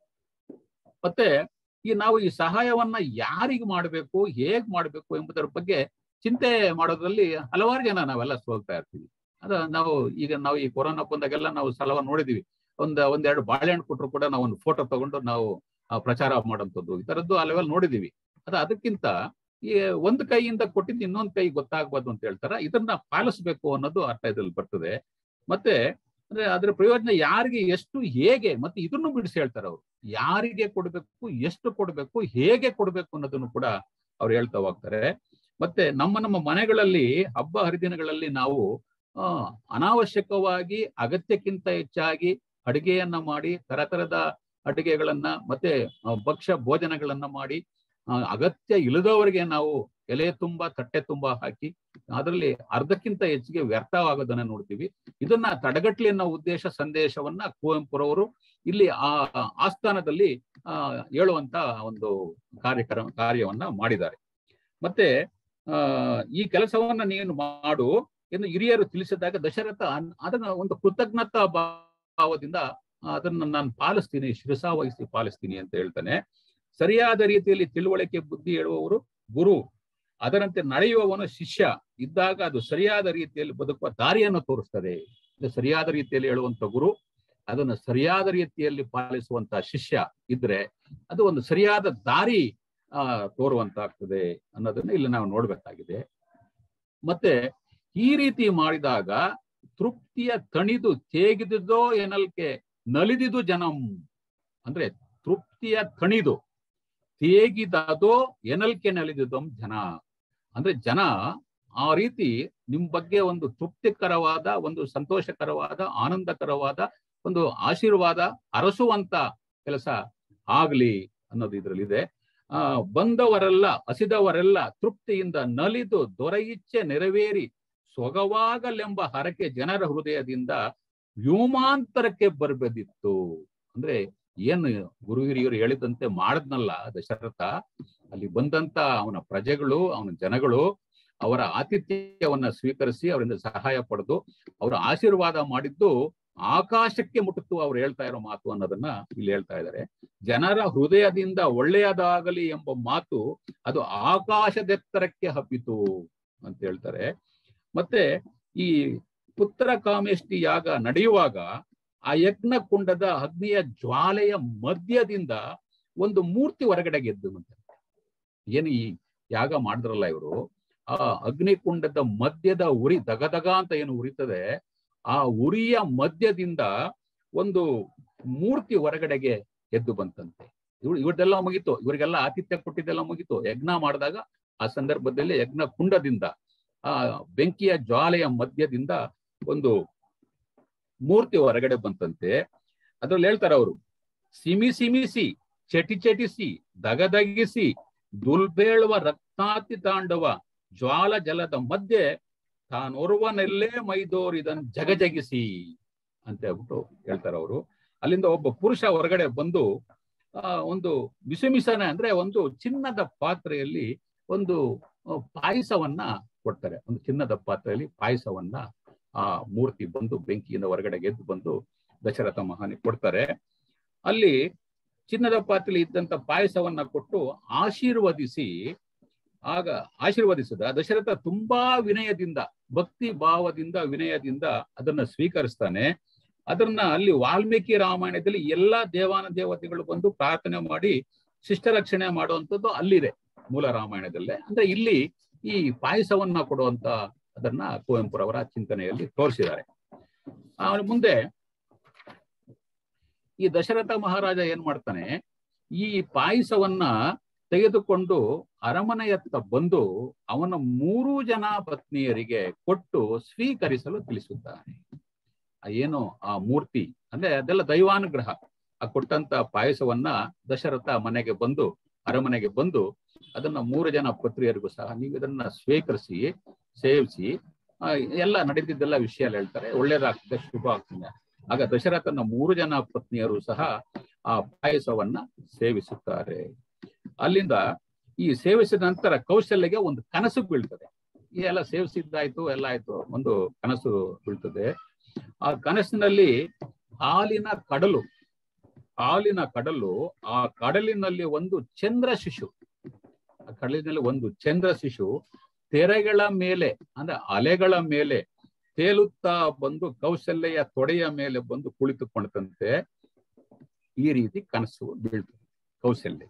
ಮತ್ತೆ ಈ ನಾವು ಈ ಸಹಾಯವನ್ನ ಯಾರಿಗೆ ಮಾಡಬೇಕು ಹೇಗ್ ಮಾಡಬೇಕು ಎಂಬುದರ ಬಗ್ಗೆ ಚಿಂತೆ ಮಾಡೋದ್ರಲ್ಲಿ ಹಲವಾರು ಜನ ನಾವೆಲ್ಲ ಸೋಲ್ತಾ ಇರ್ತೀವಿ ಅದ ನಾವು ಈಗ ನಾವು ಈ ಕೊರೋನಾ ಬಂದಾಗೆಲ್ಲ ನಾವು ಸಲವ ನೋಡಿದೀವಿ ಒಂದ್ ಒಂದೆರಡು ಬಾಳೆಹಣ್ಣು ಕೊಟ್ಟರು ಕೂಡ ನಾವು ಒಂದು ಫೋಟೋ ತಗೊಂಡು ನಾವು ಆ, ಪ್ರಚಾರ ಮಾಡೋಂಥದ್ದು ಈ ತರದ್ದು ಅಲೆವೆಲ್ಲ ನೋಡಿದೀವಿ ಅದ ಅದಕ್ಕಿಂತ ಈ ಒಂದ್ ಕೈಯಿಂದ ಕೊಟ್ಟಿದ್ದು ಇನ್ನೊಂದ್ ಕೈ ಗೊತ್ತಾಗ್ಬಾರ್ದು ಅಂತ ಹೇಳ್ತಾರ ಇದನ್ನ ಪಾಲಿಸ್ಬೇಕು ಅನ್ನೋದು ಅರ್ಥ ಇದ್ರಲ್ಲಿ ಬರ್ತದೆ ಮತ್ತೆ ಅಂದ್ರೆ ಅದ್ರ ಪ್ರಯೋಜನ ಯಾರಿಗೆ ಎಷ್ಟು ಹೇಗೆ ಮತ್ತೆ ಇದನ್ನು ಬಿಡಿಸಿ ಹೇಳ್ತಾರೆ ಅವರು ಯಾರಿಗೆ ಕೊಡ್ಬೇಕು ಎಷ್ಟು ಕೊಡ್ಬೇಕು ಹೇಗೆ ಕೊಡ್ಬೇಕು ಅನ್ನೋದನ್ನು ಕೂಡ ಅವ್ರು ಹೇಳ್ತಾ ಹೋಗ್ತಾರೆ ಮತ್ತೆ ನಮ್ಮ ನಮ್ಮ ಮನೆಗಳಲ್ಲಿ ಹಬ್ಬ ಹರಿದಿನಗಳಲ್ಲಿ ನಾವು ಆ ಅನಾವಶ್ಯಕವಾಗಿ ಅಗತ್ಯಕ್ಕಿಂತ ಹೆಚ್ಚಾಗಿ ಅಡಿಗೆಯನ್ನ ಮಾಡಿ ತರತರದ ಅಡಿಗೆಗಳನ್ನ ಮತ್ತೆ ಆ, ಭಕ್ಷ್ಯ ಭೋಜನಗಳನ್ನ ಮಾಡಿ ಆ, ಅಗತ್ಯ ಇಲ್ಲದವರಿಗೆ ನಾವು ಎಲೆ ತುಂಬಾ ತಟ್ಟೆ ತುಂಬಾ ಹಾಕಿ ಅದರಲ್ಲಿ ಅರ್ಧಕ್ಕಿಂತ ಹೆಚ್ಚಿಗೆ ವ್ಯರ್ಥವಾಗೋದನ್ನ ನೋಡ್ತೀವಿ ಇದನ್ನ ತಡೆಗಟ್ಲಿ ಅನ್ನೋ ಉದ್ದೇಶ ಸಂದೇಶವನ್ನ ಕುವೆಂಪುರವರು ಇಲ್ಲಿ ಆ ಆಸ್ಥಾನದಲ್ಲಿ ಆ ಹೇಳುವಂತ ಒಂದು ಕಾರ್ಯಕ್ರಮ ಕಾರ್ಯವನ್ನ ಮಾಡಿದ್ದಾರೆ ಮತ್ತೆ ಆ ಈ ಕೆಲಸವನ್ನ ನೀನು ಮಾಡು ಎಂದು ಹಿರಿಯರು ತಿಳಿಸಿದಾಗ ದಶರಥ ಅನ್- ಅದನ್ನ ಒಂದು ಕೃತಜ್ಞತಾ ಭಾವದಿಂದ ಅದನ್ನ ನಾನು ಪಾಲಿಸ್ತೀನಿ ಶಿರಸಾವಹಿಸಿ ಪಾಲಿಸ್ತೀನಿ ಅಂತ ಹೇಳ್ತಾನೆ ಸರಿಯಾದ ರೀತಿಯಲ್ಲಿ ತಿಳುವಳಿಕೆ ಬುದ್ಧಿ ಹೇಳುವವರು ಗುರು ಅದರಂತೆ ನಡೆಯುವವನು ಶಿಷ್ಯ ಇದ್ದಾಗ ಅದು ಸರಿಯಾದ ರೀತಿಯಲ್ಲಿ ಬದುಕುವ ದಾರಿಯನ್ನು ತೋರಿಸ್ತದೆ ಇದು ಸರಿಯಾದ ರೀತಿಯಲ್ಲಿ ಹೇಳುವಂತ ಗುರು ಅದನ್ನು ಸರಿಯಾದ ರೀತಿಯಲ್ಲಿ ಪಾಲಿಸುವಂತ ಶಿಷ್ಯ ಇದ್ರೆ ಅದು ಒಂದು ಸರಿಯಾದ ದಾರಿ ಆ ತೋರುವಂತಾಗ್ತದೆ ಅನ್ನೋದನ್ನ ಇಲ್ಲಿ ನಾವು ನೋಡ್ಬೇಕಾಗಿದೆ ಮತ್ತೆ ಈ ರೀತಿ ಮಾಡಿದಾಗ ತೃಪ್ತಿಯ ತಣಿದು ತೇಗಿದುದೋ ಎನಲ್ಕೆ ನಲಿದಿದು ಜನಂ ಅಂದ್ರೆ ತೃಪ್ತಿಯ ತಣಿದು ತೇಗಿದದೋ ಎನಲ್ಕೆ ನಲಿದಿದಂ ಜನ ಅಂದ್ರೆ ಜನ ಆ ರೀತಿ ನಿಮ್ ಬಗ್ಗೆ ಒಂದು ತೃಪ್ತಿಕರವಾದ ಒಂದು ಸಂತೋಷಕರವಾದ ಆನಂದಕರವಾದ ಒಂದು ಆಶೀರ್ವಾದ ಅರಸುವಂತ ಕೆಲಸ ಆಗ್ಲಿ ಅನ್ನೋದು ಇದ್ರಲ್ಲಿದೆ ಆ ಬಂದವರೆಲ್ಲ ಹಸಿದವರೆಲ್ಲ ತೃಪ್ತಿಯಿಂದ ನಲಿದು ದೊರೆಯಿಚ್ಛೆ ನೆರವೇರಿ ಸೊಗವಾಗಲೆಂಬ ಹರಕೆ ಜನರ ಹೃದಯದಿಂದ ವ್ಯೋಮಾಂತರಕ್ಕೆ ಬರಬೇದಿತ್ತು ಅಂದ್ರೆ ಏನು ಗುರು ಹಿರಿಯರು ಹೇಳಿದಂತೆ ಮಾಡದ್ನಲ್ಲ ದಶರಥ ಅಲ್ಲಿ ಬಂದಂತ ಅವನ ಪ್ರಜೆಗಳು ಅವನ ಜನಗಳು ಅವರ ಆತಿಥ್ಯವನ್ನ ಸ್ವೀಕರಿಸಿ ಅವರಿಂದ ಸಹಾಯ ಪಡೆದು ಅವರ ಆಶೀರ್ವಾದ ಮಾಡಿದ್ದು ಆಕಾಶಕ್ಕೆ ಮುಟ್ಟಿತು ಅವ್ರು ಹೇಳ್ತಾ ಇರೋ ಮಾತು ಅನ್ನೋದನ್ನ ಇಲ್ಲಿ ಹೇಳ್ತಾ ಇದ್ದಾರೆ ಜನರ ಹೃದಯದಿಂದ ಒಳ್ಳೆಯದಾಗಲಿ ಎಂಬ ಮಾತು ಅದು ಆಕಾಶದೆತ್ತರಕ್ಕೆ ಹಬ್ಬಿತು ಅಂತ ಹೇಳ್ತಾರೆ ಮತ್ತೆ ಈ ಪುತ್ರ ಕಾಮೇಷ್ಟಿ ಯಾಗ ನಡೆಯುವಾಗ ಆ ಯಜ್ಞ ಕುಂಡದ ಅಗ್ನಿಯ ಜ್ವಾಲೆಯ ಮಧ್ಯದಿಂದ ಒಂದು ಮೂರ್ತಿ ಹೊರಗಡೆ ಗೆದ್ದು ಅಂತ ಏನು ಈ ಯಾಗ ಮಾಡಿದ್ರಲ್ಲ ಇವರು ಆ ಅಗ್ನಿಕುಂಡದ ಮಧ್ಯದ ಉರಿ ದಗದಗ ಅಂತ ಏನು ಉರಿತದೆ ಆ ಉರಿಯ ಮಧ್ಯದಿಂದ ಒಂದು ಮೂರ್ತಿ ಹೊರಗಡೆಗೆ ಎದ್ದು ಬಂತಂತೆ ಇವ್ ಇವ್ರದೆಲ್ಲ ಮುಗೀತು ಇವರಿಗೆಲ್ಲ ಆತಿಥ್ಯ ಕೊಟ್ಟಿದ್ದೆಲ್ಲ ಮುಗೀತು ಯಜ್ಞ ಮಾಡಿದಾಗ ಆ ಸಂದರ್ಭದಲ್ಲಿ ಯಜ್ಞ ಕುಂಡದಿಂದ ಆ ಬೆಂಕಿಯ ಜ್ವಾಲೆಯ ಮಧ್ಯದಿಂದ ಒಂದು ಮೂರ್ತಿ ಹೊರಗಡೆ ಬಂತಂತೆ ಅದ್ರಲ್ಲಿ ಹೇಳ್ತಾರೆ ಅವರು ಸಿಮಿ ಸಿಮಿಸಿ ಚಟಿ ಚಟಿಸಿ ದಗದಗಿಸಿ ದುಲ್ಬೇಳುವ ರಕ್ತಾತಿ ತಾಂಡವ ಜ್ವಾಲ ಜಲದ ಮಧ್ಯೆ ತಾನೊರ್ವನೆಲ್ಲೇ ಮೈದೋರಿದನ್ ಜಗಜಗಿಸಿ ಅಂತ ಹೇಳ್ಬಿಟ್ಟು ಹೇಳ್ತಾರೆ ಅವರು ಅಲ್ಲಿಂದ ಒಬ್ಬ ಪುರುಷ ಹೊರಗಡೆ ಬಂದು ಆ ಒಂದು ಬಿಸಿಮಿಸನೆ ಅಂದ್ರೆ ಒಂದು ಚಿನ್ನದ ಪಾತ್ರೆಯಲ್ಲಿ ಒಂದು ಪಾಯಸವನ್ನ ಕೊಡ್ತಾರೆ ಒಂದು ಚಿನ್ನದ ಪಾತ್ರೆಯಲ್ಲಿ ಪಾಯಸವನ್ನ ಆ ಮೂರ್ತಿ ಬಂದು ಬೆಂಕಿಯಿಂದ ಹೊರಗಡೆ ಗೆದ್ದು ಬಂದು ದಶರಥ ಮಹಾನಿ ಕೊಡ್ತಾರೆ ಅಲ್ಲಿ ಚಿನ್ನದ ಪಾತ್ರೆಯಲ್ಲಿ ಇದ್ದಂತ ಪಾಯಸವನ್ನ ಕೊಟ್ಟು ಆಶೀರ್ವದಿಸಿ ಆಗ ಆಶೀರ್ವದಿಸಿದ ದಶರಥ ತುಂಬಾ ವಿನಯದಿಂದ ಭಕ್ತಿ ಭಾವದಿಂದ ವಿನಯದಿಂದ ಅದನ್ನ ಸ್ವೀಕರಿಸ್ತಾನೆ ಅದನ್ನ ಅಲ್ಲಿ ವಾಲ್ಮೀಕಿ ರಾಮಾಯಣದಲ್ಲಿ ಎಲ್ಲಾ ದೇವಾನ ದೇವತೆಗಳು ಬಂದು ಪ್ರಾರ್ಥನೆ ಮಾಡಿ ಶಿಷ್ಟ ರಕ್ಷಣೆ ಮಾಡುವಂಥದ್ದು ಅಲ್ಲಿದೆ ಮೂಲ ರಾಮಾಯಣದಲ್ಲೇ ಅಂದ್ರೆ ಇಲ್ಲಿ ಈ ಪಾಯಸವನ್ನ ಕೊಡುವಂತ ಅದನ್ನ ಕುವೆಂಪುರವರ ಚಿಂತನೆಯಲ್ಲಿ ತೋರಿಸಿದ್ದಾರೆ ಆಮೇಲೆ ಮುಂದೆ ಈ ದಶರಥ ಮಹಾರಾಜ ಏನ್ ಮಾಡ್ತಾನೆ ಈ ಪಾಯಸವನ್ನ ತೆಗೆದುಕೊಂಡು ಅರಮನೆಯತ್ತ ಬಂದು ಅವನ ಮೂರು ಜನ ಪತ್ನಿಯರಿಗೆ ಕೊಟ್ಟು ಸ್ವೀಕರಿಸಲು ತಿಳಿಸುತ್ತಾನೆ ಏನು ಆ ಮೂರ್ತಿ ಅಂದ್ರೆ ಅದೆಲ್ಲ ದೈವಾನುಗ್ರಹ ಆ ಕೊಟ್ಟಂತ ಪಾಯಸವನ್ನ ದಶರಥ ಮನೆಗೆ ಬಂದು ಅರಮನೆಗೆ ಬಂದು ಅದನ್ನ ಮೂರು ಜನ ಪತ್ರಿಯರಿಗೂ ಸಹ ನೀವು ಇದನ್ನ ಸ್ವೀಕರಿಸಿ ಸೇವಿಸಿ ಎಲ್ಲ ನಡೆದಿದ್ದೆಲ್ಲ ವಿಷಯ ಹೇಳ್ತಾರೆ ಒಳ್ಳೇದಾಗ್ತದೆ ಶುಭ ಆಗ್ತದೆ ಆಗ ದಶರಥನ ಮೂರು ಜನ ಪತ್ನಿಯರು ಸಹ ಆ ಪಾಯಸವನ್ನ ಸೇವಿಸುತ್ತಾರೆ ಅಲ್ಲಿಂದ ಈ ಸೇವಿಸಿದ ನಂತರ ಕೌಶಲ್ಯಗೆ ಒಂದು ಕನಸು ಬೀಳ್ತದೆ ಈ ಎಲ್ಲ ಸೇವಿಸಿದ್ದಾಯ್ತು ಎಲ್ಲ ಆಯ್ತು ಒಂದು ಕನಸು ಬೀಳ್ತದೆ ಆ ಕನಸಿನಲ್ಲಿ ಹಾಲಿನ ಕಡಲು ಹಾಲಿನ ಕಡಲು ಆ ಕಡಲಿನಲ್ಲಿ ಒಂದು ಚಂದ್ರ ಶಿಶು ಆ ಕಡಲಿನಲ್ಲಿ ಒಂದು ಚಂದ್ರ ಶಿಶು ತೆರೆಗಳ ಮೇಲೆ ಅಂದ್ರೆ ಅಲೆಗಳ ಮೇಲೆ ತೇಲುತ್ತಾ ಬಂದು ಕೌಶಲ್ಯ ತೊಡೆಯ ಮೇಲೆ ಬಂದು ಕುಳಿತುಕೊಂಡಂತೆ ಈ ರೀತಿ ಕನಸು ಬೀಳ್ತದೆ ಕೌಶಲ್ಯ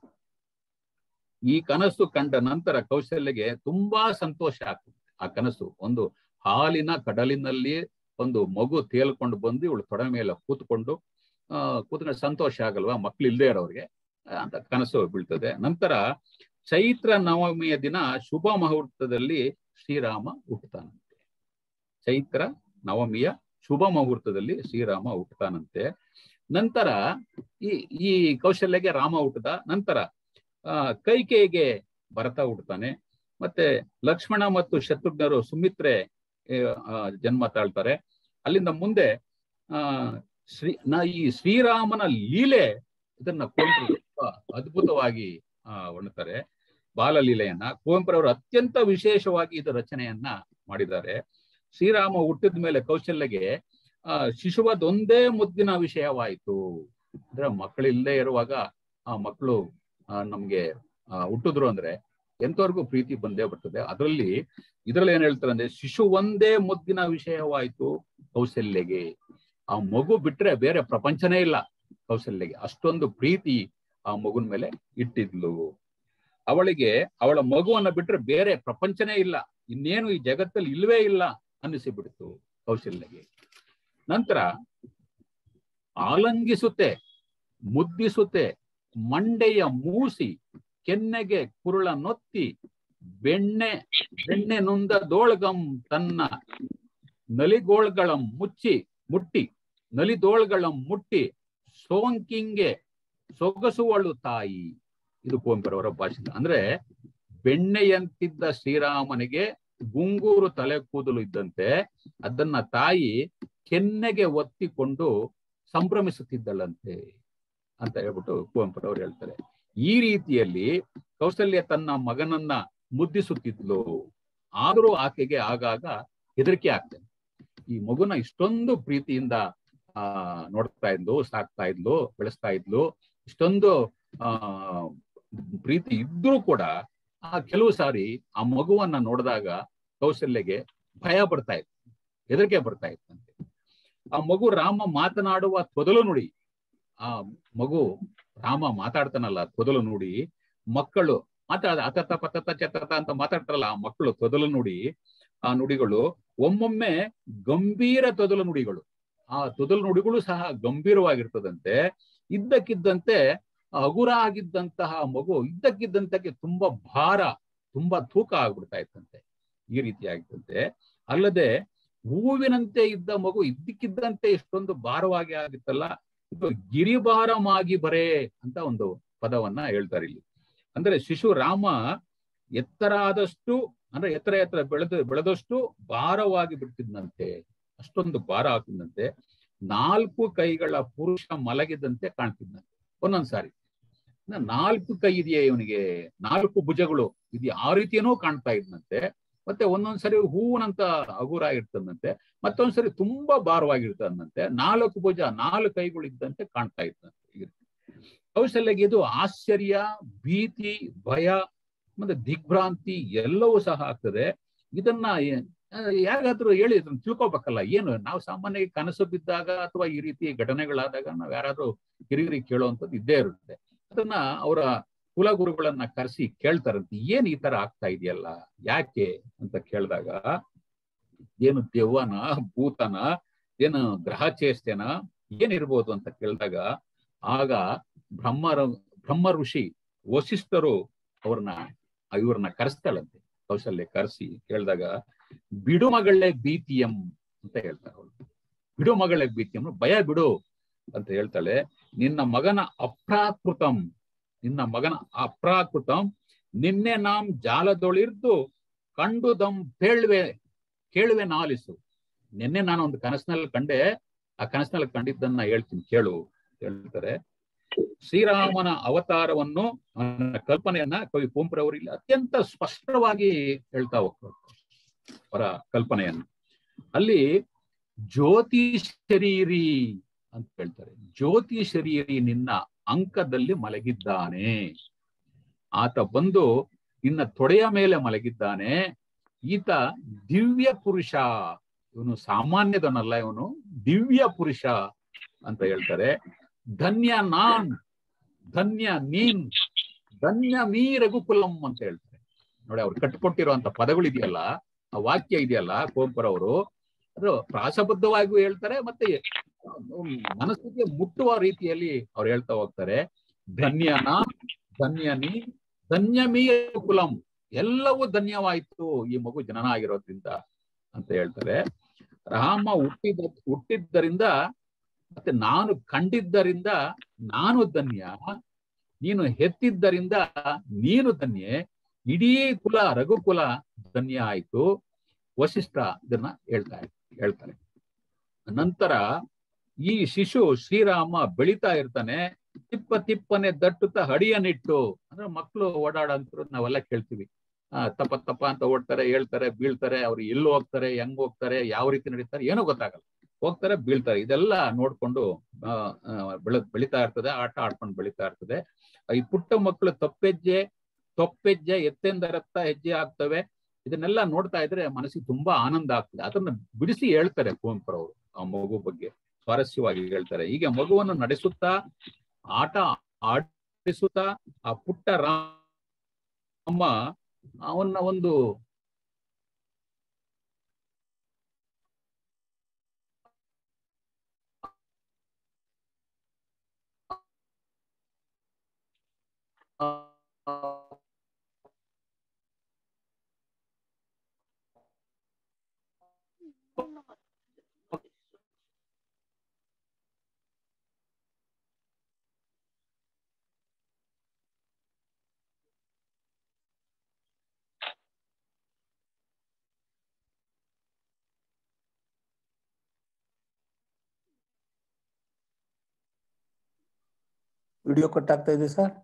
ಈ ಕನಸು ಕಂಡ ನಂತರ ಕೌಶಲ್ಯಗೆ ತುಂಬಾ ಸಂತೋಷ ಆಗ್ತದೆ ಆ ಕನಸು ಒಂದು ಹಾಲಿನ ಕಡಲಿನಲ್ಲಿ ಒಂದು ಮಗು ತೇಲ್ಕೊಂಡು ಬಂದು ಇವಳು ತೊಡೆ ಮೇಲೆ ಕೂತ್ಕೊಂಡು ಆ ಕೂತ್ಕೊಂಡು ಸಂತೋಷ ಆಗಲ್ವಾ ಮಕ್ಳು ಇಲ್ಲದೆ ಇರೋರಿಗೆ ಅಂತ ಕನಸು ಬೀಳ್ತದೆ ನಂತರ ಚೈತ್ರ ನವಮಿಯ ದಿನ ಶುಭ ಮುಹೂರ್ತದಲ್ಲಿ ಶ್ರೀರಾಮ ಹುಟ್ಟುತ್ತಾನಂತೆ ಚೈತ್ರ ನವಮಿಯ ಶುಭ ಮುಹೂರ್ತದಲ್ಲಿ ಶ್ರೀರಾಮ ಹುಟ್ಟುತ್ತಾನಂತೆ ನಂತರ ಈ ಈ ಕೌಶಲ್ಯಗೆ ರಾಮ ಹುಟ್ಟದ ನಂತರ ಆ ಕೈಕೇಯಿಗೆ ಭರತ ಹುಟ್ಟುತ್ತಾನೆ ಮತ್ತೆ ಲಕ್ಷ್ಮಣ ಮತ್ತು ಶತ್ರುಘ್ನರು ಸುಮಿತ್ರೆ ಜನ್ಮ ತಾಳ್ತಾರೆ ಅಲ್ಲಿಂದ ಮುಂದೆ ಆ ಶ್ರೀ ನ ಈ ಶ್ರೀರಾಮನ ಲೀಲೆ ಇದನ್ನ ಕುವೆಂಪು ಅದ್ಭುತವಾಗಿ ಆ ವರ್ಣುತ್ತಾರೆ ಬಾಲಲೀಲೆಯನ್ನ ಕುವೆಂಪುರವರು ಅತ್ಯಂತ ವಿಶೇಷವಾಗಿ ಇದು ರಚನೆಯನ್ನ ಮಾಡಿದ್ದಾರೆ ಶ್ರೀರಾಮ ಹುಟ್ಟಿದ ಮೇಲೆ ಕೌಶಲ್ಯಗೆ ಆ ಶಿಶುವದೊಂದೇ ಮುದ್ದಿನ ವಿಷಯವಾಯಿತು ಅಂದ್ರೆ ಮಕ್ಕಳಿಲ್ಲದೆ ಇರುವಾಗ ಆ ಮಕ್ಕಳು ನಮ್ಗೆ ಹುಟ್ಟಿದ್ರು ಅಂದ್ರೆ ಎಂತವರೆಗೂ ಪ್ರೀತಿ ಬಂದೇ ಬರ್ತದೆ ಅದರಲ್ಲಿ ಇದ್ರಲ್ಲಿ ಏನ್ ಹೇಳ್ತಾರೆ ಅಂದ್ರೆ ಶಿಶು ಒಂದೇ ಮುದ್ದಿನ ವಿಷಯವಾಯ್ತು ಕೌಶಲ್ಯಗೆ ಆ ಮಗು ಬಿಟ್ರೆ ಬೇರೆ ಪ್ರಪಂಚನೇ ಇಲ್ಲ ಕೌಶಲ್ಯಗೆ ಅಷ್ಟೊಂದು ಪ್ರೀತಿ ಆ ಮಗುನ ಮೇಲೆ ಇಟ್ಟಿದ್ಲು ಅವಳಿಗೆ ಅವಳ ಮಗುವನ್ನ ಬಿಟ್ರೆ ಬೇರೆ ಪ್ರಪಂಚನೇ ಇಲ್ಲ ಇನ್ನೇನು ಈ ಜಗತ್ತಲ್ಲಿ ಇಲ್ವೇ ಇಲ್ಲ ಅನ್ನಿಸಿಬಿಡ್ತು ಕೌಶಲ್ಯಗೆ ನಂತರ ಆಲಂಗಿಸುತ್ತೆ ಮುದ್ದಿಸುತ್ತೆ ಮಂಡೆಯ ಮೂಸಿ ಕೆನ್ನೆಗೆ ಕುರುಳ ನೊತ್ತಿ ಬೆಣ್ಣೆ ಬೆಣ್ಣೆ ನೊಂದ ದೋಳ್ಗಂ ತನ್ನ ನಲಿಗೋಳ್ಗಳ ಮುಚ್ಚಿ ಮುಟ್ಟಿ ನಲಿದೋಳ್ಗಳ ಮುಟ್ಟಿ ಸೋಂಕಿಂಗೆ ಸೊಗಸುವಳು ತಾಯಿ ಇದು ಕುವೆಂಪುರವರ ಭಾಷಣ ಅಂದ್ರೆ ಬೆಣ್ಣೆಯಂತಿದ್ದ ಶ್ರೀರಾಮನಿಗೆ ಗುಂಗೂರು ತಲೆ ಕೂದಲು ಇದ್ದಂತೆ ಅದನ್ನ ತಾಯಿ ಕೆನ್ನೆಗೆ ಒತ್ತಿಕೊಂಡು ಸಂಭ್ರಮಿಸುತ್ತಿದ್ದಳಂತೆ ಅಂತ ಹೇಳ್ಬಿಟ್ಟು ಕುವೆಂಪುರವರು ಹೇಳ್ತಾರೆ ಈ ರೀತಿಯಲ್ಲಿ ಕೌಸಲ್ಯ ತನ್ನ ಮಗನನ್ನ ಮುದ್ದಿಸುತ್ತಿದ್ಲು ಆದರೂ ಆಕೆಗೆ ಆಗಾಗ ಹೆದರಿಕೆ ಆಗ್ತದೆ ಈ ಮಗುನ ಇಷ್ಟೊಂದು ಪ್ರೀತಿಯಿಂದ ಆ ನೋಡ್ತಾ ಇದ್ಲು ಸಾಕ್ತಾ ಇದ್ಲು ಬೆಳೆಸ್ತಾ ಇದ್ಲು ಇಷ್ಟೊಂದು ಆ ಪ್ರೀತಿ ಇದ್ರೂ ಕೂಡ ಆ ಕೆಲವು ಸಾರಿ ಆ ಮಗುವನ್ನ ನೋಡಿದಾಗ ಕೌಶಲ್ಯಗೆ ಭಯ ಬರ್ತಾ ಇತ್ತು ಹೆದರಿಕೆ ಬರ್ತಾ ಇತ್ತಂತೆ ಆ ಮಗು ರಾಮ ಮಾತನಾಡುವ ತೊದಲು ನುಡಿ ಆ ಮಗು ರಾಮ ಮಾತಾಡ್ತಾನಲ್ಲ ತೊದಲು ನುಡಿ ಮಕ್ಕಳು ಮಾತಾಡ ಅತತ ಪತತ ಚತತ ಅಂತ ಮಾತಾಡ್ತಾರಲ್ಲ ಆ ಮಕ್ಕಳು ತೊದಲು ನುಡಿ ಆ ನುಡಿಗಳು ಒಮ್ಮೊಮ್ಮೆ ಗಂಭೀರ ತೊದಲು ನುಡಿಗಳು ಆ ತೊದಲು ನುಡಿಗಳು ಸಹ ಗಂಭೀರವಾಗಿರ್ತದಂತೆ ಇದ್ದಕ್ಕಿದ್ದಂತೆ ಹಗುರ ಆಗಿದ್ದಂತಹ ಮಗು ಇದ್ದಕ್ಕಿದ್ದಂತೆ ತುಂಬಾ ಭಾರ ತುಂಬಾ ತೂಕ ಆಗ್ಬಿಡ್ತಾ ಇತ್ತಂತೆ ಈ ರೀತಿ ಆಗಿತ್ತಂತೆ ಅಲ್ಲದೆ ಹೂವಿನಂತೆ ಇದ್ದ ಮಗು ಇದ್ದಕ್ಕಿದ್ದಂತೆ ಎಷ್ಟೊಂದು ಭಾರವಾಗಿ ಆಗಿತ್ತಲ್ಲ ಇದು ಗಿರಿಭಾರಮಾಗಿ ಬರೇ ಅಂತ ಒಂದು ಪದವನ್ನ ಹೇಳ್ತಾರೆ ಇಲ್ಲಿ ಅಂದ್ರೆ ಶಿಶು ರಾಮ ಎತ್ತರ ಆದಷ್ಟು ಅಂದ್ರೆ ಎತ್ತರ ಎತ್ತರ ಬೆಳೆದ ಬೆಳೆದಷ್ಟು ಭಾರವಾಗಿ ಬಿಡ್ತಿದ್ದಂತೆ ಅಷ್ಟೊಂದು ಭಾರ ಆಗ್ತಿದ್ದಂತೆ ನಾಲ್ಕು ಕೈಗಳ ಪುರುಷ ಮಲಗಿದಂತೆ ಕಾಣ್ತಿದ್ದಂತೆ ಒಂದೊಂದ್ಸಾರಿ ನಾಲ್ಕು ಕೈ ಇದೆಯೇ ಇವನಿಗೆ ನಾಲ್ಕು ಭುಜಗಳು ಇದು ಆ ರೀತಿಯನೂ ಕಾಣ್ತಾ ಇದ್ದಂತೆ ಮತ್ತೆ ಒಂದೊಂದ್ಸರಿ ಹೂವಿನಂತ ಹಗುರ ಇರ್ತದಂತೆ ಮತ್ತೊಂದ್ಸರಿ ತುಂಬಾ ಭಾರವಾಗಿರ್ತದಂತೆ ನಾಲ್ಕು ಭುಜ ನಾಲ್ಕು ಕೈಗಳು ಇದ್ದಂತೆ ಕಾಣ್ತಾ ಇದ್ದಂತೆ ಕೌಶಲ್ಯಗೆ ಇದು ಆಶ್ಚರ್ಯ ಭೀತಿ ಭಯ ಮತ್ತೆ ದಿಗ್ಭ್ರಾಂತಿ ಎಲ್ಲವೂ ಸಹ ಆಗ್ತದೆ ಇದನ್ನ ಯಾರಿಗಾದ್ರೂ ಹೇಳಿ ಇದನ್ನ ತಿಳ್ಕೊಬೇಕಲ್ಲ ಏನು ನಾವು ಸಾಮಾನ್ಯವಾಗಿ ಕನಸು ಬಿದ್ದಾಗ ಅಥವಾ ಈ ರೀತಿ ಘಟನೆಗಳಾದಾಗ ನಾವ್ ಯಾರಾದ್ರೂ ಹಿರಿಯರಿಗೆ ಕೇಳುವಂಥದ್ದು ಇದ್ದೇ ಇರುತ್ತೆ ಅದನ್ನ ಅವರ ಕುಲಗುರುಗಳನ್ನ ಕರೆಸಿ ಕೇಳ್ತಾರಂತೆ ಏನ್ ಈ ತರ ಆಗ್ತಾ ಇದೆಯಲ್ಲ ಯಾಕೆ ಅಂತ ಕೇಳಿದಾಗ ಏನು ದೆವ್ವನ ಭೂತನ ಏನು ಗ್ರಹ ಚೇಷ್ಟೆನ ಏನಿರ್ಬೋದು ಅಂತ ಕೇಳಿದಾಗ ಆಗ ಬ್ರಹ್ಮರ ಬ್ರಹ್ಮ ಋಷಿ ವಸಿಷ್ಠರು ಅವ್ರನ್ನ ಇವ್ರನ್ನ ಕರೆಸ್ತಾಳಂತೆ ಕೌಶಲ್ಯ ಕರೆಸಿ ಕೇಳಿದಾಗ ಬಿಡು ಮಗಳೇ ಭೀತಿಯಂ ಅಂತ ಹೇಳ್ತಾರೆ ಅವಳು ಬಿಡು ಮಗಳೇ ಭೀತಿಯಂ ಭಯ ಬಿಡು ಅಂತ ಹೇಳ್ತಾಳೆ ನಿನ್ನ ಮಗನ ಅಪ್ರಾಕೃತಂ ನಿನ್ನ ಮಗನ ಅಪ್ರಾಕೃತಂ ನಿನ್ನೆ ನಾಂ ಜಾಲದೊಳಿರ್ದು ಕಂಡುದಂ ಪೇಳ್ವೆ ಕೇಳುವೆ ನಾಲಿಸು ನಿನ್ನೆ ನಾನು ಒಂದು ಕನಸಿನಲ್ಲಿ ಕಂಡೆ ಆ ಕನಸಿನಲ್ಲಿ ಕಂಡಿದ್ದನ್ನ ಹೇಳ್ತೀನಿ ಕೇಳು ಹೇಳ್ತಾರೆ ಶ್ರೀರಾಮನ ಅವತಾರವನ್ನು ಕಲ್ಪನೆಯನ್ನ ಕವಿ ಕುಂಪ್ರವರು ಇಲ್ಲಿ ಅತ್ಯಂತ ಸ್ಪಷ್ಟವಾಗಿ ಹೇಳ್ತಾ ಹೋಗ್ತಾರೆ ಅವರ ಕಲ್ಪನೆಯನ್ನು ಅಲ್ಲಿ ಜ್ಯೋತಿ ಶರೀರಿ ಅಂತ ಹೇಳ್ತಾರೆ ಜ್ಯೋತಿ ಶರೀರಿ ನಿನ್ನ ಅಂಕದಲ್ಲಿ ಮಲಗಿದ್ದಾನೆ ಆತ ಬಂದು ನಿನ್ನ ತೊಡೆಯ ಮೇಲೆ ಮಲಗಿದ್ದಾನೆ ಈತ ದಿವ್ಯ ಪುರುಷ ಇವನು ಸಾಮಾನ್ಯದನಲ್ಲ ಇವನು ದಿವ್ಯ ಪುರುಷ ಅಂತ ಹೇಳ್ತಾರೆ ಧನ್ಯ ನಾನ್ ಧನ್ಯ ನೀನ್ ಧನ್ಯ ಮೀ ರಘುಕುಲಂ ಅಂತ ಹೇಳ್ತಾರೆ ನೋಡಿ ಅವ್ರು ಕಟ್ಕೊಟ್ಟಿರುವಂತ ಪದಗಳಿದೆಯಲ್ಲ ಆ ವಾಕ್ಯ ಇದೆಯಲ್ಲ ಕುವೆಂಪುರವರು ಅದು ಪ್ರಾಸಬದ್ಧವಾಗಿಯೂ ಹೇಳ್ತಾರೆ ಮತ್ತೆ ಮನಸ್ಸಿಗೆ ಮುಟ್ಟುವ ರೀತಿಯಲ್ಲಿ ಅವ್ರು ಹೇಳ್ತಾ ಹೋಗ್ತಾರೆ ಧನ್ಯನ ಧನ್ಯನಿ ಧನ್ಯಮೀ ಕುಲಂ ಎಲ್ಲವೂ ಧನ್ಯವಾಯ್ತು ಈ ಮಗು ಜನನ ಆಗಿರೋದ್ರಿಂದ ಅಂತ ಹೇಳ್ತಾರೆ ರಾಮ ಹುಟ್ಟಿದ ಹುಟ್ಟಿದ್ದರಿಂದ ಮತ್ತೆ ನಾನು ಕಂಡಿದ್ದರಿಂದ ನಾನು ಧನ್ಯ ನೀನು ಹೆತ್ತಿದ್ದರಿಂದ ನೀನು ಧನ್ಯೆ ಇಡೀ ಕುಲ ರಘುಕುಲ ಧನ್ಯ ಆಯ್ತು ವಶಿಷ್ಠ ಇದನ್ನ ಹೇಳ್ತಾ ಹೇಳ್ತಾರೆ ನಂತರ ಈ ಶಿಶು ಶ್ರೀರಾಮ ಬೆಳಿತಾ ಇರ್ತಾನೆ ತಿಪ್ಪ ತಿಪ್ಪನೆ ದಟ್ಟುತ್ತ ಹಡಿಯನಿಟ್ಟು ಅಂದ್ರೆ ಮಕ್ಕಳು ಓಡಾಡಂತರು ನಾವೆಲ್ಲ ಕೇಳ್ತೀವಿ ಆ ತಪ್ಪ ತಪ್ಪ ಅಂತ ಓಡ್ತಾರೆ ಹೇಳ್ತಾರೆ ಬೀಳ್ತಾರೆ ಅವ್ರು ಎಲ್ಲಿ ಹೋಗ್ತಾರೆ ಹೆಂಗ್ ಹೋಗ್ತಾರೆ ಯಾವ ರೀತಿ ನಡೀತಾರೆ ಏನೋ ಗೊತ್ತಾಗಲ್ಲ ಹೋಗ್ತಾರೆ ಬೀಳ್ತಾರೆ ಇದೆಲ್ಲ ನೋಡ್ಕೊಂಡು ಬೆಳ ಬೆಳಿತಾ ಇರ್ತದೆ ಆಟ ಆಡ್ಕೊಂಡು ಬೆಳಿತಾ ಇರ್ತದೆ ಈ ಪುಟ್ಟ ಮಕ್ಕಳು ತಪ್ಪೆಜ್ಜೆ ತೊಪ್ಪೆಜ್ಜೆ ಎತ್ತೆಂದರತ್ತ ಹೆಜ್ಜೆ ಆಗ್ತವೆ ಇದನ್ನೆಲ್ಲ ನೋಡ್ತಾ ಇದ್ರೆ ಮನಸ್ಸಿಗೆ ತುಂಬಾ ಆನಂದ ಆಗ್ತದೆ ಅದನ್ನ ಬಿಡಿಸಿ ಹೇಳ್ತಾರೆ ಕುವೆಂಪುರವರು ಆ ಮಗು ಬಗ್ಗೆ ಸ್ವಾರಸ್ಯವಾಗಿ ಹೇಳ್ತಾರೆ ಹೀಗೆ ಮಗುವನ್ನು ನಡೆಸುತ್ತಾ ಆಟ ಆಡಿಸುತ್ತಾ ಆ ಪುಟ್ಟ ರಾಮ ಅವನ್ನ ಒಂದು ವಿಡಿಯೋ ಕಟ್ ಆಗ್ತಾ ಇದೆ ಸರ್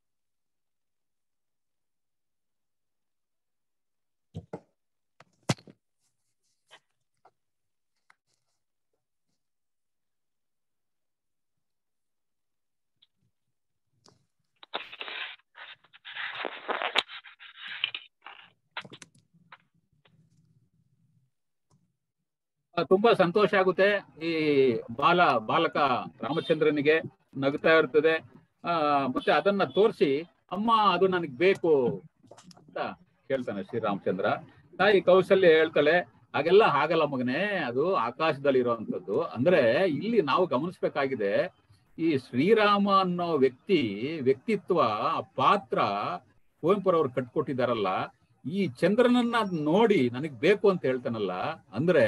ಆ, ತುಂಬಾ ಸಂತೋಷ ಆಗುತ್ತೆ ಈ ಬಾಲ ಬಾಲಕ ರಾಮಚಂದ್ರನಿಗೆ ನಗ್ತಾ ಇರ್ತದೆ ಆ ಮತ್ತೆ ಅದನ್ನ ತೋರಿಸಿ ಅಮ್ಮ ಅದು ನನಗ್ ಬೇಕು ಅಂತ ಕೇಳ್ತಾನೆ ಶ್ರೀರಾಮಚಂದ್ರ ತಾಯಿ ಕೌಶಲ್ಯ ಹೇಳ್ತಾಳೆ ಹಾಗೆಲ್ಲ ಆಗಲ್ಲ ಮಗನೇ ಅದು ಆಕಾಶದಲ್ಲಿ ಇರುವಂತದ್ದು ಅಂದ್ರೆ ಇಲ್ಲಿ ನಾವು ಗಮನಿಸ್ಬೇಕಾಗಿದೆ ಈ ಶ್ರೀರಾಮ ಅನ್ನೋ ವ್ಯಕ್ತಿ ವ್ಯಕ್ತಿತ್ವ ಆ ಪಾತ್ರ ಕುವೆಂಪುರವ್ರು ಕಟ್ಕೊಟ್ಟಿದಾರಲ್ಲ ಈ ಚಂದ್ರನನ್ನ ನೋಡಿ ನನಗ್ ಬೇಕು ಅಂತ ಹೇಳ್ತಾನಲ್ಲ ಅಂದ್ರೆ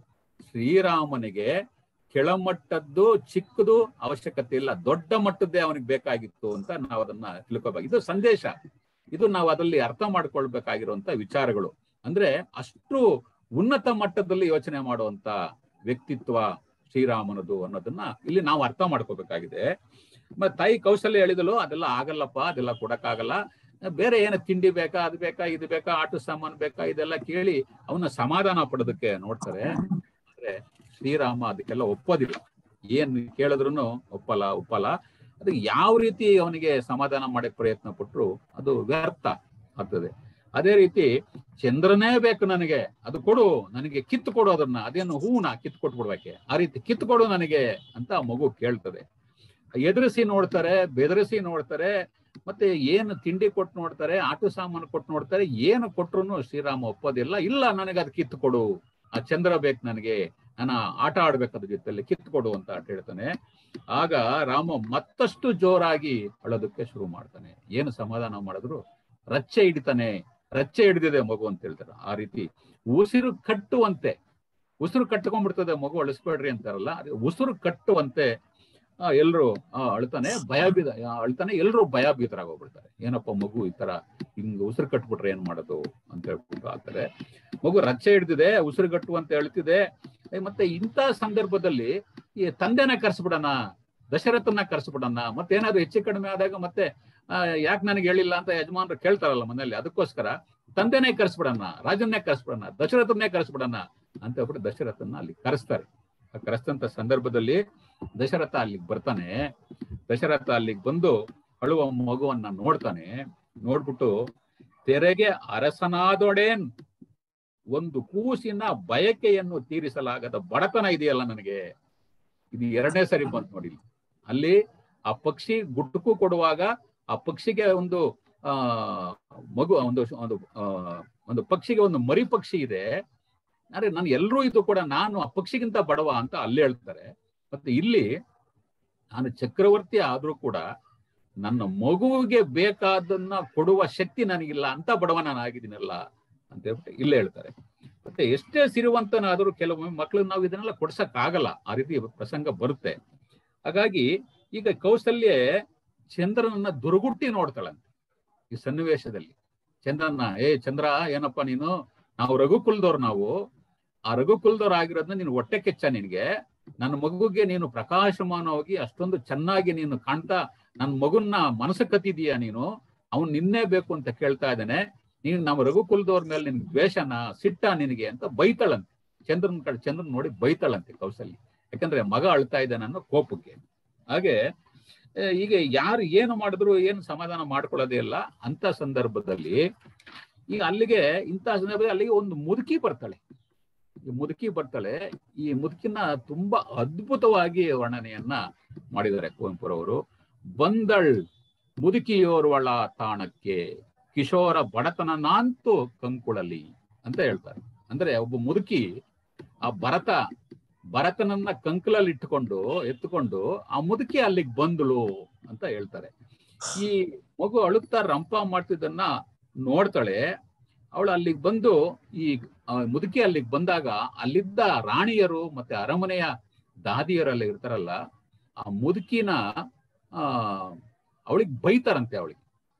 ಶ್ರೀರಾಮನಿಗೆ ಕೆಳಮಟ್ಟದ್ದು ಚಿಕ್ಕದು ಅವಶ್ಯಕತೆ ಇಲ್ಲ ದೊಡ್ಡ ಮಟ್ಟದ್ದೇ ಅವನಿಗೆ ಬೇಕಾಗಿತ್ತು ಅಂತ ನಾವು ಅದನ್ನ ತಿಳ್ಕೋಬೇಕು ಇದು ಸಂದೇಶ ಇದು ನಾವು ಅದರಲ್ಲಿ ಅರ್ಥ ಮಾಡ್ಕೊಳ್ಬೇಕಾಗಿರುವಂತ ವಿಚಾರಗಳು ಅಂದ್ರೆ ಅಷ್ಟು ಉನ್ನತ ಮಟ್ಟದಲ್ಲಿ ಯೋಚನೆ ಮಾಡುವಂತ ವ್ಯಕ್ತಿತ್ವ ಶ್ರೀರಾಮನದು ಅನ್ನೋದನ್ನ ಇಲ್ಲಿ ನಾವು ಅರ್ಥ ಮಾಡ್ಕೋಬೇಕಾಗಿದೆ ಮತ್ತೆ ತಾಯಿ ಕೌಶಲ್ಯ ಹೇಳಿದಳು ಅದೆಲ್ಲ ಆಗಲ್ಲಪ್ಪ ಅದೆಲ್ಲ ಕೊಡಕ್ಕಾಗಲ್ಲ ಬೇರೆ ಏನು ತಿಂಡಿ ಬೇಕಾ ಅದು ಬೇಕಾ ಇದು ಬೇಕಾ ಆಟ ಸಾಮಾನು ಬೇಕಾ ಇದೆಲ್ಲ ಕೇಳಿ ಅವನ್ನ ಸಮಾಧಾನ ಪಡೋದಕ್ಕೆ ನೋಡ್ತಾರೆ ಆದ್ರೆ ಶ್ರೀರಾಮ ಅದಕ್ಕೆಲ್ಲ ಒಪ್ಪೋದಿಲ್ಲ ಏನ್ ಕೇಳಿದ್ರು ಒಪ್ಪಲ್ಲ ಒಪ್ಪಲ್ಲ ಅದು ಯಾವ ರೀತಿ ಅವನಿಗೆ ಸಮಾಧಾನ ಮಾಡಕ್ ಪ್ರಯತ್ನ ಪಟ್ರು ಅದು ವ್ಯರ್ಥ ಆಗ್ತದೆ ಅದೇ ರೀತಿ ಚಂದ್ರನೇ ಬೇಕು ನನಗೆ ಅದು ಕೊಡು ನನಗೆ ಕಿತ್ತು ಕೊಡು ಅದನ್ನ ಅದೇನು ಹೂವನ್ನ ಕಿತ್ತು ಕೊಟ್ಬಿಡ್ಬೇಕೆ ಆ ರೀತಿ ಕಿತ್ತು ಕೊಡು ನನಗೆ ಅಂತ ಆ ಮಗು ಕೇಳ್ತದೆ ಎದುರಿಸಿ ನೋಡ್ತಾರೆ ಬೆದರಿಸಿ ನೋಡ್ತಾರೆ ಮತ್ತೆ ಏನು ತಿಂಡಿ ಕೊಟ್ಟು ನೋಡ್ತಾರೆ ಆಟೋ ಸಾಮಾನು ಕೊಟ್ಟು ನೋಡ್ತಾರೆ ಏನು ಕೊಟ್ರು ಶ್ರೀರಾಮ ಒಪ್ಪೋದಿಲ್ಲ ಇಲ್ಲ ನನಗೆ ಅದು ಕಿತ್ತು ಕೊಡು ಆ ಚಂದ್ರ ಬೇಕು ನನಗೆ ನಾನು ಆಟ ಆಡ್ಬೇಕು ಅದ್ರ ಜೊತೆಲಿ ಕಿತ್ತು ಕೊಡು ಅಂತ ಆಟ ಹೇಳ್ತಾನೆ ಆಗ ರಾಮ ಮತ್ತಷ್ಟು ಜೋರಾಗಿ ಅಳೋದಕ್ಕೆ ಶುರು ಮಾಡ್ತಾನೆ ಏನು ಸಮಾಧಾನ ಮಾಡಿದ್ರು ರಚ್ಚೆ ಹಿಡಿತಾನೆ ರಚ್ಚೆ ಹಿಡಿದಿದೆ ಮಗು ಅಂತ ಹೇಳ್ತಾರೆ ಆ ರೀತಿ ಉಸಿರು ಕಟ್ಟುವಂತೆ ಉಸಿರು ಕಟ್ಕೊಂಡ್ಬಿಡ್ತದೆ ಮಗು ಅಳಿಸ್ಬೇಡ್ರಿ ಅಂತಾರಲ್ಲ ಅದೇ ಉಸಿರು ಕಟ್ಟುವಂತೆ ಎಲ್ರು ಅಳ್ತಾನೆ ಭಯಭೀತ ಆ, ಅಳ್ತಾನೆ ಎಲ್ರು ಭಯಭೀತರಾಗೋಗ್ಬಿಡ್ತಾರೆ ಏನಪ್ಪ ಮಗು ಈ ತರ ಹಿಂಗ್ ಉಸಿರು ಕಟ್ಬಿಟ್ರೆ ಏನ್ ಮಾಡೋದು ಅಂತ ಹೇಳ್ಬಿಟ್ಟು ಆಗ್ತಾರೆ ಮಗು ರಚ್ಚೆ ಹಿಡ್ದಿದೆ ಉಸಿರು ಕಟ್ಟು ಅಂತ ಹೇಳ್ತಿದೆ ಏ, ಮತ್ತೆ ಇಂಥ ಸಂದರ್ಭದಲ್ಲಿ ಈ ತಂದೆನ ಕರ್ಸ್ಬಿಡಣ ದಶರಥನ ಕರ್ಸ್ಬಿಡಣ ಮತ್ತೆ ಏನಾದ್ರು ಹೆಚ್ಚು ಕಡಿಮೆ ಆದಾಗ ಮತ್ತೆ ಯಾಕೆ ನನಗೆ ಹೇಳಿಲ್ಲ ಅಂತ ಯಜಮಾನ್ರು ಕೇಳ್ತಾರಲ್ಲ ಮನೇಲಿ ಅದಕ್ಕೋಸ್ಕರ ತಂದೆನೇ ಕರ್ಸ್ಬಿಡಣ ರಾಜನ್ನೇ ಕರ್ಸ್ಬಿಡಣ ದಶರಥನ್ನೇ ಕರ್ಸ್ಬಿಡಣ ಅಂತ ಹೇಳ್ಬಿಟ್ಟು ದಶರಥನ ಅಲ್ಲಿ ಕರೆಸ್ತಾರೆ ಆ ಕರೆಸ್ತಂತ ಸಂದರ್ಭದಲ್ಲಿ ದಶರಥ ಅಲ್ಲಿಗೆ ಬರ್ತಾನೆ ದಶರಥ ಅಲ್ಲಿಗೆ ಬಂದು ಅಳುವ ಮಗುವನ್ನ ನೋಡ್ತಾನೆ ನೋಡ್ಬಿಟ್ಟು ತೆರೆಗೆ ಅರಸನಾದೊಡೇನ್ ಒಂದು ಕೂಸಿನ ಬಯಕೆಯನ್ನು ತೀರಿಸಲಾಗದ ಬಡತನ ಇದೆಯಲ್ಲ ನನಗೆ ಇದು ಎರಡನೇ ಸರಿ ಬಂತು ನೋಡಿ ಇಲ್ಲಿ. ಅಲ್ಲಿ ಆ ಪಕ್ಷಿ ಗುಟ್ಟುಕು ಕೊಡುವಾಗ ಆ ಪಕ್ಷಿಗೆ ಒಂದು ಆ ಮಗು ಒಂದು ಒಂದು ಆ, ಒಂದು ಪಕ್ಷಿಗೆ ಒಂದು ಮರಿ ಪಕ್ಷಿ ಇದೆ ಆದ್ರೆ ನಾನು ಎಲ್ಲರೂ ಇದು ಕೂಡ ನಾನು ಆ ಪಕ್ಷಿಗಿಂತ ಬಡವ ಅಂತ ಅಲ್ಲಿ ಹೇಳ್ತಾರೆ ಮತ್ತೆ ಇಲ್ಲಿ ನಾನು ಚಕ್ರವರ್ತಿ ಆದ್ರೂ ಕೂಡ ನನ್ನ ಮಗುವಿಗೆ ಬೇಕಾದನ್ನ ಕೊಡುವ ಶಕ್ತಿ ನನಗಿಲ್ಲ ಅಂತ ಬಡವ ನಾನು ಆಗಿದ್ದೀನಲ್ಲ ಅಂತ ಹೇಳ್ಬಿಟ್ಟು ಇಲ್ಲೇ ಹೇಳ್ತಾರೆ ಮತ್ತೆ ಎಷ್ಟೇ ಸಿರಿವಂತನಾದ್ರೂ ಕೆಲವೊಮ್ಮೆ ಮಕ್ಕಳನ್ನ ನಾವು ಇದನ್ನೆಲ್ಲ ಕೊಡ್ಸಕ್ ಆಗಲ್ಲ ಆ ರೀತಿ ಪ್ರಸಂಗ ಬರುತ್ತೆ ಹಾಗಾಗಿ ಈಗ ಕೌಸಲ್ಯ ಚಂದ್ರನನ್ನ ದುರ್ಗುಟ್ಟಿ ನೋಡ್ತಾಳಂತೆ ಈ ಸನ್ನಿವೇಶದಲ್ಲಿ ಚಂದ್ರನ್ನ ಏ ಚಂದ್ರ ಏನಪ್ಪ ನೀನು ನಾವು ರಘುಕುಲದವ್ರು ನಾವು ಆ ರಘುಕುಲದವ್ರು ಆಗಿರೋದನ್ನ ನೀನು ಹೊಟ್ಟೆ ಕೆಚ್ಚ ನಿನ್ಗೆ ನನ್ನ ಮಗುಗೆ ನೀನು ಪ್ರಕಾಶಮಾನವಾಗಿ ಅಷ್ಟೊಂದು ಚೆನ್ನಾಗಿ ನೀನು ಕಾಣ್ತಾ ನನ್ನ ಮಗುನ್ನ ಮನಸ್ಸು ಕತ್ತಿದೀಯ ನೀನು ಅವ್ನು ನಿನ್ನೆ ಬೇಕು ಅಂತ ಕೇಳ್ತಾ ಇದ್ದಾನೆ ನೀನು ನಮ್ಮ ರಘುಕುಲದವ್ರ ಮೇಲೆ ನಿನ್ಗೆ ದ್ವೇಷನ ಸಿಟ್ಟ ನಿನಗೆ ಅಂತ ಬೈತಾಳಂತೆ ಚಂದ್ರನ್ ಕಡೆ ಚಂದ್ರನ್ ನೋಡಿ ಬೈತಾಳಂತೆ ಕೌಸಲ್ಯ ಯಾಕಂದ್ರೆ ಮಗ ಅಳ್ತಾ ಇದ್ದಾನೆ ಅನ್ನೋ ಕೋಪಕ್ಕೆ ಹಾಗೆ ಆ, ಈಗ ಯಾರು ಏನು ಮಾಡಿದ್ರು ಏನು ಸಮಾಧಾನ ಮಾಡ್ಕೊಳ್ಳೋದೇ ಇಲ್ಲ ಅಂತ ಸಂದರ್ಭದಲ್ಲಿ ಈಗ ಅಲ್ಲಿಗೆ ಇಂಥ ಸಂದರ್ಭದಲ್ಲಿ ಅಲ್ಲಿಗೆ ಒಂದು ಮುದುಕಿ ಬರ್ತಾಳೆ ಈ ಮುದುಕಿ ಬರ್ತಾಳೆ ಈ ಮುದುಕಿನ ತುಂಬಾ ಅದ್ಭುತವಾಗಿ ವರ್ಣನೆಯನ್ನ ಮಾಡಿದ್ದಾರೆ ಕುವೆಂಪುರವರು ಬಂದಳ್ ಮುದುಕಿಯೋರ್ವಳ ತಾಣಕ್ಕೆ ಕಿಶೋರ ಬಡತನ ನಾಂತು ಕಂಕುಳಲಿ ಅಂತ ಹೇಳ್ತಾರೆ ಅಂದ್ರೆ ಒಬ್ಬ ಮುದುಕಿ ಆ ಭರತ ಭರತನನ್ನ ಕಂಕಲಲ್ಲಿ ಇಟ್ಟುಕೊಂಡು ಎತ್ತುಕೊಂಡು ಆ ಮುದುಕಿ ಅಲ್ಲಿಗೆ ಬಂದಳು ಅಂತ ಹೇಳ್ತಾರೆ ಈ ಮಗು ಅಳುತ್ತಾ ರಂಪ ಮಾಡ್ತಿದ್ದನ್ನ ನೋಡ್ತಾಳೆ ಅವಳು ಅಲ್ಲಿಗೆ ಬಂದು ಈ ಆ ಮುದುಕಿ ಅಲ್ಲಿಗೆ ಬಂದಾಗ ಅಲ್ಲಿದ್ದ ರಾಣಿಯರು ಮತ್ತೆ ಅರಮನೆಯ ದಾದಿಯರೆಲ್ಲ ಇರ್ತಾರಲ್ಲ ಆ ಮುದುಕಿನ ಆ ಅವಳಿಗೆ ಬೈತಾರಂತೆ ಅವಳಿಗೆ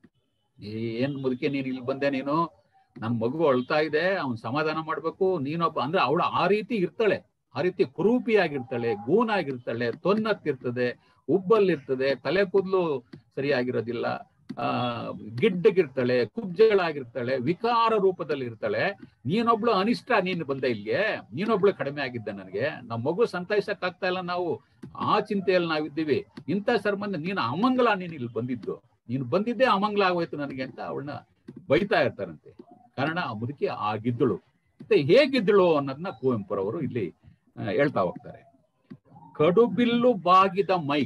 ಏನ್ ಮುದುಕಿ ನೀನ್ ಇಲ್ಲಿ ಬಂದೆ ನೀನು ನನ್ ಮಗು ಅಳ್ತಾ ಇದೆ ಅವ್ನ್ ಸಮಾಧಾನ ಮಾಡ್ಬೇಕು ನೀನೊಬ್ಬ ಅಂದ್ರೆ ಅವಳು ಆ ರೀತಿ ಇರ್ತಾಳೆ ಆ ರೀತಿ ಕುರೂಪಿಯಾಗಿರ್ತಾಳೆ ಗೂನಾಗಿರ್ತಾಳೆ ತೊನ್ನತ್ತಿರ್ತದೆ ಉಬ್ಬಲ್ಲಿರ್ತದೆ ತಲೆ ಕೂದಲು ಸರಿಯಾಗಿರೋದಿಲ್ಲ ಆ ಗಿಡ್ಡಗಿರ್ತಾಳೆ ಕುಬ್ಜಗಳಾಗಿರ್ತಾಳೆ ವಿಕಾರ ರೂಪದಲ್ಲಿ ಇರ್ತಾಳೆ ನೀನೊಬ್ಳು ಅನಿಷ್ಟ ನೀನು ಬಂದ ಇಲ್ಲಿಗೆ ನೀನೊಬ್ಳು ಕಡಿಮೆ ಆಗಿದ್ದ ನನಗೆ ನಮ್ಮ ಮಗು ಸಂತೈಸಕ್ ಆಗ್ತಾ ಇಲ್ಲ ನಾವು ಆ ಚಿಂತೆಯಲ್ಲಿ ನಾವಿದ್ದೀವಿ ಇಂಥ ಸರ್ಮಂದ ನೀನು ಅಮಂಗಲ ನೀನು ಇಲ್ಲಿ ಬಂದಿದ್ದು ನೀನು ಬಂದಿದ್ದೇ ಅಮಂಗಲ ಆಗೋಯ್ತು ನನಗೆ ಅಂತ ಅವಳನ್ನ ಬೈತಾ ಇರ್ತಾರಂತೆ ಕಾರಣ ಆ ಮುದುಕಿ ಆಗಿದ್ದಳು ಮತ್ತೆ ಹೇಗಿದ್ದಳು ಅನ್ನೋದನ್ನ ಕುವೆಂಪುರವರು ಇಲ್ಲಿ ಆ, ಹೇಳ್ತಾ ಹೋಗ್ತಾರೆ ಕಡುಬಿಲ್ಲು ಬಾಗಿದ ಮೈ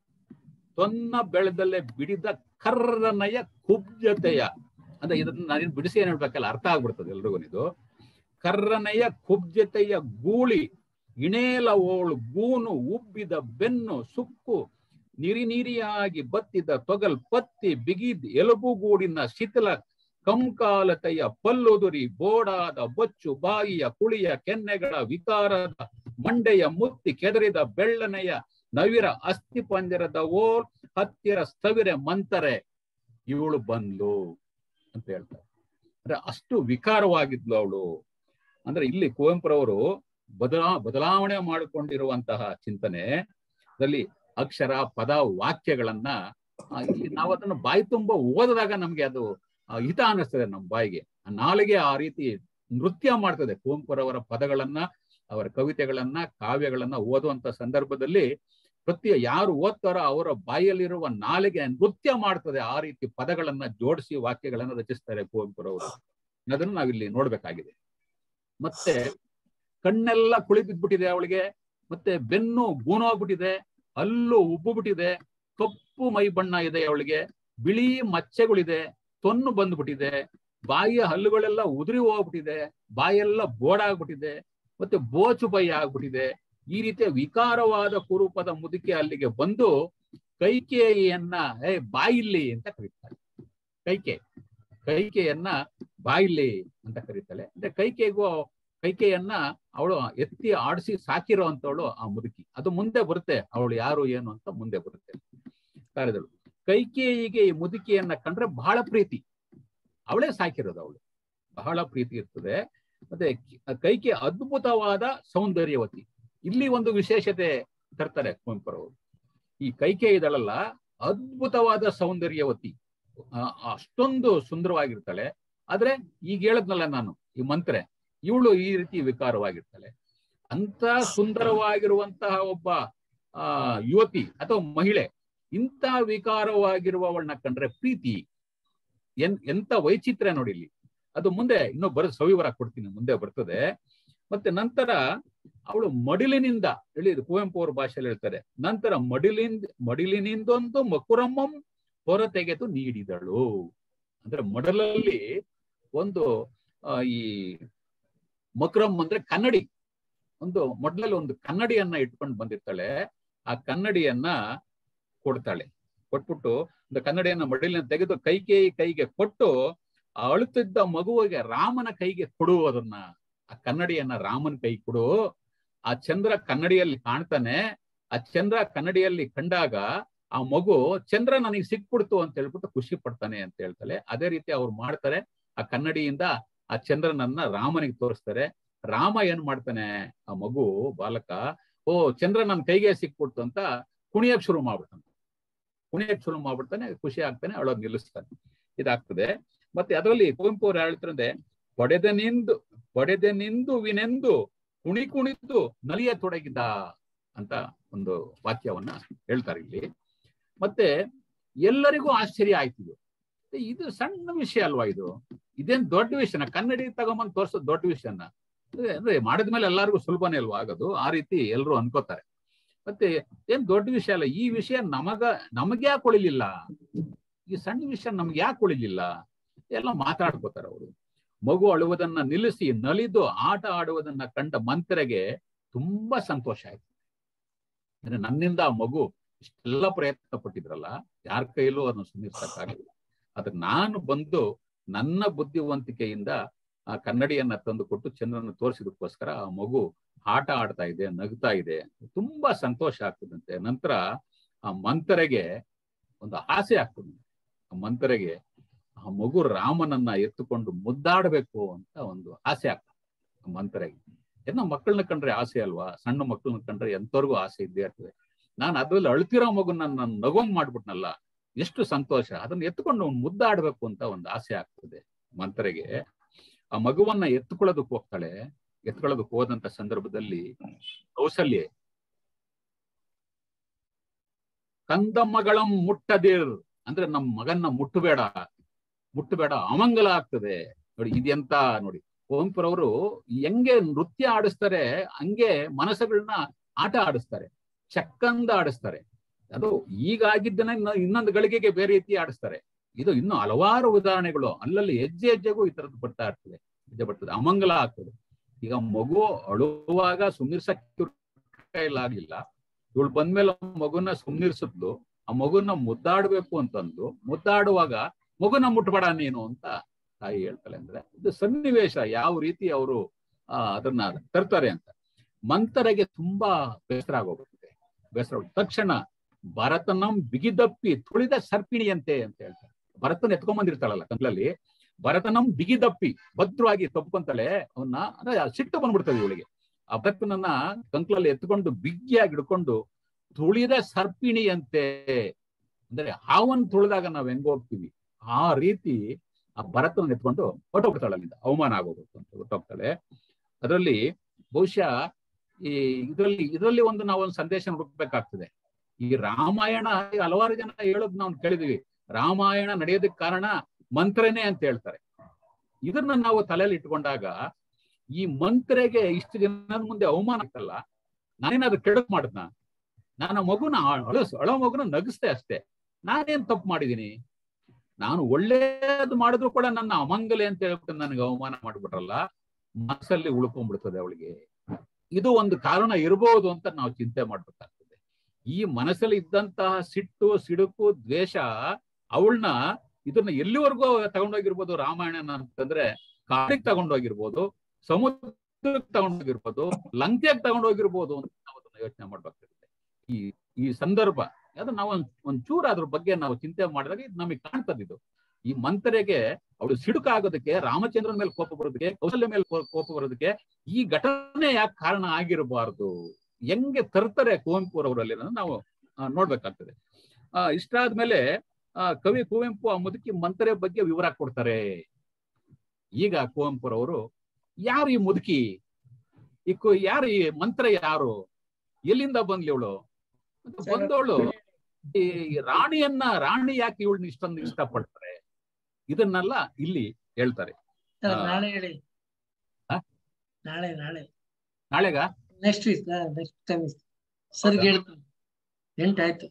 ತೊನ್ನ ಬೆಳೆದಲ್ಲೇ ಬಿಡಿದ ಕರ್ರನಯ ಕುಬ್ಜತೆಯ ಅಂದ್ರೆ ಇದನ್ನ ನಾನೇನು ಬಿಡಿಸಿ ಏನ್ ಹೇಳ್ಬೇಕಲ್ಲ ಅರ್ಥ ಆಗ್ಬಿಡ್ತದೆ ಎಲ್ರಿಗೂ ಇದು ಕರ್ರನೆಯ ಕುಬ್ಜತೆಯ ಗೂಳಿ ಇಣೇಲ ಓಳು ಗೂನು ಉಬ್ಬಿದ ಬೆನ್ನು ಸುಕ್ಕು ನಿರಿ ನೀರಿಯಾಗಿ ಬತ್ತಿದ ತೊಗಲ್ ಪತ್ತಿ ಬಿಗಿದ್ ಎಲುಬುಗೂಡಿನ ಶಿಥಿಲ ಕಂಕಾಲತೆಯ ಪಲ್ಲುದುರಿ ಬೋಡಾದ ಬೊಚ್ಚು ಬಾಯಿಯ ಕುಳಿಯ ಕೆನ್ನೆಗಳ ವಿಕಾರದ ಮಂಡೆಯ ಮುತ್ತಿ ಕೆದರಿದ ಬೆಳ್ಳನೆಯ ನವಿರ ಅಸ್ಥಿ ಪಂಜರದ ಓಲ್ ಹತ್ತಿರ ಸ್ಥವಿರೆ ಮಂತರೆ ಇವಳು ಬಂದ್ಲು ಅಂತ ಹೇಳ್ತಾರೆ ಅಂದ್ರೆ ಅಷ್ಟು ವಿಕಾರವಾಗಿದ್ಲು ಅವಳು ಅಂದ್ರೆ ಇಲ್ಲಿ ಕುವೆಂಪುರವರು ಬದಲಾ ಬದಲಾವಣೆ ಮಾಡಿಕೊಂಡಿರುವಂತಹ ಚಿಂತನೆ ಅದರಲ್ಲಿ ಅಕ್ಷರ ಪದ ವಾಕ್ಯಗಳನ್ನ ಆ, ಇಲ್ಲಿ ನಾವು ಅದನ್ನು ಬಾಯಿ ತುಂಬ ಓದಿದಾಗ ನಮ್ಗೆ ಅದು ಆ, ಹಿತ ಅನ್ನಿಸ್ತದೆ ನಮ್ಮ ಬಾಯಿಗೆ ಆ ನಾಲಿಗೆ ಆ ರೀತಿ ನೃತ್ಯ ಮಾಡ್ತದೆ ಕುವೆಂಪುರವರ ಪದಗಳನ್ನ ಅವರ ಕವಿತೆಗಳನ್ನ ಕಾವ್ಯಗಳನ್ನ ಓದುವಂತ ಸಂದರ್ಭದಲ್ಲಿ ಪ್ರತಿ ಯಾರು ಓದ್ತಾರೋ ಅವರ ಬಾಯಲ್ಲಿರುವ ನಾಲಿಗೆ ನೃತ್ಯ ಮಾಡ್ತದೆ ಆ ರೀತಿ ಪದಗಳನ್ನ ಜೋಡಿಸಿ ವಾಕ್ಯಗಳನ್ನ ರಚಿಸ್ತಾರೆ ಕುವೆಂಪುರವರು ಅದನ್ನು ನಾವಿಲ್ಲಿ ನೋಡ್ಬೇಕಾಗಿದೆ ಮತ್ತೆ ಕಣ್ಣೆಲ್ಲ ಕುಳಿ ಬಿದ್ಬಿಟ್ಟಿದೆ ಅವಳಿಗೆ ಮತ್ತೆ ಬೆನ್ನು ಗೂನೋಗ್ಬಿಟ್ಟಿದೆ ಹಲ್ಲು ಉಬ್ಬು ಬಿಟ್ಟಿದೆ ಕಪ್ಪು ಮೈ ಬಣ್ಣ ಇದೆ ಅವಳಿಗೆ ಬಿಳಿ ಮಚ್ಚೆಗಳಿದೆ ತೊನ್ನು ಬಂದ್ಬಿಟ್ಟಿದೆ ಬಾಯಿಯ ಹಲ್ಲುಗಳೆಲ್ಲ ಉದುರಿ ಹೋಗ್ಬಿಟ್ಟಿದೆ ಬಾಯೆಲ್ಲ ಬೋಡಾಗ್ಬಿಟ್ಟಿದೆ ಮತ್ತೆ ಬೋಚು ಬೈ ಆಗ್ಬಿಟ್ಟಿದೆ ಈ ರೀತಿಯ ವಿಕಾರವಾದ ಕುರೂಪದ ಮುದುಕಿ ಅಲ್ಲಿಗೆ ಬಂದು ಕೈಕೇಯಿಯನ್ನ ಏ ಬಾಯಿಲ್ಲಿ ಅಂತ ಕರೀತಾರೆ ಕೈಕೆ ಕೈಕೆಯನ್ನ ಬಾಯಿಲ್ಲಿ ಅಂತ ಕರೀತಾಳೆ ಅಂದ್ರೆ ಕೈಕೆಗೂ ಕೈಕೆಯನ್ನ ಅವಳು ಎತ್ತಿ ಆಡಿಸಿ ಸಾಕಿರೋ ಅಂತವಳು ಆ ಮುದುಕಿ ಅದು ಮುಂದೆ ಬರುತ್ತೆ ಅವಳು ಯಾರು ಏನು ಅಂತ ಮುಂದೆ ಬರುತ್ತೆ ಕರೆದಳು ಕೈಕೇಯಿಗೆ ಈ ಮುದುಕಿಯನ್ನ ಕಂಡ್ರೆ ಬಹಳ ಪ್ರೀತಿ ಅವಳೇ ಸಾಕಿರೋದು ಅವಳು ಬಹಳ ಪ್ರೀತಿ ಇರ್ತದೆ ಮತ್ತೆ ಕೈಕೆ ಅದ್ಭುತವಾದ ಸೌಂದರ್ಯವತಿ ಇಲ್ಲಿ ಒಂದು ವಿಶೇಷತೆ ತರ್ತಾರೆ ಕುವೆಂಪುರವರು ಈ ಕೈಕೆ ಇದಳಲ್ಲ ಅದ್ಭುತವಾದ ಸೌಂದರ್ಯವತಿ ಆ, ಅಷ್ಟೊಂದು ಸುಂದರವಾಗಿರ್ತಾಳೆ ಆದ್ರೆ ಈಗ ಹೇಳದ್ನಲ್ಲ ನಾನು ಈ ಮಂತ್ರೆ ಇವಳು ಈ ರೀತಿ ವಿಕಾರವಾಗಿರ್ತಾಳೆ ಅಂತ ಸುಂದರವಾಗಿರುವಂತಹ ಒಬ್ಬ ಆ ಯುವತಿ ಅಥವಾ ಮಹಿಳೆ ಇಂಥ ವಿಕಾರವಾಗಿರುವವಳನ್ನ ಕಂಡ್ರೆ ಪ್ರೀತಿ ಎನ್ ಎಂತ ವೈಚಿತ್ರ್ಯ ನೋಡಿ ಇಲ್ಲಿ ಅದು ಮುಂದೆ ಇನ್ನೂ ಬರ ಸವಿವರ ಕೊಡ್ತೀನಿ ಮುಂದೆ ಬರ್ತದೆ ಮತ್ತೆ ನಂತರ ಅವಳು ಮಡಿಲಿನಿಂದ ಹೇಳಿ ಕುವೆಂಪು ಅವ್ರ ಭಾಷೆಯಲ್ಲಿ ಹೇಳ್ತಾರೆ ನಂತರ ಮಡಿಲಿಂದ ಮಡಿಲಿನಿಂದೊಂದು ಮಕುರಮ್ಮಂ ಹೊರ ತೆಗೆದು ನೀಡಿದಳು ಅಂದ್ರೆ ಮಡಲಲ್ಲಿ ಒಂದು ಆ, ಈ ಮಕರಮ್ ಅಂದ್ರೆ ಕನ್ನಡಿ ಒಂದು ಮೊದಲಲ್ಲಿ ಒಂದು ಕನ್ನಡಿಯನ್ನ ಇಟ್ಕೊಂಡು ಬಂದಿರ್ತಾಳೆ ಆ ಕನ್ನಡಿಯನ್ನ ಕೊಡ್ತಾಳೆ ಕೊಟ್ಬಿಟ್ಟು ಒಂದು ಕನ್ನಡಿಯನ್ನ ಮಡಿಲಿನ ತೆಗೆದು ಕೈಗೆ ಕೈಗೆ ಕೊಟ್ಟು ಆ ಅಳುತ್ತಿದ್ದ ಮಗುವಿಗೆ ರಾಮನ ಕೈಗೆ ಕೊಡು ಅದನ್ನ ಆ ಕನ್ನಡಿಯನ್ನ ರಾಮನ ಕೈ ಕೊಡು ಆ ಚಂದ್ರ ಕನ್ನಡಿಯಲ್ಲಿ ಕಾಣ್ತಾನೆ ಆ ಚಂದ್ರ ಕನ್ನಡಿಯಲ್ಲಿ ಕಂಡಾಗ ಆ ಮಗು ಚಂದ್ರ ನನಗೆ ಸಿಕ್ಬಿಡ್ತು ಅಂತ ಹೇಳ್ಬಿಟ್ಟು ಖುಷಿ ಪಡ್ತಾನೆ ಅಂತ ಹೇಳ್ತಾಳೆ ಅದೇ ರೀತಿ ಅವ್ರು ಮಾಡ್ತಾರೆ ಆ ಕನ್ನಡಿಯಿಂದ ಆ ಚಂದ್ರನನ್ನ ರಾಮನಿಗೆ ತೋರಿಸ್ತಾರೆ ರಾಮ ಏನ್ ಮಾಡ್ತಾನೆ ಆ ಮಗು ಬಾಲಕ ಓ ಚಂದ್ರ ನನ್ನ ಕೈಗೆ ಸಿಕ್ಬಿಡ್ತು ಅಂತ ಕುಣಿಯಕ್ ಶುರು ಮಾಡ್ಬಿಡ್ತಾನೆ ಕುಣಿಯಕ್ ಶುರು ಮಾಡ್ಬಿಡ್ತಾನೆ ಖುಷಿ ಆಗ್ತಾನೆ ಅವಳೋದ್ ನಿಲ್ಲಿಸ್ತಾನೆ ಇದಾಗ್ತದೆ ಮತ್ತೆ ಅದರಲ್ಲಿ ಕುವೆಂಪು ಅವ್ರು ಹೇಳ್ತಾರೆ ಪಡೆದನೆಂದು ಪಡೆದನೆಂದು ವಿನೆಂದು ಕುಣಿ ಕುಣಿದು ನಲಿಯ ತೊಡಗಿದ ಅಂತ ಒಂದು ವಾಕ್ಯವನ್ನ ಹೇಳ್ತಾರೆ ಇಲ್ಲಿ ಮತ್ತೆ ಎಲ್ಲರಿಗೂ ಆಶ್ಚರ್ಯ ಆಯ್ತು ಇದು ಏ, ಇದು ಸಣ್ಣ ವಿಷಯ ಅಲ್ವಾ ಇದು ಇದೇನ್ ದೊಡ್ಡ ವಿಷಯನ ಕನ್ನಡಿ ತಗೊಂಬಂದ್ ತೋರ್ಸೋದು ದೊಡ್ಡ ವಿಷಯನ ಅಂದ್ರೆ- ಅಂದ್ರೆ ಮಾಡಿದ್ಮೇಲೆ ಎಲ್ಲರಿಗೂ ಸುಲಭನೇ ಅಲ್ವಾ ಆಗೋದು ಆ ರೀತಿ ಎಲ್ಲರೂ ಅನ್ಕೋತಾರೆ ಮತ್ತೆ ಏನ್ ದೊಡ್ಡ ವಿಷಯ ಅಲ್ಲ ಈ ವಿಷಯ ನಮಗ ನಮಗೆ ಯಾಕೆ ಉಳಿಲಿಲ್ಲ ಈ ಸಣ್ಣ ವಿಷಯ ನಮ್ಗೆ ಯಾಕೆ ಉಳಿಲಿಲ್ಲ ಎಲ್ಲ ಮಾತಾಡ್ಕೋತಾರೆ ಅವರು ಮಗು ಅಳುವುದನ್ನ ನಿಲ್ಲಿಸಿ ನಲಿದು ಆಟ ಆಡುವುದನ್ನ ಕಂಡ ಮಂತ್ರೆಗೆ ತುಂಬಾ ಸಂತೋಷ ಆಯ್ತು ಅಂದ್ರೆ ನನ್ನಿಂದ ಆ ಮಗು ಇಷ್ಟೆಲ್ಲ ಪ್ರಯತ್ನ ಪಟ್ಟಿದ್ರಲ್ಲ ಯಾರ ಕೈಲೂ ಅದನ್ನು ಸುಮ್ಮನಿರ್ಸಕ್ಕಾಗಲ್ಲ ಅದಕ್ಕೆ ನಾನು ಬಂದು ನನ್ನ ಬುದ್ಧಿವಂತಿಕೆಯಿಂದ ಆ ಕನ್ನಡಿಯನ್ನ ತಂದು ಕೊಟ್ಟು ಚಂದ್ರನ ತೋರಿಸಿದಕ್ಕೋಸ್ಕರ ಆ ಮಗು ಆಟ ಆಡ್ತಾ ಇದೆ ನಗ್ತಾ ಇದೆ ತುಂಬಾ ಸಂತೋಷ ಆಗ್ತದಂತೆ ನಂತರ ಆ ಮಂತರೆಗೆ ಒಂದು ಆಸೆ ಆಗ್ತದೆ ಆ ಮಂತರೆಗೆ ಆ ಮಗು ರಾಮನನ್ನ ಎತ್ತುಕೊಂಡು ಮುದ್ದಾಡಬೇಕು ಅಂತ ಒಂದು ಆಸೆ ಆಗ್ತದೆ ಆ ಮಂತರೆಗೆ ಏನೋ ಮಕ್ಕಳನ್ನ ಕಂಡ್ರೆ ಆಸೆ ಅಲ್ವಾ ಸಣ್ಣ ಮಕ್ಕಳನ್ನ ಕಂಡ್ರೆ ಎಂತವ್ರಿಗೂ ಆಸೆ ಇದ್ದೇ ಇರ್ತದೆ ನಾನು ಅದ್ರಲ್ಲಿ ಅಳ್ತಿರೋ ಮಗುನ ನಾನು ನಗೋಂಗ್ ಮಾಡ್ಬಿಟ್ನಲ್ಲ ಎಷ್ಟು ಸಂತೋಷ ಅದನ್ನ ಎತ್ಕೊಂಡು ಅವ್ನು ಮುದ್ದಾಡ್ಬೇಕು ಅಂತ ಒಂದು ಆಸೆ ಆಗ್ತದೆ ಮಂತ್ರೆಗೆ ಆ ಮಗುವನ್ನ ಎತ್ಕೊಳ್ಳೋದಕ್ಕೆ ಹೋಗ್ತಾಳೆ ಎತ್ಕೊಳ್ಳೋದಕ್ಕೆ ಹೋದಂತ ಸಂದರ್ಭದಲ್ಲಿ ಕೌಸಲ್ಯೆ ಕಂದಮ್ಮಗಳಂ ಮುಟ್ಟದಿರ್ ಅಂದ್ರೆ ನಮ್ಮ ಮಗನ್ನ ಮುಟ್ಟಬೇಡ ಮುಟ್ಟಬೇಡ ಅಮಂಗಲ ಆಗ್ತದೆ ನೋಡಿ ಇದೆಂತ ನೋಡಿ ಕುವೆಂಪುರವರು ಹೆಂಗೆ ನೃತ್ಯ ಆಡಿಸ್ತಾರೆ ಹಂಗೆ ಮನಸ್ಸುಗಳನ್ನ ಆಟ ಆಡಿಸ್ತಾರೆ ಚಕ್ಕಂದ ಆಡಿಸ್ತಾರೆ ಅದು ಈಗಾಗಿದ್ದನ್ನ ಇನ್ನ- ಇನ್ನೊಂದು ಗಳಿಗೆಗೆ ಬೇರೆ ರೀತಿ ಆಡಿಸ್ತಾರೆ ಇದು ಇನ್ನು ಹಲವಾರು ಉದಾಹರಣೆಗಳು ಅಲ್ಲಲ್ಲಿ ಹೆಜ್ಜೆ ಹೆಜ್ಜೆಗೂ ಈ ತರದ್ದು ಬರ್ತಾ ಇರ್ತದೆ ಹೆಜ್ಜೆ ಬರ್ತದೆ ಅಮಂಗಲ ಆಗ್ತದೆ ಈಗ ಮಗು ಅಳುವಾಗ ಸುಮ್ನಿರ್ಸಕ್ಕೆ ಕೈಲಾಗ್ಲಿಲ್ಲ ಇವಳು ಬಂದ್ಮೇಲೆ ಮಗುನ ಸುಮ್ನಿರ್ಸಿದ್ಲು ಆ ಮಗುನ ಮುದ್ದಾಡ್ಬೇಕು ಅಂತಂದು ಮುದ್ದಾಡುವಾಗ ಮಗುನ ಮುಟ್ಬೇಡ ನೀನು ಅಂತ ತಾಯಿ ಹೇಳ್ತಾಳೆ ಅಂದ್ರೆ ಇದು ಸನ್ನಿವೇಶ ಯಾವ ರೀತಿ ಅವರು ಆ ಅದನ್ನ ತರ್ತಾರೆ ಅಂತ ಮಂತರೆಗೆ ತುಂಬಾ ಬೇಸರ ಆಗೋಗ್ಬಿಟ್ಟಿದೆ ಬೇಸರ ಆಗೋಗ್ಬಿಟ್ಟು ತಕ್ಷಣ ಭರತನಂ ಬಿಗಿದಪ್ಪಿ ತುಳಿದ ಸರ್ಪಿಣಿಯಂತೆ ಅಂತ ಹೇಳ್ತಾರೆ ಭರತನ ಎತ್ಕೊಂಡ್ಬಂದಿರ್ತಾಳಲ್ಲ ಕಂಕ್ಲಲ್ಲಿ ಭರತನಂ ಬಿಗಿದಪ್ಪಿ ಭದ್ರವಾಗಿ ತಪ್ಕೊಂತಾಳೆ ಅವನ್ನ ಅಂದ್ರೆ ಆ ಸಿಟ್ಟು ಬಂದ್ಬಿಡ್ತದೆ ಇವಳಿಗೆ ಆ ಭರತನನ್ನ ಕಂಕ್ಲಲ್ಲಿ ಎತ್ಕೊಂಡು ಬಿಗಿಯಾಗಿ ಹಿಡ್ಕೊಂಡು ತುಳಿದ ಸರ್ಪಿಣಿಯಂತೆ ಅಂದ್ರೆ ಹಾವನ್ ತುಳಿದಾಗ ನಾವ್ ಹೆಂಗ್ ಹೋಗ್ತೀವಿ ಆ ರೀತಿ ಆ ಭರತನ ಎತ್ಕೊಂಡು ಹೊಟ್ಟೋಗ್ತಾಳೆ ಅಲ್ಲಿಂದ ಅವಮಾನ ಆಗೋಗುತ್ತೆ ಅಂತ ಹೊಟ್ಟೋಗ್ತಾಳೆ ಅದರಲ್ಲಿ ಬಹುಶಃ ಈ ಇದರಲ್ಲಿ ಇದರಲ್ಲಿ ಒಂದು ನಾವು ಒಂದು ಸಂದೇಶ ಹುಡುಕ್ಬೇಕಾಗ್ತದೆ ಈ ರಾಮಾಯಣ ಈಗ ಹಲವಾರು ಜನ ಹೇಳೋದ್ ನಾವು ಕೇಳಿದೀವಿ ರಾಮಾಯಣ ನಡೆಯೋದಕ್ಕೆ ಕಾರಣ ಮಂತ್ರನೇ ಅಂತ ಹೇಳ್ತಾರೆ ಇದನ್ನ ನಾವು ತಲೆಯಲ್ಲಿ ಇಟ್ಕೊಂಡಾಗ ಈ ಮಂತ್ರೆಗೆ ಇಷ್ಟು ಜನದ ಮುಂದೆ ಅವಮಾನ ಆಗ್ತಲ್ಲ ನಾನೇನಾದ್ರು ಕೆಡಕ್ ಮಾಡದ್ನ ನಾನು ಆ ಮಗುನ ಅಳಸ್ ಅಳೋ ಮಗುನ ನಗಿಸ್ದೆ ಅಷ್ಟೇ ನಾನೇನ್ ತಪ್ಪು ಮಾಡಿದೀನಿ ನಾನು ಒಳ್ಳೇದು ಮಾಡಿದ್ರು ಕೂಡ ನನ್ನ ಅಮಂಗಲೆ ಅಂತ ಹೇಳ್ಬಿಟ್ಟು ನನಗೆ ಅವಮಾನ ಮಾಡ್ಬಿಟ್ರಲ್ಲ ಮನಸ್ಸಲ್ಲಿ ಉಳ್ಕೊಂಡ್ಬಿಡ್ತದೆ ಅವಳಿಗೆ ಇದು ಒಂದು ಕಾರಣ ಇರಬಹುದು ಅಂತ ನಾವು ಚಿಂತೆ ಮಾಡ್ಬೇಕಾಗ್ತದೆ ಈ ಮನಸ್ಸಲ್ಲಿ ಇದ್ದಂತಹ ಸಿಟ್ಟು ಸಿಡುಕು ದ್ವೇಷ ಅವಳನ್ನ ಇದನ್ನ ಎಲ್ಲಿವರೆಗೂ ತಗೊಂಡೋಗಿರ್ಬೋದು ರಾಮಾಯಣ ಅಂತಂದ್ರೆ ಕಾಡಿಗೆ ತಗೊಂಡೋಗಿರ್ಬೋದು ಸಮುದ್ರಕ್ಕೆ ತಗೊಂಡೋಗಿರ್ಬೋದು ಲಂಕೆಗೆ ತಗೊಂಡೋಗಿರ್ಬೋದು ಅಂತ ನಾವು ಅದನ್ನ ಯೋಚನೆ ಮಾಡ್ಬೇಕಾಗುತ್ತೆ ಈ ಈ ಸಂದರ್ಭ ಅದು ನಾವು ಒಂದ್ ಒಂಚೂರು ಅದ್ರ ಬಗ್ಗೆ ನಾವು ಚಿಂತೆ ಮಾಡಿದಾಗ ಇದು ನಮಗೆ ಕಾಣ್ತದೆ ಇದು ಈ ಮಂತ್ರೆಗೆ ಅವಳು ಸಿಡುಕಾಗೋದಕ್ಕೆ ರಾಮಚಂದ್ರನ ಮೇಲೆ ಕೋಪ ಬರೋದಕ್ಕೆ ಕೌಶಲ್ಯ ಮೇಲೆ ಕೋ- ಕೋಪ ಬರೋದಕ್ಕೆ ಈ ಘಟನೆ ಯಾಕೆ ಕಾರಣ ಆಗಿರಬಾರ್ದು ಹೆಂಗೆ ತರ್ತಾರೆ ಕುವೆಂಪುರವರಲ್ಲಿ ಅನ್ನೋದನ್ನ ನಾವು ಆ, ನೋಡ್ಬೇಕಾಗ್ತದೆ ಆ ಇಷ್ಟಾದ್ಮೇಲೆ ಆ ಕವಿ ಕುವೆಂಪು ಆ ಮುದುಕಿ ಮಂತ್ರೆ ಬಗ್ಗೆ ವಿವರ ಕೊಡ್ತಾರೆ ಈಗ ಕುವೆಂಪುರವರು ಯಾರು ಈ ಮುದುಕಿ ಈ ಕು- ಯಾರು ಈ ಮಂತ್ರ ಯಾರು ಎಲ್ಲಿಂದ ಬಂದ್ಲಿ ಇವಳು ಬಂದವಳು ಈ ರಾಣಿಯನ್ನ ರಾಣಿ ಯಾಕೆ ಇವಳನ್ನ ಇಷ್ಟೊಂದು ಇಷ್ಟಪಡ್ತಾರೆ ಇದನ್ನೆಲ್ಲ ಇಲ್ಲಿ ಹೇಳ್ತಾರೆ ಸರ್, ಆ. ನಾಳೆ ಹೇಳಿ ಆ? ನಾಳೆ ನಾಳೆ ನಾಳೆಗ next week next time sir ಹೌದಾ? ಹೇಳ್ತೀನಿ ಎಂಟಾಯ್ತು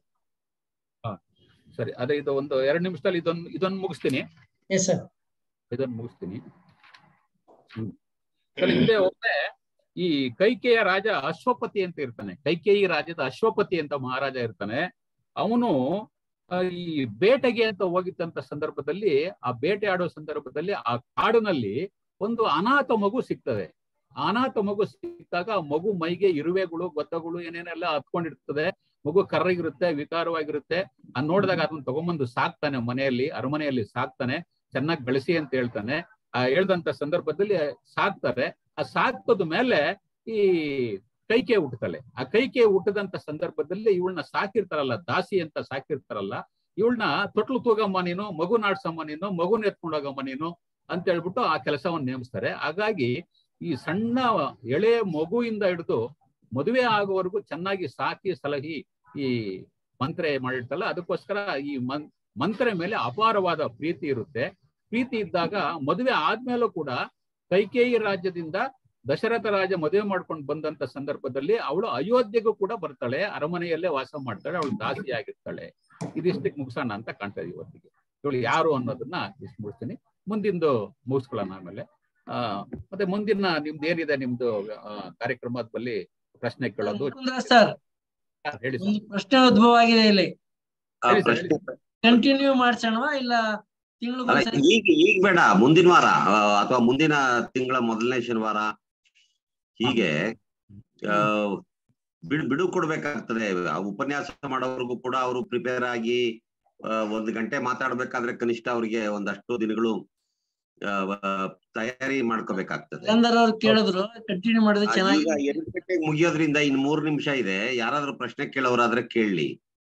ಸರಿ ಅದೇ ಇದು ಒಂದು ಎರಡು ನಿಮಿಷದಲ್ಲಿ ಇದೊಂದು ಇದೊಂದು ಮುಗಿಸ್ತೀನಿ ಎಸ್ ಸರ್ ಇದನ್ನು ಮುಗಿಸ್ತೀನಿ ಹ್ಮ್. ಸರಿ ಹಿಂದೆ ಹೋದ್ರೆ ಈ ಕೈಕೇಯ ರಾಜ ಅಶ್ವಪತಿ ಅಂತ ಇರ್ತಾನೆ ಕೈಕೇಯಿ ರಾಜ್ಯದ ಅಶ್ವಪತಿ ಅಂತ ಮಹಾರಾಜ ಇರ್ತಾನೆ ಅವನು ಈ ಬೇಟೆಗೆ ಅಂತ ಹೋಗಿದ್ದಂತ ಸಂದರ್ಭದಲ್ಲಿ ಆ ಬೇಟೆ ಆಡೋ ಸಂದರ್ಭದಲ್ಲಿ ಆ ಕಾಡಿನಲ್ಲಿ ಒಂದು ಅನಾಥ ಮಗು ಸಿಗ್ತದೆ ಆ ಅನಾಥ ಮಗು ಸಿಕ್ಕಾಗ ಆ ಮಗು ಮೈಗೆ ಇರುವೆಗಳು ಗೊತ್ತಗಳು ಏನೇನೆಲ್ಲ ಹತ್ಕೊಂಡಿರ್ತದೆ ಮಗು ಕರ್ರಗಿರುತ್ತೆ ವಿಕಾರವಾಗಿರುತ್ತೆ ಅದ್ ನೋಡಿದಾಗ ಅದನ್ನ ತಗೊಂಬಂದು ಸಾಕ್ತಾನೆ ಮನೆಯಲ್ಲಿ ಅರಮನೆಯಲ್ಲಿ ಸಾಕ್ತಾನೆ ಚೆನ್ನಾಗಿ ಬೆಳೆಸಿ ಅಂತ ಹೇಳ್ತಾನೆ ಆ ಹೇಳ್ದಂತ ಸಂದರ್ಭದಲ್ಲಿ ಸಾಕ್ತಾರೆ ಆ ಸಾಕದ ಮೇಲೆ ಈ ಕೈಕೆ ಹುಟ್ಟುತ್ತಲೆ ಆ ಕೈಕೆ ಹುಟ್ಟದಂತ ಸಂದರ್ಭದಲ್ಲಿ ಇವಳನ್ನ ಸಾಕಿರ್ತಾರಲ್ಲ ದಾಸಿ ಅಂತ ಸಾಕಿರ್ತಾರಲ್ಲ ಇವಳನ್ನ ತೊಟ್ಲು ತೂಗಮ್ಮ ನೀನು ಮಗು ನಾಡ್ಸಮ್ಮ ನೀನು ಮಗುನ ಎತ್ಕೊಂಡು ಹೋಗಮ್ಮ ನೀನು ಅಂತ ಹೇಳ್ಬಿಟ್ಟು ಆ ಕೆಲಸವನ್ನು ನೇಮಿಸ್ತಾರೆ ಹಾಗಾಗಿ ಈ ಸಣ್ಣ ಎಳೆ ಮಗುವಿಂದ ಹಿಡಿದು ಮದುವೆ ಆಗುವವರೆಗೂ ಚೆನ್ನಾಗಿ ಸಾಕಿ ಸಲಹಿ ಈ ಮಂತ್ರೆ ಮಾಡಿರ್ತಾರಲ್ಲ ಅದಕ್ಕೋಸ್ಕರ ಈ ಮನ್ ಮಂತ್ರೆ ಮೇಲೆ ಅಪಾರವಾದ ಪ್ರೀತಿ ಇರುತ್ತೆ ಪ್ರೀತಿ ಇದ್ದಾಗ ಮದುವೆ ಆದ್ಮೇಲೂ ಕೂಡ ಕೈಕೇಯಿ ರಾಜ್ಯದಿಂದ ದಶರಥ ರಾಜ ಮದುವೆ ಮಾಡ್ಕೊಂಡು ಬಂದಂತ ಸಂದರ್ಭದಲ್ಲಿ ಅವಳು ಅಯೋಧ್ಯೆಗೂ ಕೂಡ ಬರ್ತಾಳೆ ಅರಮನೆಯಲ್ಲೇ ವಾಸ ಮಾಡ್ತಾಳೆ ಅವಳು ದಾಸಿ ಆಗಿರ್ತಾಳೆ ಇದಿಷ್ಟಕ್ಕೆ ಮುಗಿಸೋಣ ಅಂತ ಕಾಣ್ತದೆ ಇವತ್ತಿಗೆ ಇವಳು ಯಾರು ಅನ್ನೋದನ್ನ ಇಷ್ಟು ಮುಗಿಸ್ತೀನಿ ಮುಂದಿಂದು ಮುಗಿಸ್ಕೊಳ್ಳೋಣ ಆಮೇಲೆ ಆ ಮತ್ತೆ ಮುಂದಿನ ನಿಮ್ದು ಏನಿದೆ ನಿಮ್ದು ಆ, ಕಾರ್ಯಕ್ರಮದ ಬಲ್ಲಿ ಪ್ರಶ್ನೆ ಕೇಳೋದು ಮುಕುಂದ್ರ ಸರ್ ಹೇಳಿ ಸರ್. ಒಂದು ಪ್ರಶ್ನೆ ಉದ್ಭವ ಆಗಿದೆ ಇಲ್ಲಿ ಆ ಹೇಳಿ ಸರ್, ಪ್ರಶ್ನೆ ಹೇಳಿ. ಕಂಟಿನ್ಯೂ ಮಾಡ್ಸೋಣವಾ ಇಲ್ಲ ಅಲ್ಲ ತಿಂಗಳು ಈಗ ಈಗ ಬೇಡ ಮುಂದಿನ ವಾರ ಆ, ಅಥವಾ ಮುಂದಿನ ತಿಂಗಳ ಮೊದಲನೇ ಶನಿವಾರ ಹೀಗೆ ಆ, ಬಿಡು ಬಿಡು ಕೊಡ್ಬೇಕಾಗ್ತದೆ ಆ ಉಪನ್ಯಾಸ ಮಾಡೋರ್ಗು ಕೂಡ ಅವರು ಪ್ರಿಪೇರ್ ಆಗಿ ಆ, ಒಂದು ಗಂಟೆ ಮಾತಾಡ್ಬೇಕಾದ್ರೆ ಕನಿಷ್ಠ ಅವ್ರಿಗೆ ಒಂದಷ್ಟು ದಿನಗಳು ಆ, ವ- ತಯಾರಿ ಮಾಡ್ಕೋಬೇಕಾಗ್ತದೆ ಚಂದರ್ ಅವ್ರು ಕೇಳಿದ್ರು ಕಂಟಿನ್ಯೂ ಮಾಡಿದ್ರೆ ಆ, ಚೆನ್ನಾಗಿ ಈಗ ಎಂಟು ಗಂಟೆಗೆ ಮುಗಿಯೋದ್ರಿಂದ ಇನ್ ಮೂರ್ ನಿಮಿಷ ಇದೆ ಯಾರಾದ್ರೂ ಪ್ರಶ್ನೆ ಕೇಳೋರಾದ್ರೆ ಕೇಳಲಿ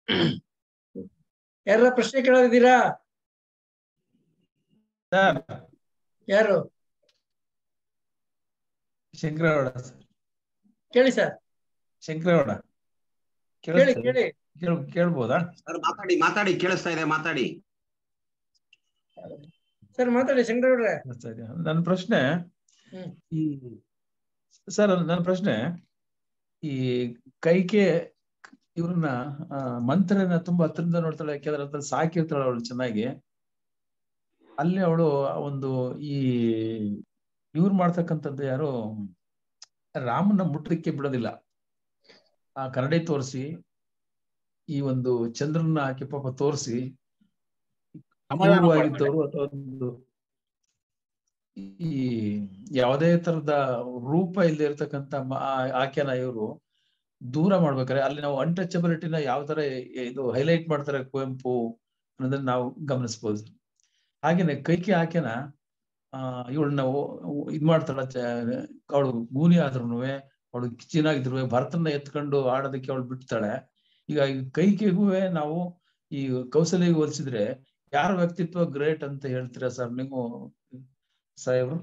ಯಾರ ಪ್ರಶ್ನೆ ಕೇಳೋದಿದ್ದೀರಾ ಸರ್ ಯಾರು ಶಂಕರಗೌಡ ಸರ್ ಕೇಳಿ ಸರ್ ಶಂಕರಗೌಡ ಕೇಳಿ ಕೇಳಿಸ್ತಾ ಕೇಳಿ ಕೇಳ್ ಕೇಳ್ಬೋದಾ ಸರ್ ಮಾತಾಡಿ ಮಾತಾಡಿ ಕೇಳಿಸ್ತಾ ಇದೆ ಮಾತಾಡಿ ಸರ್ ಮಾತಾಡಿ ಶಂಕರವ್ರೆ ಕೇಳಿಸ್ತಾ ಇದೆಯಾ? ನನ್ನ ಪ್ರಶ್ನೆ ಹ್ಮ್. ಈ ಸರ್ ನನ್ನ ಪ್ರಶ್ನೆ ಈ ಕೈಕೆ ಇವ್ರನ್ನ ಆ, ಮಂತ್ರನ ತುಂಬಾ ಹತ್ರದಿಂದ ನೋಡ್ತಾಳೆ ಯಾಕೆಂದ್ರೆ ಅದ್ರಲ್ಲಿ ಸಾಕಿರ್ತಾಳೆ ಅವಳು ಚೆನ್ನಾಗಿ ಅಲ್ಲಿ ಅವಳು ಒಂದು ಈ ಇವ್ರು ಮಾಡ್ತಕ್ಕಂಥದ್ದು ಯಾರು ರಾಮನ ಮುಟ್ಟಲಿಕ್ಕೆ ಬಿಡೋದಿಲ್ಲ ಆ ಕರಡಿ ತೋರಿಸಿ ಈ ಒಂದು ಚಂದ್ರನ ಹಾಕಿ ಪಾಪ ತೋರಿಸಿ ಸಮಾಧಾನ ಮಾಡ್ತಾರೆ. ಆಗಿದ್ದವರು ಅಥವಾ ಒಂದು ಈ ಯಾವುದೇ ತರದ ರೂಪ ಇಲ್ಲದೆ ಇರ್ತಕ್ಕಂಥ ಮ- ಆ- ಆಕೆನ ಇವರು ದೂರ ಮಾಡ್ಬೇಕಾದ್ರೆ ಅಲ್ಲಿ ನಾವು ಅನ್ಟಚಬಿಲಿಟಿನ ಯಾವ ತರ ಇದು ಹೈಲೈಟ್ ಮಾಡ್ತಾರೆ ಕುವೆಂಪು ಅನ್ನೋದನ್ನ ನಾವು ಗಮನಿಸಬಹುದು ಹಾಗೇನೆ ಕೈಕೆ ಆಕೆನ ಆ ಇವಳನ್ನ ಇದ್ ಮಾಡ್ತಾಳ ಅವಳು ಗೂನಿ ಆದ್ರೂ ಅವಳು ಕಿಚಿನಾಗಿದ್ರು ಭರತನ ಎತ್ಕೊಂಡು ಆಡೋದಕ್ಕೆ ಅವಳು ಬಿಡ್ತಾಳೆ ಈಗ ಈ ಕೈಕೆಗೂ ನಾವು ಈ ಕೌಶಲ್ಯಗೆ ಹೋಲಿಸಿದ್ರೆ ಯಾರ ವ್ಯಕ್ತಿತ್ವ ಗ್ರೇಟ್ ಅಂತ ಹೇಳ್ತೀರಾ ಸರ್ ನೀವು ಸಾಹೇಬ್ರು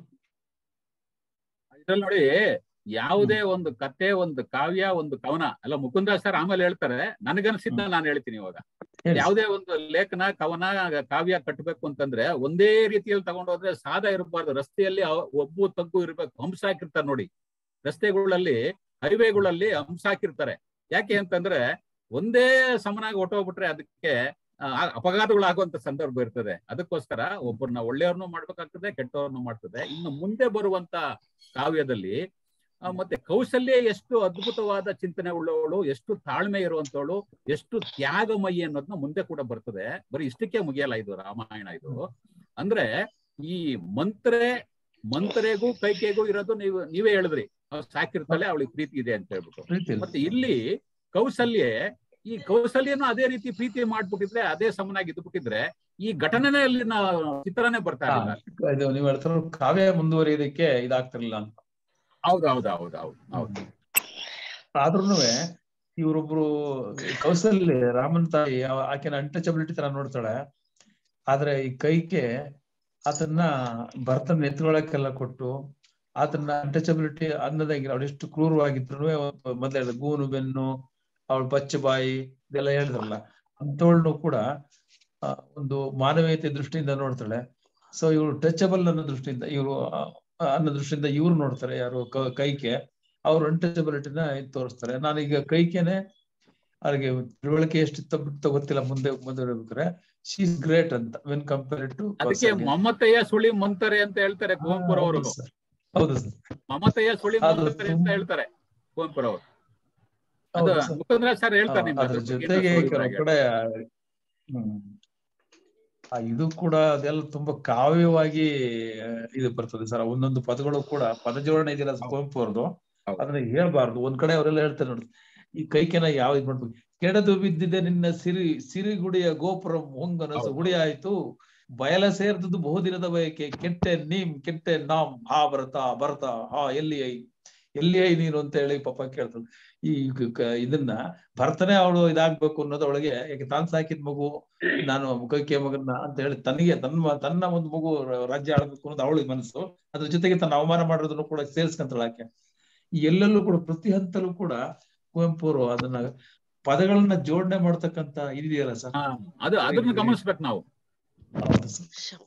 ಇದ್ರಲ್ಲಿ ನೋಡಿ ಯಾವುದೇ ಒಂದು ಕತೆ ಒಂದು ಕಾವ್ಯ ಒಂದು ಕವನ ಅಲ್ಲ ಮುಕುಂದ ಸರ್ ಆಮೇಲೆ ಹೇಳ್ತಾರೆ ನನಗನ್ಸಿದ್ದ ನಾನು ಹೇಳ್ತೀನಿ ಇವಾಗ ಹೇಳಿ ಸರ್. ಯಾವುದೇ ಒಂದು ಲೇಖನ ಕವನ ಕಾವ್ಯ ಕಟ್ಟಬೇಕು ಅಂತಂದ್ರೆ ಒಂದೇ ರೀತಿಯಲ್ಲಿ ತಗೊಂಡೋದ್ರೆ ಸಾದ ಇರಬಾರ್ದು ರಸ್ತೆಯಲ್ಲಿ ಅವ- ಒಬ್ಬು ತಗ್ಗು ಇರ್ಬೇಕು ಹಂಸ ಹಾಕಿರ್ತಾರೆ ನೋಡಿ ರಸ್ತೆಗಳಲ್ಲಿ ಹೈವೇಗಳಲ್ಲಿ ಹಂಸ ಹಾಕಿರ್ತಾರೆ ಯಾಕೆ ಅಂತಂದ್ರೆ ಒಂದೇ ಸಮನಾಗಿ ಹೊಟ್ಟೋಗ್ಬಿಟ್ರೆ ಅದಕ್ಕೆ ಆ, ಅಪಘಾತಗಳಾಗುವಂತ ಸಂದರ್ಭ ಇರ್ತದೆ ಅದಕ್ಕೋಸ್ಕರ ಒಬ್ಬರನ್ನ ಒಳ್ಳೆಯವ್ರನ್ನು ಮಾಡ್ಬೇಕಾಗ್ತದೆ ಕೆಟ್ಟವ್ರನ್ನು ಮಾಡ್ತದೆ ಇನ್ನು ಮುಂದೆ ಬರುವಂತ ಕಾವ್ಯದಲ್ಲಿ ಆ, ಮತ್ತೆ ಕೌಶಲ್ಯ ಎಷ್ಟು ಅದ್ಭುತವಾದ ಚಿಂತನೆ ಉಳ್ಳವಳು ಎಷ್ಟು ತಾಳ್ಮೆ ಇರುವಂತವಳು ಎಷ್ಟು ತ್ಯಾಗಮಯಿ ಅನ್ನೋದನ್ನ ಮುಂದೆ ಕೂಡ ಬರ್ತದೆ ಬರೀ ಇಷ್ಟಕ್ಕೆ ಮುಗಿಯಲ್ಲ ಇದು ರಾಮಾಯಣ ಇದು ಅಂದ್ರೆ ಈ ಮಂತ್ರೆ ಮಂತ್ರೆಗೂ ಕೈಕೆಗೂ ಇರೋದು ನೀವು ನೀವೇ ಹೇಳಿದ್ರಿ ಅವ್ಳು ಸಾಕಿರ್ತಾಳೆ ಅವಳಿಗೆ ಪ್ರೀತಿ ಇದೆ ಅಂತ ಹೇಳ್ಬಿಟ್ಟು ಪ್ರೀತಿ ಮತ್ತೆ ಇಲ್ಲಿ ಕೌಶಲ್ಯ ಈ ಕೌಶಲ್ಯನು ಅದೇ ರೀತಿ ಪ್ರೀತಿ ಮಾಡ್ಬಿಟ್ಟಿದ್ರೆ ಅದೇ ಸಮನಾಗಿ ಇದ್ಬಿಟ್ಟಿದ್ರೆ ಈ ಘಟನೆನೇ ಅಲ್ಲಿನ ಚಿತ್ರನೇ ಬರ್ತಾ ಇರಲಿಲ್ಲ ಇದು ನೀವು ಹೇಳ್ತಾರ ಕಾವ್ಯ ಮುಂದುವರಿಯೋದಕ್ಕೆ ಇದಾಗ್ತಿರ್ಲಿಲ್ಲ ಅಂತ ಹೌದು ಹೌದು ಹೌದು ಹೌದು ಹೌದು ಆದ್ರೂನು ಇವ್ರೊಬ್ರು ಕೌಸಲ್ಯ ರಾಮನ್ ತಾಯಿ ಆ- ಆಕೆನ ಅನ್ಟಚಬಿಲಿಟಿ ತರ ನೋಡ್ತಾಳೆ ಆದ್ರೆ ಈ ಕೈಕೆ ಆತನ್ನ ಭರತನ ಎತ್ಕೊಳಕ್ಕೆಲ್ಲ ಕೊಟ್ಟು ಆತನ ಅನ್ಟಚಬಿಲಿಟಿ ಅನ್ನದಂಗಿಲ್ಲ ಅವಳು ಎಷ್ಟು ಕ್ರೂರವಾಗಿದ್ರು ಮೊದಲೇ ಗೂನು ಬೆನ್ನು ಅವಳು ಬಚ್ಚ ಬಾಯಿ ಇದೆಲ್ಲ ಹೇಳಿದ್ರಲ್ಲ ಅಂತವಳನ್ನು ಕೂಡ ಆ, ಒಂದು ಮಾನವೀಯತೆ ದೃಷ್ಟಿಯಿಂದ ನೋಡ್ತಾಳೆ ಸೊ ಇವಳು ಟಚಬಲ್ ಅನ್ನೋ ದೃಷ್ಟಿಯಿಂದ ಇವರು ಅನ್ನೋ ದೃಷ್ಟಿಯಿಂದ ಇವ್ರು ನೋಡ್ತಾರೆ ಯಾರು ಕ- ಕೈಕೆ ಅವ್ರು ಅನ್ಟಚಬಿಲಿಟಿನ ತೋರಿಸ್ತಾರೆ ನಾನೀಗ ಕೈಕೆನೆ ಅವ್ರಿಗೆ ತಿಳುವಳಿಕೆ ಎಷ್ಟಿತ್ತ ಬಿಟ್ಟು ಗೊತ್ತಿಲ್ಲ ಮುಂದೆ ಮುಂದೆ ಹೇಳ್ಬೇಕಾರೆ ಶಿ ಇಸ್ ಗ್ರೇಟ್ ಅಂತ ವೆನ್ ಕಂಪೇರ್ ಟು ಅದಕ್ಕೆ ಮಮತೆಯ ಸುಳಿ ಮಂತರೆ ಅಂತ ಹೇಳ್ತಾರೆ ಕುವೆಂಪುರವರು ಹೌದು ಸರ್ ಮಮತೆಯ ಸುಳಿ ಅದು ಮಂತರೆ ಅಂತ ತುಂಬ- ಹೇಳ್ತಾರೆ ಕುವೆಂಪುರವರು ಅದು ಹೌದು ಸರ್ ಮುಖಂದ್ರ ಸರ್ ಹೇಳ್ತಾರೆ ನಿಮ್ಗೆ ಅದ್ರ ಅದ್ರ ಬಗ್ಗೆ ಜೊತೆಗೆ ಇನ್ನಷ್ಟು ಕೆಲವು ವಿವರವಾಗಿ. ಕಡೆ ಹ್ಮ್ ಆ, ಇದು ಕೂಡ ಅದೆಲ್ಲ ತುಂಬಾ ಕಾವ್ಯವಾಗಿ ಆ, ಇದು ಬರ್ತದೆ ಸರ್ ಒಂದೊಂದು ಪದಗಳು ಕೂಡ ಪದ ಜೋಡಣೆ ಇದೆಯಲ್ಲ ಕುವೆಂಪು ಅವ್ರದ್ದು ಹೌದು. ಅದನ್ನ ಹೇಳ್ಬಾರ್ದು ಒಂದ್ ಕಡೆ ಅವರೆಲ್ಲ ಹೇಳ್ತಾರೆ ನೋಡಿ ಈ ಕೈಕೆನ ಯಾವ ಇದ್ ಮಾಡ್ಬೇಕು ಕೆಡದು ಬಿದ್ದಿದೆ ನಿನ್ನ ಸಿರಿ ಸಿರಿಗುಡಿಯ ಗೋಪುರ ಹೊಂಗನಸು ಹೌದು. ಗುಡಿ ಆಯ್ತು ಬಯಲ ಸೇರ್ದದ್ದು ಬಹುದಿನದ ಬಯಕೆ ಕೆಟ್ಟೆ ನೀಮ್ ಕೆಟ್ಟೆ ನಾಮ್ ಹಾ ಭರತ ಭರತ ಹಾ ಎಲ್ಲಿ ಐ ಎಲ್ಲಿ ಐ ನೀನು ಅಂತ ಹೇಳಿ ಪಾಪ ಕೇಳ್ತಾಳೆ ಈ ಕ- ಕ- ಇದನ್ನ ಭರತನೇ ಅವಳು ಇದಾಗ್ಬೇಕು ಅನ್ನೋದು ಅವಳಿಗೆ ಯಾಕೆ ತಾನ್ ಸಾಕಿದ ಮಗು ನಾನು ಕೈಕೆ ಮಗನ್ನ ಅಂತ ಹೇಳಿ ತನಗೆ ತನ್ನ ತನ್ನ ಒಂದು ಮಗು ರ- ರಾಜ್ಯ ಆಳ್ಬೇಕು ಅನ್ನೋದು ಅವಳಿಗೆ ಮನಸ್ಸು ಅದ್ರ ಜೊತೆಗೆ ತನ್ನ ಅವಮಾನ ಮಾಡೋದನ್ನು ಕೂಡ ಸೇರಿಸ್ಕೊಂತಾಳೆ ಆಕೆ ಈ ಎಲ್ಲೆಲ್ಲೂ ಕೂಡ ಪ್ರತಿ ಹಂತಲ್ಲೂ ಕೂಡ ಕುವೆಂಪು ಅವರು ಅದನ್ನ ಪದಗಳನ್ನ ಜೋಡಣೆ ಮಾಡ್ತಕ್ಕಂತ ಇದೆಯಲ್ಲ ಸರ್ ಹಾ, ಅದು ಅದನ್ನ ಗಮನಿಸ್ಬೇಕು ನಾವು ಹೌದು ಸರ್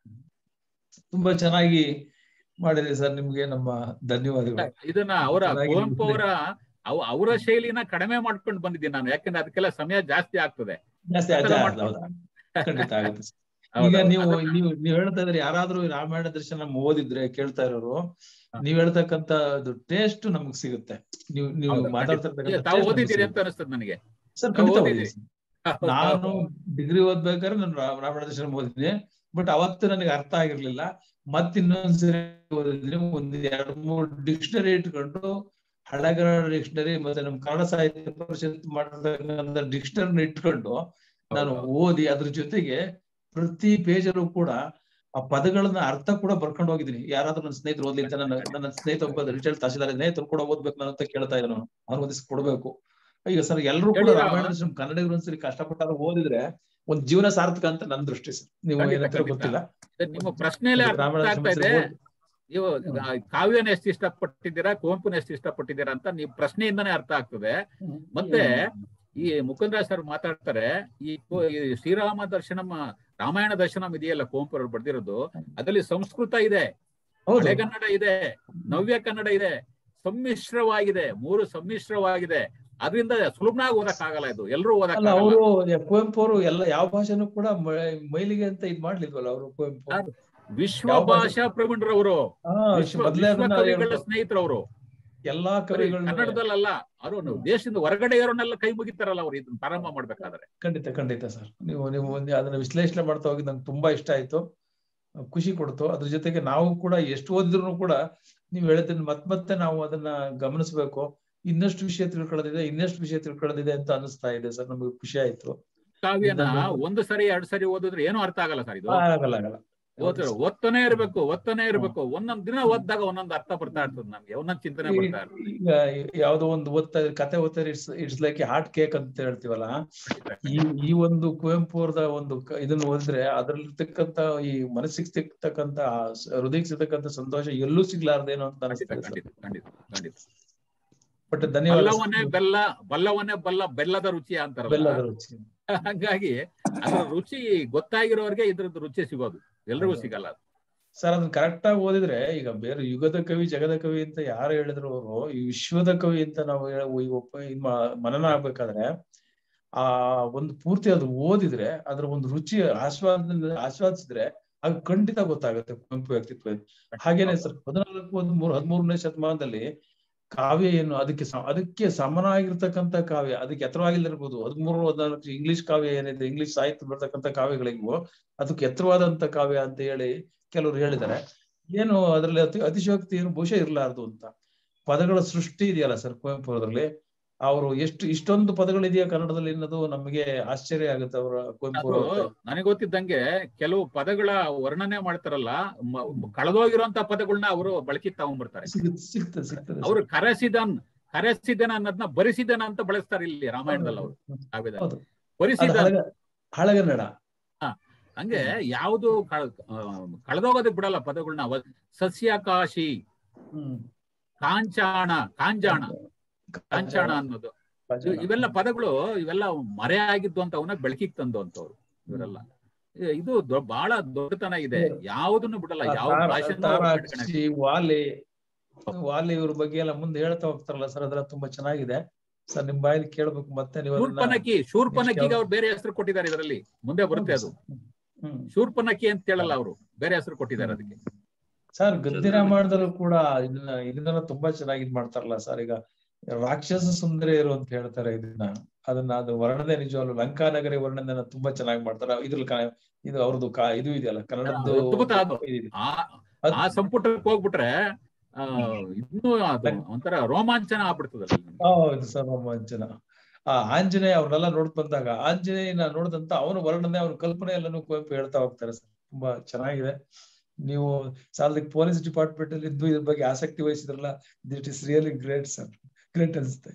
ತುಂಬಾ ಚೆನ್ನಾಗಿ ಮಾಡಿದ್ರಿ ಸರ್ ನಿಮ್ಗೆ ನಮ್ಮ ಧನ್ಯವಾದಗಳು ಇದನ್ನ ಅವರ ಚೆನ್ನಾಗಿ ಕುವೆಂಪು ಅವರ ಅವ್- ಅವರ ಶೈಲಿನ ಕಡಿಮೆ ಮಾಡ್ಕೊಂಡು ಬಂದಿದ್ದೀನಿ ನಾನು ಯಾಕಂದ್ರೆ ಅದಕ್ಕೆಲ್ಲ ಸಮಯ ಜಾಸ್ತಿ ಆಗ್ತದೆ ಜಾಸ್ತಿ ಅದೆಲ್ಲ ಆಯ್ತು, ಮಾಡ್ಕೊಂಡು- ಹೌದಾ? ಖಂಡಿತ ಆಗುತ್ತೆ ಸರ್. ಹೌದು, ಈಗ ಹೌದು. ನೀವು ಅದನ್ನ- ನೀವು ನೀವು ಹೇಳ್ತಾ ಇದ್ರೆ ಯಾರಾದ್ರೂ ಈ ರಾಮಾಯಣ ದರ್ಶನ ಓದಿದ್ರೆ ಕೇಳ್ತಾ ಇರೋರು ಹಾ. ನೀವ್ ಹೇಳ್ತಕ್ಕಂಥದ್ದು ಟೇಸ್ಟ್ ನಮಗ್ ಸಿಗುತ್ತೆ ನೀವು ನೀವು ಹೌದು, ಮಾತಾಡ್ತಾ ಖಂಡಿತ. ಇರ್ತಕ್ಕಂಥ ತಾವು taste ನಮ್ಗ್ ಓದಿದ್ದೀರಿ ಸಿಗುತ್ತೆ. ಅಂತ ಅನಿಸ್ತದೆ ನನಗೆ ಸರ್ ತಾವು ಖಂಡಿತ ಓದಿದ್ದೀರಿ. ಓದಿದ್ದೀನಿ ಸರ್. ನಾನು ಡಿಗ್ರಿ ಓದ್ಬೇಕಾದ್ರೆ ನಾನು ರಾ- ರಾಮಾಯಣ ದರ್ಶನ ಓದಿದ್ದೀನಿ ಬಟ್ ಅವತ್ತು ನನಗೆ ಅರ್ಥ ಆಗಿರ್ಲಿಲ್ಲ ಮತ್ ಇನ್ನೊಂದ್ಸರಿ ಓದಿದ್ದೀನಿ ಒಂದ್ ಎರಡ್ ಮೂರ್ ಡಿಕ್ಷನರಿ ಇಟ್ಕೊಂಡು ಹಳಗನ್ನಡ ಡಿಕ್ಷನರಿ ಮತ್ತೆ ನಮ್ ಕನ್ನಡ ಸಾಹಿತ್ಯ ಪರಿಷತ್ ಮಾಡಿರ್ತಕ್ಕಂಥ ಡಿಕ್ಷನರಿ ಇಟ್ಕೊಂಡು ನಾನು ಹೌದು. ಓದಿ ಅದ್ರ ಜೊತೆಗೆ ಪ್ರತಿ ಪೇಜಲ್ಲೂ ಕೂಡ ಆ ಪದಗಳನ್ನ ಅರ್ಥ ಕೂಡ ಬರ್ಕೊಂಡು ಹೋಗಿದ್ದೀನಿ ಯಾರಾದ್ರೂ ನನ್ನ ಸ್ನೇಹಿತರು ಓದ್ಲಿ ಅಂತ ನನ್ನ ನನ್ನ ಸ್ನೇಹಿತ ಒಬ್ಬ ರಿಟೈಲ್ ತಹಶೀಲ್ದಾರ್ ಸ್ನೇಹಿತರು ಕೂಡ ಓದ್ಬೇಕು ನಾನು ಅಂತ ಕೇಳ್ತಾ ಇದ್ರು ಅವ್ರು ಒಂದಿವ್ಸ ಕೊಡ್ಬೇಕು ಈಗ ಸರ್ ಎಲ್ಲರೂ ಕೂಡ ಹೇಳಿರಾ? ರಾಮಾಯಣ ದರ್ಶನ ಕನ್ನಡಿಗರು ಒಂದ್ಸರಿ ಕಷ್ಟಪಟ್ಟಾಗ ಓದಿದ್ರೆ ಒಂದ್ ಜೀವನ ಸಾರ್ಥಕ ಅಂತ ನನ್ನ ದೃಷ್ಟಿ ಸರ್ ನೀವು ಖಂಡಿತ, ಏನಂತೀರೋ ಖಂಡಿತ. ಗೊತ್ತಿಲ್ಲ ಇದು ನಿಮ್ಮ ಪ್ರಶ್ನೆಯಲ್ಲೇ ಅರ್ಥ ರಾಮಾಯಣ ಆಗ್ತಾ ದರ್ಶನ ಇದೆ ಓದ್- ನೀವು ಆ, ಕಾವ್ಯನ ಎಷ್ಟು ಇಷ್ಟಪಟ್ಟಿದ್ದೀರಾ ಕುವೆಂಪುನ ಎಷ್ಟು ಇಷ್ಟಪಟ್ಟಿದ್ದೀರಾ ಅಂತ ನೀವು ಪ್ರಶ್ನೆಯಿಂದನೇ ಅರ್ಥ ಆಗ್ತದೆ ಮತ್ತೆ ಈ ಮುಕುಂದರಾಜ್ ಸರ್ ಮಾತಾಡ್ತಾರೆ ಈ ಕು- ಈ ಶ್ರೀರಾಮ ದರ್ಶನಂ ರಾಮಾಯಣ ದರ್ಶನಂ ಇದೆಯಲ್ಲ ಕುವೆಂಪು ಅವರು ಬರ್ದಿರೋದು ಅದರಲ್ಲಿ ಸಂಸ್ಕೃತ ಇದೆ ಹೌದು ಹಳೆಗನ್ನಡ ಇದೆ ನವ್ಯ ಕನ್ನಡ ಇದೆ ಸಮ್ಮಿಶ್ರವಾಗಿದೆ ಮೂರು ಸಮ್ಮಿಶ್ರವಾಗಿದೆ ಅದರಿಂದ ಸುಲಭನಾಗಿ ಓದಕ್ ಆಗಲ್ಲ ಇದು ಎಲ್ಲರೂ ಓದಕ್ ಅಲ್ಲ ಆಗಲ್ಲ ಅವರು ಕುವೆಂಪು ಅವರು ಎಲ್ಲ ಯಾವ ಭಾಷೆನೂ ಕೂಡ ಮ- ಮೈಲಿಗೆ ಅಂತ ಇದ್ ಮಾಡ್ಲಿಲ್ವಲ್ಲ ಅವರು ಕುವೆಂಪು ಹೌದು. ವಿಶ್ವ ಯಾವ ಭಾಷೆ? ಭಾಷಾ ಪ್ರವೀಣರವರು ಹಾ, ವಿಶ್ವ ಮೊದ್ಲೇ ವಿಶ್ವ ಅದನ್ನ ಕವಿಗಳ ಹೇಳ್ತಾರೆ. ಸ್ನೇಹಿತರವರು ಎಲ್ಲಾ ಬರೀ ಕವಿಗಳನ್ನ ಕನ್ನಡದಲ್ಲಲ್ಲ ಅವರು ದೇಶದಿಂದ ಹೊರಗಡೆ ಇರೋನೆಲ್ಲ ಕೈ ಮುಗಿತಾರಲ್ಲ ಅವ್ರು ಇದನ್ನ ಪ್ರಾರಂಭ ಮಾಡ್ಬೇಕಾದ್ರೆ ಖಂಡಿತ ಖಂಡಿತ ಸರ್ ನೀವು ನೀವು ಒಂದು ಅದನ್ನ ವಿಶ್ಲೇಷಣೆ ಮಾಡ್ತಾ ಹೋಗಿ ನಂಗೆ ತುಂಬಾ ಇಷ್ಟ ಆಯ್ತು ಖುಷಿ ಕೊಡ್ತು ಅದ್ರ ಜೊತೆಗೆ ನಾವು ಕೂಡ ಎಷ್ಟು ಓದಿದ್ರು ಕೂಡ ನೀವು ಹೇಳಿದ್ರೆ ಮತ್ ಮತ್ತೆ ನಾವು ಅದನ್ನ ಗಮನಿಸ್ಬೇಕು ಇನ್ನಷ್ಟು ವಿಷಯ ತಿಳ್ಕೊಳ್ಳೋದಿದೆ ಇನ್ನಷ್ಟು ವಿಷಯ ತಿಳ್ಕೊಳ್ಳೋದಿದೆ ಅಂತ ಅನಿಸ್ತಾ ಇದೆ ಸರ್ ನಮಗೆ ಖುಷಿ ಆಯ್ತು ಕಾವ್ಯನ ಇದನ್ನು- ಒಂದು ಸರಿ ಎರಡು ಸರಿ ಓದಿದ್ರೆ ಏನೂ ಅರ್ಥ ಆಗಲ್ಲ ಸರ್ ಇದು ಆಗಲ್ಲ ಆಗಲ್ಲ ಓದಿದ್ರೆ ಓದ್ತಾನೆ ಇರ್ಬೇಕು ಓದ್ತಾನೆ ಇರ್ಬೇಕು ಒಂದೊಂದ್ ದಿನ ಓದಿದಾಗ ಒಂದೊಂದ್ ಅರ್ಥ ಬರ್ತಾ ಇರ್ತದೆ ನಮ್ಗೆ ಒಂದೊಂದ್ ಚಿಂತನೆ ಬರ್ತಾ ಇರ್ತದೆ ಈಗ ಯಾವ್ದೋ ಒಂದು ಓದ್ತಾ ಇದ್ರೆ ಕತೆ ಓದ್ತಾ it's it's like hot cake ಅಂತ ಹೇಳ್ತೀವಲ್ಲ ಈ ಈ ಒಂದು ಕುವೆಂಪು ಅವ್ರದ ಒಂದು ಕ- ಇದನ್ನ ಓದಿದ್ರೆ ಅದ್ರಲ್ಲಿರ್ತಕ್ಕಂತ ಈ ಮನಸ್ಸಿಗೆ ಸಿಗ್ತಕ್ಕಂತ ಆ ಸ- ಹೃದಯಕ್ಕೆ ಸಿಗ್ತಕ್ಕಂತ ಸಂತೋಷ ಎಲ್ಲೂ ಸಿಗ್ಲಾರ್ದೇನೋ ಅಂತ ಖಂಡಿತ ಅನಿಸ್ತದೆ ಖಂಡಿತ ಖಂಡಿತ ಖಂಡಿತ ಬಟ್ ಧನ್ಯವಾದ ಬಲ್ಲವನೇ ಬೆಲ್ಲ ಬಲ್ಲವನೇ ಬಲ್ಲ ಬೆಲ್ಲದ ರುಚಿ ಅಂತಾರಲ್ಲ ಬೆಲ್ಲದ ರುಚಿ ಹಂಗಾಗಿ ಅದ್ರ ರುಚಿ ಗೊತ್ತಾಗಿರೋರ್ಗೆ ಇದ್ರದ್ದು ರುಚಿ ಸಿಗೋದು ಎಲ್ರಿಗೂ ಹೌದು. ಸಿಗಲ್ಲ ಅದು. ಸರ್ ಅದನ್ನ ಕರೆಕ್ಟ್ ಆಗಿ ಓದಿದ್ರೆ ಈಗ ಬೇರೆ ಯುಗದ ಕವಿ ಜಗದ ಕವಿ ಅಂತ ಯಾರು ಹೇಳಿದ್ರು ಅವರು ಈ ವಿಶ್ವದ ಕವಿ ಅಂತ ನಾವು ಹೇಳ- ಈ ಒಪ್ಪ ಇದ್ ಮಾ- ಮನನ ಆಗ್ಬೇಕಾದ್ರೆ ಆ ಒಂದು ಪೂರ್ತಿ ಅದು ಓದಿದ್ರೆ ಅದ್ರ ಒಂದು ರುಚಿ ಆಸ್ವಾದ ಆಸ್ವಾದಿಸಿದ್ರೆ ಅದು ಖಂಡಿತ ಗೊತ್ತಾಗುತ್ತೆ ಕುವೆಂಪು ವ್ಯಕ್ತಿತ್ವ ಹಾಗೇನೆ ಸರ್ ಹದಿನಾಲ್ಕು ಹದಿಮೂರು ಹದಿಮೂರನೇ ಶತಮಾನದಲ್ಲಿ ಕಾವ್ಯ ಏನು ಅದಕ್ಕೆ ಸ- ಅದಕ್ಕೆ ಸಮನಾಗಿರ್ತಕ್ಕಂಥ ಕಾವ್ಯ ಅದಕ್ಕೆ ಎತ್ತರವಾಗಿಲ್ದಿರ್ಬೋದು ಹದಿಮೂರು ಹದಿನಾಲ್ಕು ಇಂಗ್ಲಿಷ್ ಕಾವ್ಯ ಏನಿದೆ ಇಂಗ್ಲಿಷ್ ಸಾಹಿತ್ಯ ಬರ್ತಕ್ಕಂಥ ಕಾವ್ಯಗಳಿಗೂ ಅದಕ್ಕೆ ಎತ್ತರವಾದಂತ ಕಾವ್ಯ ಅಂತ ಹೇಳಿ ಕೆಲವರು ಹೇಳಿದ್ದಾರೆ ಏನು ಅದರಲ್ಲಿ ಅತಿ ಅತಿಶಯೋಕ್ತಿ ಏನು ಬಹುಶಃ ಇರಲಾರ್ದು ಅಂತ ಪದಗಳ ಸೃಷ್ಟಿ ಇದೆಯಲ್ಲ ಸರ್ ಕುವೆಂಪು ಅವರಲ್ಲಿ ಅವರು ಎಷ್ಟು ಇಷ್ಟೊಂದು ಪದಗಳಿದೆಯಾ ಕನ್ನಡದಲ್ಲಿ ಅನ್ನೋದು ನಮಗೆ ಆಶ್ಚರ್ಯ ಆಗುತ್ತೆ ಅವರ ಕುವೆಂಪು ಅದು ಅವರ ನನಗೆ ಗೊತ್ತಿದ್ದಂಗೆ ಕೆಲವು ಪದಗಳ ವರ್ಣನೆ ಮಾಡ್ತಾರಲ್ಲ ಮ- ಕಳೆದೋಗಿರುವಂತ ಪದಗಳನ್ನ ಅವರು ಬಳಕೆ ತಗೊಂಡ್ಬರ್ತಾರೆ ಸಿಗುತ್ತೆ ಸಿಗ್ತದೆ ಸಿಗ್ತದೆ ಅವರು ಕರೆಸಿದನ್ ಕರೆಸಿದನ ಅನ್ನೋದನ್ನ ಬರಿಸಿದನ ಅಂತ ಬಳಸ್ತಾರೆ ಇಲ್ಲಿ ರಾಮಾಯಣದಲ್ಲಿ ಅವರು ಕಾವ್ಯದಲ್ಲಿ ಹೌದು ಅದು ಬರಿಸಿದ ಹಳಗ ಹಳಗನ್ನಡ ಹಂಗೆ ಯಾವುದು ಕಳೆದೋಗೋದಕ್ಕೆ ಬಿಡಲ್ಲ ಪದಗಳನ್ನ ಅವ- ಸಸ್ಯಕಾಶಿ ಹ್ಮ್ ಕಾಂಚಾಣ ಕಾಂಜಾಣ ಕಾಂಚಾಣ ಅನ್ನೋದು ಇವ್- ಇವೆಲ್ಲ ಪದಗಳು ಇವೆಲ್ಲ ಮರೆ ಆಗಿದ್ದು ಅಂತ ಅವನ್ನ ಬೆಳಕಿಗೆ ತಂದು ಅಂತವ್ರು ಇವರೆಲ್ಲ ಇ- ಇದು ದೊ- ಬಹಳ ದೊಡ್ಡತನ ಇದೆ ಯಾವುದನ್ನು ಬಿಡಲ್ಲ ಆ ಯಾವ ತಾರ- ಭಾಷೆನೂ ತಾರಾಕ್ಷಿ ವಾಲಿ ವಾಲಿ ಇವ್ರ ಬಗ್ಗೆ ಎಲ್ಲ ಮುಂದೆ ಹೇಳ್ತಾ ಹೋಗ್ತಾರಲ್ಲ ಸರ್ ಅದೆಲ್ಲ ತುಂಬಾ ಚೆನ್ನಾಗಿದೆ ಸರ್ ನಿಮ್ ಬಾಯಲ್ಲಿ ಕೇಳ್ಬೇಕು ಮತ್ತೆ ನೀವು ಅದನ್ನ ಶೂರ್ಪನಕ್ಕಿ ಶೂರ್ಪನಕ್ಕಿಗೆ ಯಾವ್ದು? ಅವ್ರು ಬೇರೆ ಹೆಸರು ಕೊಟ್ಟಿದ್ದಾರೆ ಇದರಲ್ಲಿ ಮುಂದೆ ಬರುತ್ತೆ ಅದು ಹ್ಮ್ ಶೂರ್ಪನಕ್ಕಿ ಅಂತ ಹೇಳಲ್ಲ ಅವರು ಬೇರೆ ಹೆಸರು ಕೊಟ್ಟಿದ್ದಾರೆ ಅದಕ್ಕೆ ಸರ್ ಗದ್ಯ ರಾಮಾಯಣದಲ್ಲೂ ಕೂಡ ಇದನ್ನ ಇದನ್ನೆಲ್ಲ ತುಂಬಾ ಚೆನ್ನಾಗಿ ಇದ್ ಮಾಡ್ತಾರಲ್ಲ ಸರ್ ಈಗ ರಾಕ್ಷಸ ಸುಂದರಿಯರು ಅಂತ ಹೇಳ್ತಾರೆ ಇದನ್ನ ಅದನ್ನ ಅದು ವರ್ಣನೆ ನಿಜವಾಗ್ಲು ಲಂಕಾ ನಗರಿ ವರ್ಣನೆ ತುಂಬಾ ಚೆನ್ನಾಗಿ ಮಾಡ್ತಾರೆ ಇದ್ರಲ್ಲಿ ಕ- ಇದು ಅವ್ರದ್ದು ಕಾ ಇದು ಇದೆಯಲ್ಲ ಕನ್ನಡದ್ದು ಅದ್ಭುತ ಅದು. ಇದಿದೆ. ಆ ಅದ್- ಆ ಸಂಪುಟಕ್ಕೆ ಹೋಗ್ಬಿಟ್ರೆ ಆ ಇನ್ನೂ ಅದು ಒಂಥರ ರೋಮಾಂಚನ ಆಗ್ಬಿಡ್ತದಲ್ಲ ಹೌದು ಸರ್ ರೋಮಾಂಚನ ಆ ಆಂಜನೇಯ ಅವ್ರನ್ನೆಲ್ಲ ನೋಡ್ ಬಂದಾಗ ಆಂಜನೇಯನ ನೋಡಿದಂತ ಅವನ ವರ್ಣನೆ ಅವನ ಕಲ್ಪನೆ ಎಲ್ಲಾನು ಕುವೆಂಪು ಹೇಳ್ತಾ ಹೋಗ್ತಾರೆ ಸರ್ ತುಂಬಾ ಚೆನ್ನಾಗಿದೆ ನೀವು ಸಾಲದಕ್ಕೆ ಪೊಲೀಸ್ ಡಿಪಾರ್ಟ್ಮೆಂಟ್ ಅಲ್ಲಿ ಇದ್ದು ಇದ್ರ ಬಗ್ಗೆ ಆಸಕ್ತಿ ವಹಿಸಿದ್ರಲ್ಲ that is really great sir great ಅನ್ಸುತ್ತೆ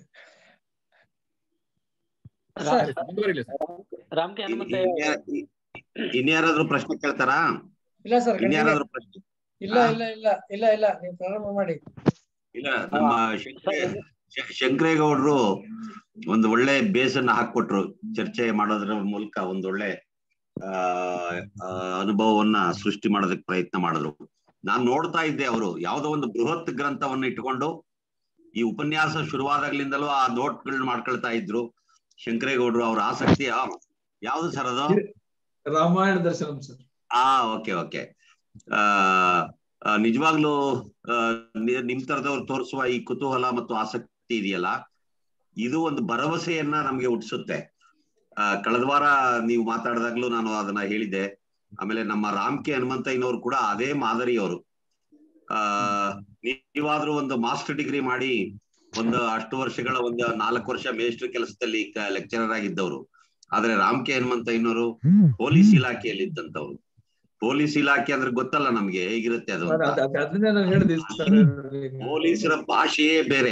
ಸರ್ ಮುಂದುವರಿಲಿ ಸರ್ ರಾಮ್ಕೆ ಹನುಮಂತ ಇನ್ಯಾರಾದ್ರೂ ಪ್ರಶ್ನೆ ಕೇಳ್ತಾರಾ ಇಲ್ಲ ಸರ್ ಖಂಡಿತ ಇನ್ಯಾರಾದ್ರೂ ಪ್ರಶ್ನೆ ಇಲ್ಲ ಇಲ್ಲ ಇಲ್ಲ ಇಲ್ಲ ಇಲ್ಲ ನೀವು ಪ್ರಾರಂಭ ಮಾಡಿ ಇಲ್ಲ ನಮ್ಮ ಶಂಕರೇ- ಶ- ಶಂಕರೇಗೌಡ್ರು ಒಂದು ಒಳ್ಳೆ ಬೇಸನ್ನ ಹಾಕೊಟ್ರು ಚರ್ಚೆ ಮಾಡೋದ್ರ ಮೂಲಕ ಒಂದೊಳ್ಳೆ ಆ ಆ, ಅನುಭವವನ್ನ ಸೃಷ್ಟಿ ಮಾಡೋದಕ್ಕೆ ಪ್ರಯತ್ನ ಮಾಡಿದ್ರು ನಾನ್ ನೋಡ್ತಾ ಇದ್ದೆ ಅವರು ಯಾವ್ದೋ ಒಂದು ಬೃಹತ್ ಗ್ರಂಥವನ್ನ ಇಟ್ಕೊಂಡು ಈ ಉಪನ್ಯಾಸ ಶುರುವಾದಾಗ್ಲಿಂದಲೂ ಆ ನೋಟ್ಗಳನ್ನ ಮಾಡ್ಕೊಳ್ತಾ ಇದ್ರು ಶಂಕರೇಗೌಡ್ರು ಅವ್ರ ಆಸಕ್ತಿಯ ಯಾವ್ದು ಸರ್ ಅದು ರಾಮಾಯಣ ದರ್ಶನಂ ಸರ್ ಆ ಓಕೆ ಓಕೆ ಆ ಆ, ನಿಜವಾಗ್ಲೂ ಆ, ನಿ- ನಿಮ್ ತರದವ್ರು ತೋರಿಸುವ ಈ ಕುತೂಹಲ ಮತ್ತು ಆಸಕ್ತಿ ಇದೆಯಲ್ಲ ಇದು ಒಂದು ಭರವಸೆಯನ್ನ ನಮ್ಗೆ ಹುಟ್ಟಿಸುತ್ತೆ ಆ, ಕಳೆದ ವಾರ ನೀವು ಮಾತಾಡಿದಾಗ್ಲೂ ನಾನು ಅದನ್ನ ಹೇಳಿದ್ದೆ ಆಮೇಲೆ ನಮ್ಮ ರಾಮ್ ಕೆ ಹನುಮಂತಯ್ಯನವರು ಕೂಡ ಅದೇ ಮಾದರಿಯವರು ಆ ನೀವಾದ್ರೂ ಒಂದು ಮಾಸ್ಟರ್ ಡಿಗ್ರಿ ಮಾಡಿ ಒಂದು ಅಷ್ಟು ವರ್ಷಗಳ ಒಂದು ನಾಲ್ಕು ವರ್ಷ ಮೇಸ್ಟರ್ ಕೆಲಸದಲ್ಲಿ ಲೆಕ್ಚರರ್ ಆಗಿದ್ದವರು ಆದ್ರೆ ರಾಮ್ ಕೆ ಹನುಮಂತಯ್ಯನವರು ಪೊಲೀಸ್ ಇಲಾಖೆಯಲ್ಲಿ ಇದ್ದಂತವ್ರು ಪೊಲೀಸ್ ಇಲಾಖೆ ಅಂದ್ರೆ ಗೊತ್ತಲ್ಲ ನಮ್ಗೆ ಹೇಗಿರುತ್ತೆ ಅದು ಅಂತ. ಅದ್- ಅದ್- ಅದನ್ನೇ ನಾನು ಹೇಳಿದೆ ಸರ್ ಪೊಲೀಸರ ಭಾಷೆಯೇ ಬೇರೆ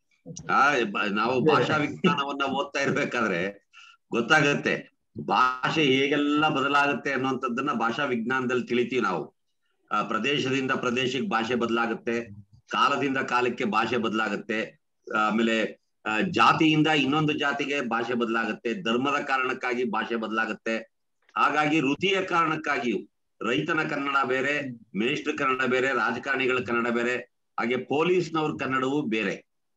ಆ ಬ- ನಾವು ಭಾಷಾ ವಿಜ್ಞಾನವನ್ನ ಓದ್ತಾ ಇರ್ಬೇಕಾದ್ರೆ ಗೊತ್ತಾಗತ್ತೆ ಭಾಷೆ ಹೇಗೆಲ್ಲ ಬದಲಾಗುತ್ತೆ ಅನ್ನುವಂಥದ್ದನ್ನ ಭಾಷಾ ವಿಜ್ಞಾನದಲ್ಲಿ ತಿಳಿತೀವಿ ನಾವು ಆ, ಪ್ರದೇಶದಿಂದ ಪ್ರದೇಶಕ್ಕೆ ಭಾಷೆ ಬದಲಾಗುತ್ತೆ ಕಾಲದಿಂದ ಕಾಲಕ್ಕೆ ಭಾಷೆ ಬದಲಾಗುತ್ತೆ ಆಮೇಲೆ ಆ, ಜಾತಿಯಿಂದ ಇನ್ನೊಂದು ಜಾತಿಗೆ ಭಾಷೆ ಬದಲಾಗುತ್ತೆ ಧರ್ಮದ ಕಾರಣಕ್ಕಾಗಿ ಭಾಷೆ ಬದಲಾಗುತ್ತೆ ಹಾಗಾಗಿ ವೃತ್ತಿಯ ಕಾರಣಕ್ಕಾಗಿಯೂ ರೈತನ ಕನ್ನಡ ಬೇರೆ ಮೇಷ್ಟ್ರ ಕನ್ನಡ ಬೇರೆ ರಾಜಕಾರಣಿಗಳ ಕನ್ನಡ ಬೇರೆ ಹಾಗೆ ಪೊಲೀಸ್ನವ್ರ ಕನ್ನಡವೂ ಬೇರೆ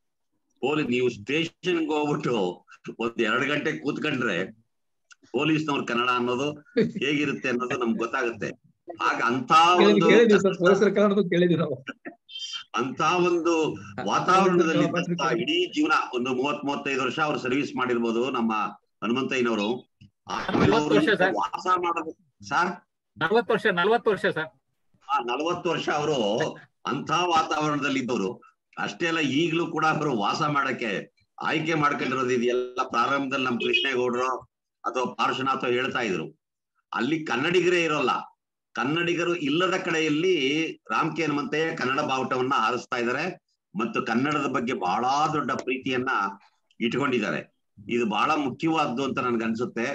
ಪೊಲೀಸ್ ನೀವು ಸ್ಟೇಷನ್ಗೆ ಹೋಗ್ಬಿಟ್ಟು ಒಂದ್ ಎರಡ್ ಗಂಟೆ ಕೂತ್ಕೊಂಡ್ರೆ ಪೊಲೀಸ್ನವ್ರ ಕನ್ನಡ ಅನ್ನೋದು ಹೇಗಿರುತ್ತೆ ಅನ್ನೋದು ನಮ್ಗೆ ಗೊತ್ತಾಗುತ್ತೆ ಆಗ ಅಂತ ಒಂದು ಕೇಳಿದ್ವಿ ಸರ್ ಪೊಲೀಸರ ಕನ್ನಡದ ಕೇಳಿದ್ವಿ ನಾವು ಅಂತ ಒಂದು ವಾತಾವರಣದಲ್ಲಿ ಹೌದು, ಇದ್ದಂತ ಇಡೀ ಜೀವನ ಒಂದು ಮೂವತ್ ಮೂವತ್ತೈದು ವರ್ಷ ಅವ್ರು ಸರ್ವಿಸ್ ಮಾಡಿರ್ಬೋದು ನಮ್ಮ ಹನುಮಂತಯ್ಯನವರು ಆಮೇಲೆ ನಲವತ್ತು ಅವರು ವರ್ಷ ಸರ್. ವಾಸ ಮಾಡೋದು ಸರ್ ನಲ್ವತ್ತು ವರ್ಷ ನಲ್ವತ್ತು ವರ್ಷ ಸರ್ ಆ ನಲವತ್ತು ವರ್ಷ ಅವರು ಅಂತ ವಾತಾವರಣದಲ್ಲಿ ಇದ್ದವರು ಅಷ್ಟೇ ಅಲ್ಲ ಈಗ್ಲೂ ಕೂಡ ಅವರು ವಾಸ ಮಾಡಕ್ಕೆ ಆಯ್ಕೆ ಮಾಡ್ಕೊಂಡಿರೋದು ಇದೆಲ್ಲ ಪ್ರಾರಂಭದಲ್ಲಿ ನಮ್ ಕೃಷ್ಣೇಗೌಡರು ಅಥವಾ ಪಾರ್ಶ್ವನಾಥ್ ಹೇಳ್ತಾ ಇದ್ರು ಅಲ್ಲಿ ಕನ್ನಡಿಗರೇ ಇರೋಲ್ಲ ಕನ್ನಡಿಗರು ಇಲ್ಲದ ಕಡೆಯಲ್ಲಿ ರಾಮ್ಕೆ ಹನುಮಂತಯ್ಯ ಕನ್ನಡ ಬಾವುಟವನ್ನ ಹಾರಿಸ್ತಾ ಇದ್ದಾರೆ ಮತ್ತು ಕನ್ನಡದ ಬಗ್ಗೆ ಬಹಳ ದೊಡ್ಡ ಪ್ರೀತಿಯನ್ನ ಇಟ್ಕೊಂಡಿದ್ದಾರೆ ಇದು ಬಹಳ ಮುಖ್ಯವಾದ್ದು ಅಂತ ನನ್ಗನ್ಸುತ್ತೆ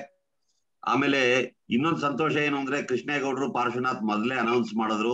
ಆಮೇಲೆ ಇನ್ನೊಂದು ಸಂತೋಷ ಏನು ಅಂದ್ರೆ ಕೃಷ್ಣೇಗೌಡರು ಪಾರ್ಶ್ವನಾಥ್ ಮೊದಲೇ ಅನೌನ್ಸ್ ಮಾಡಿದ್ರು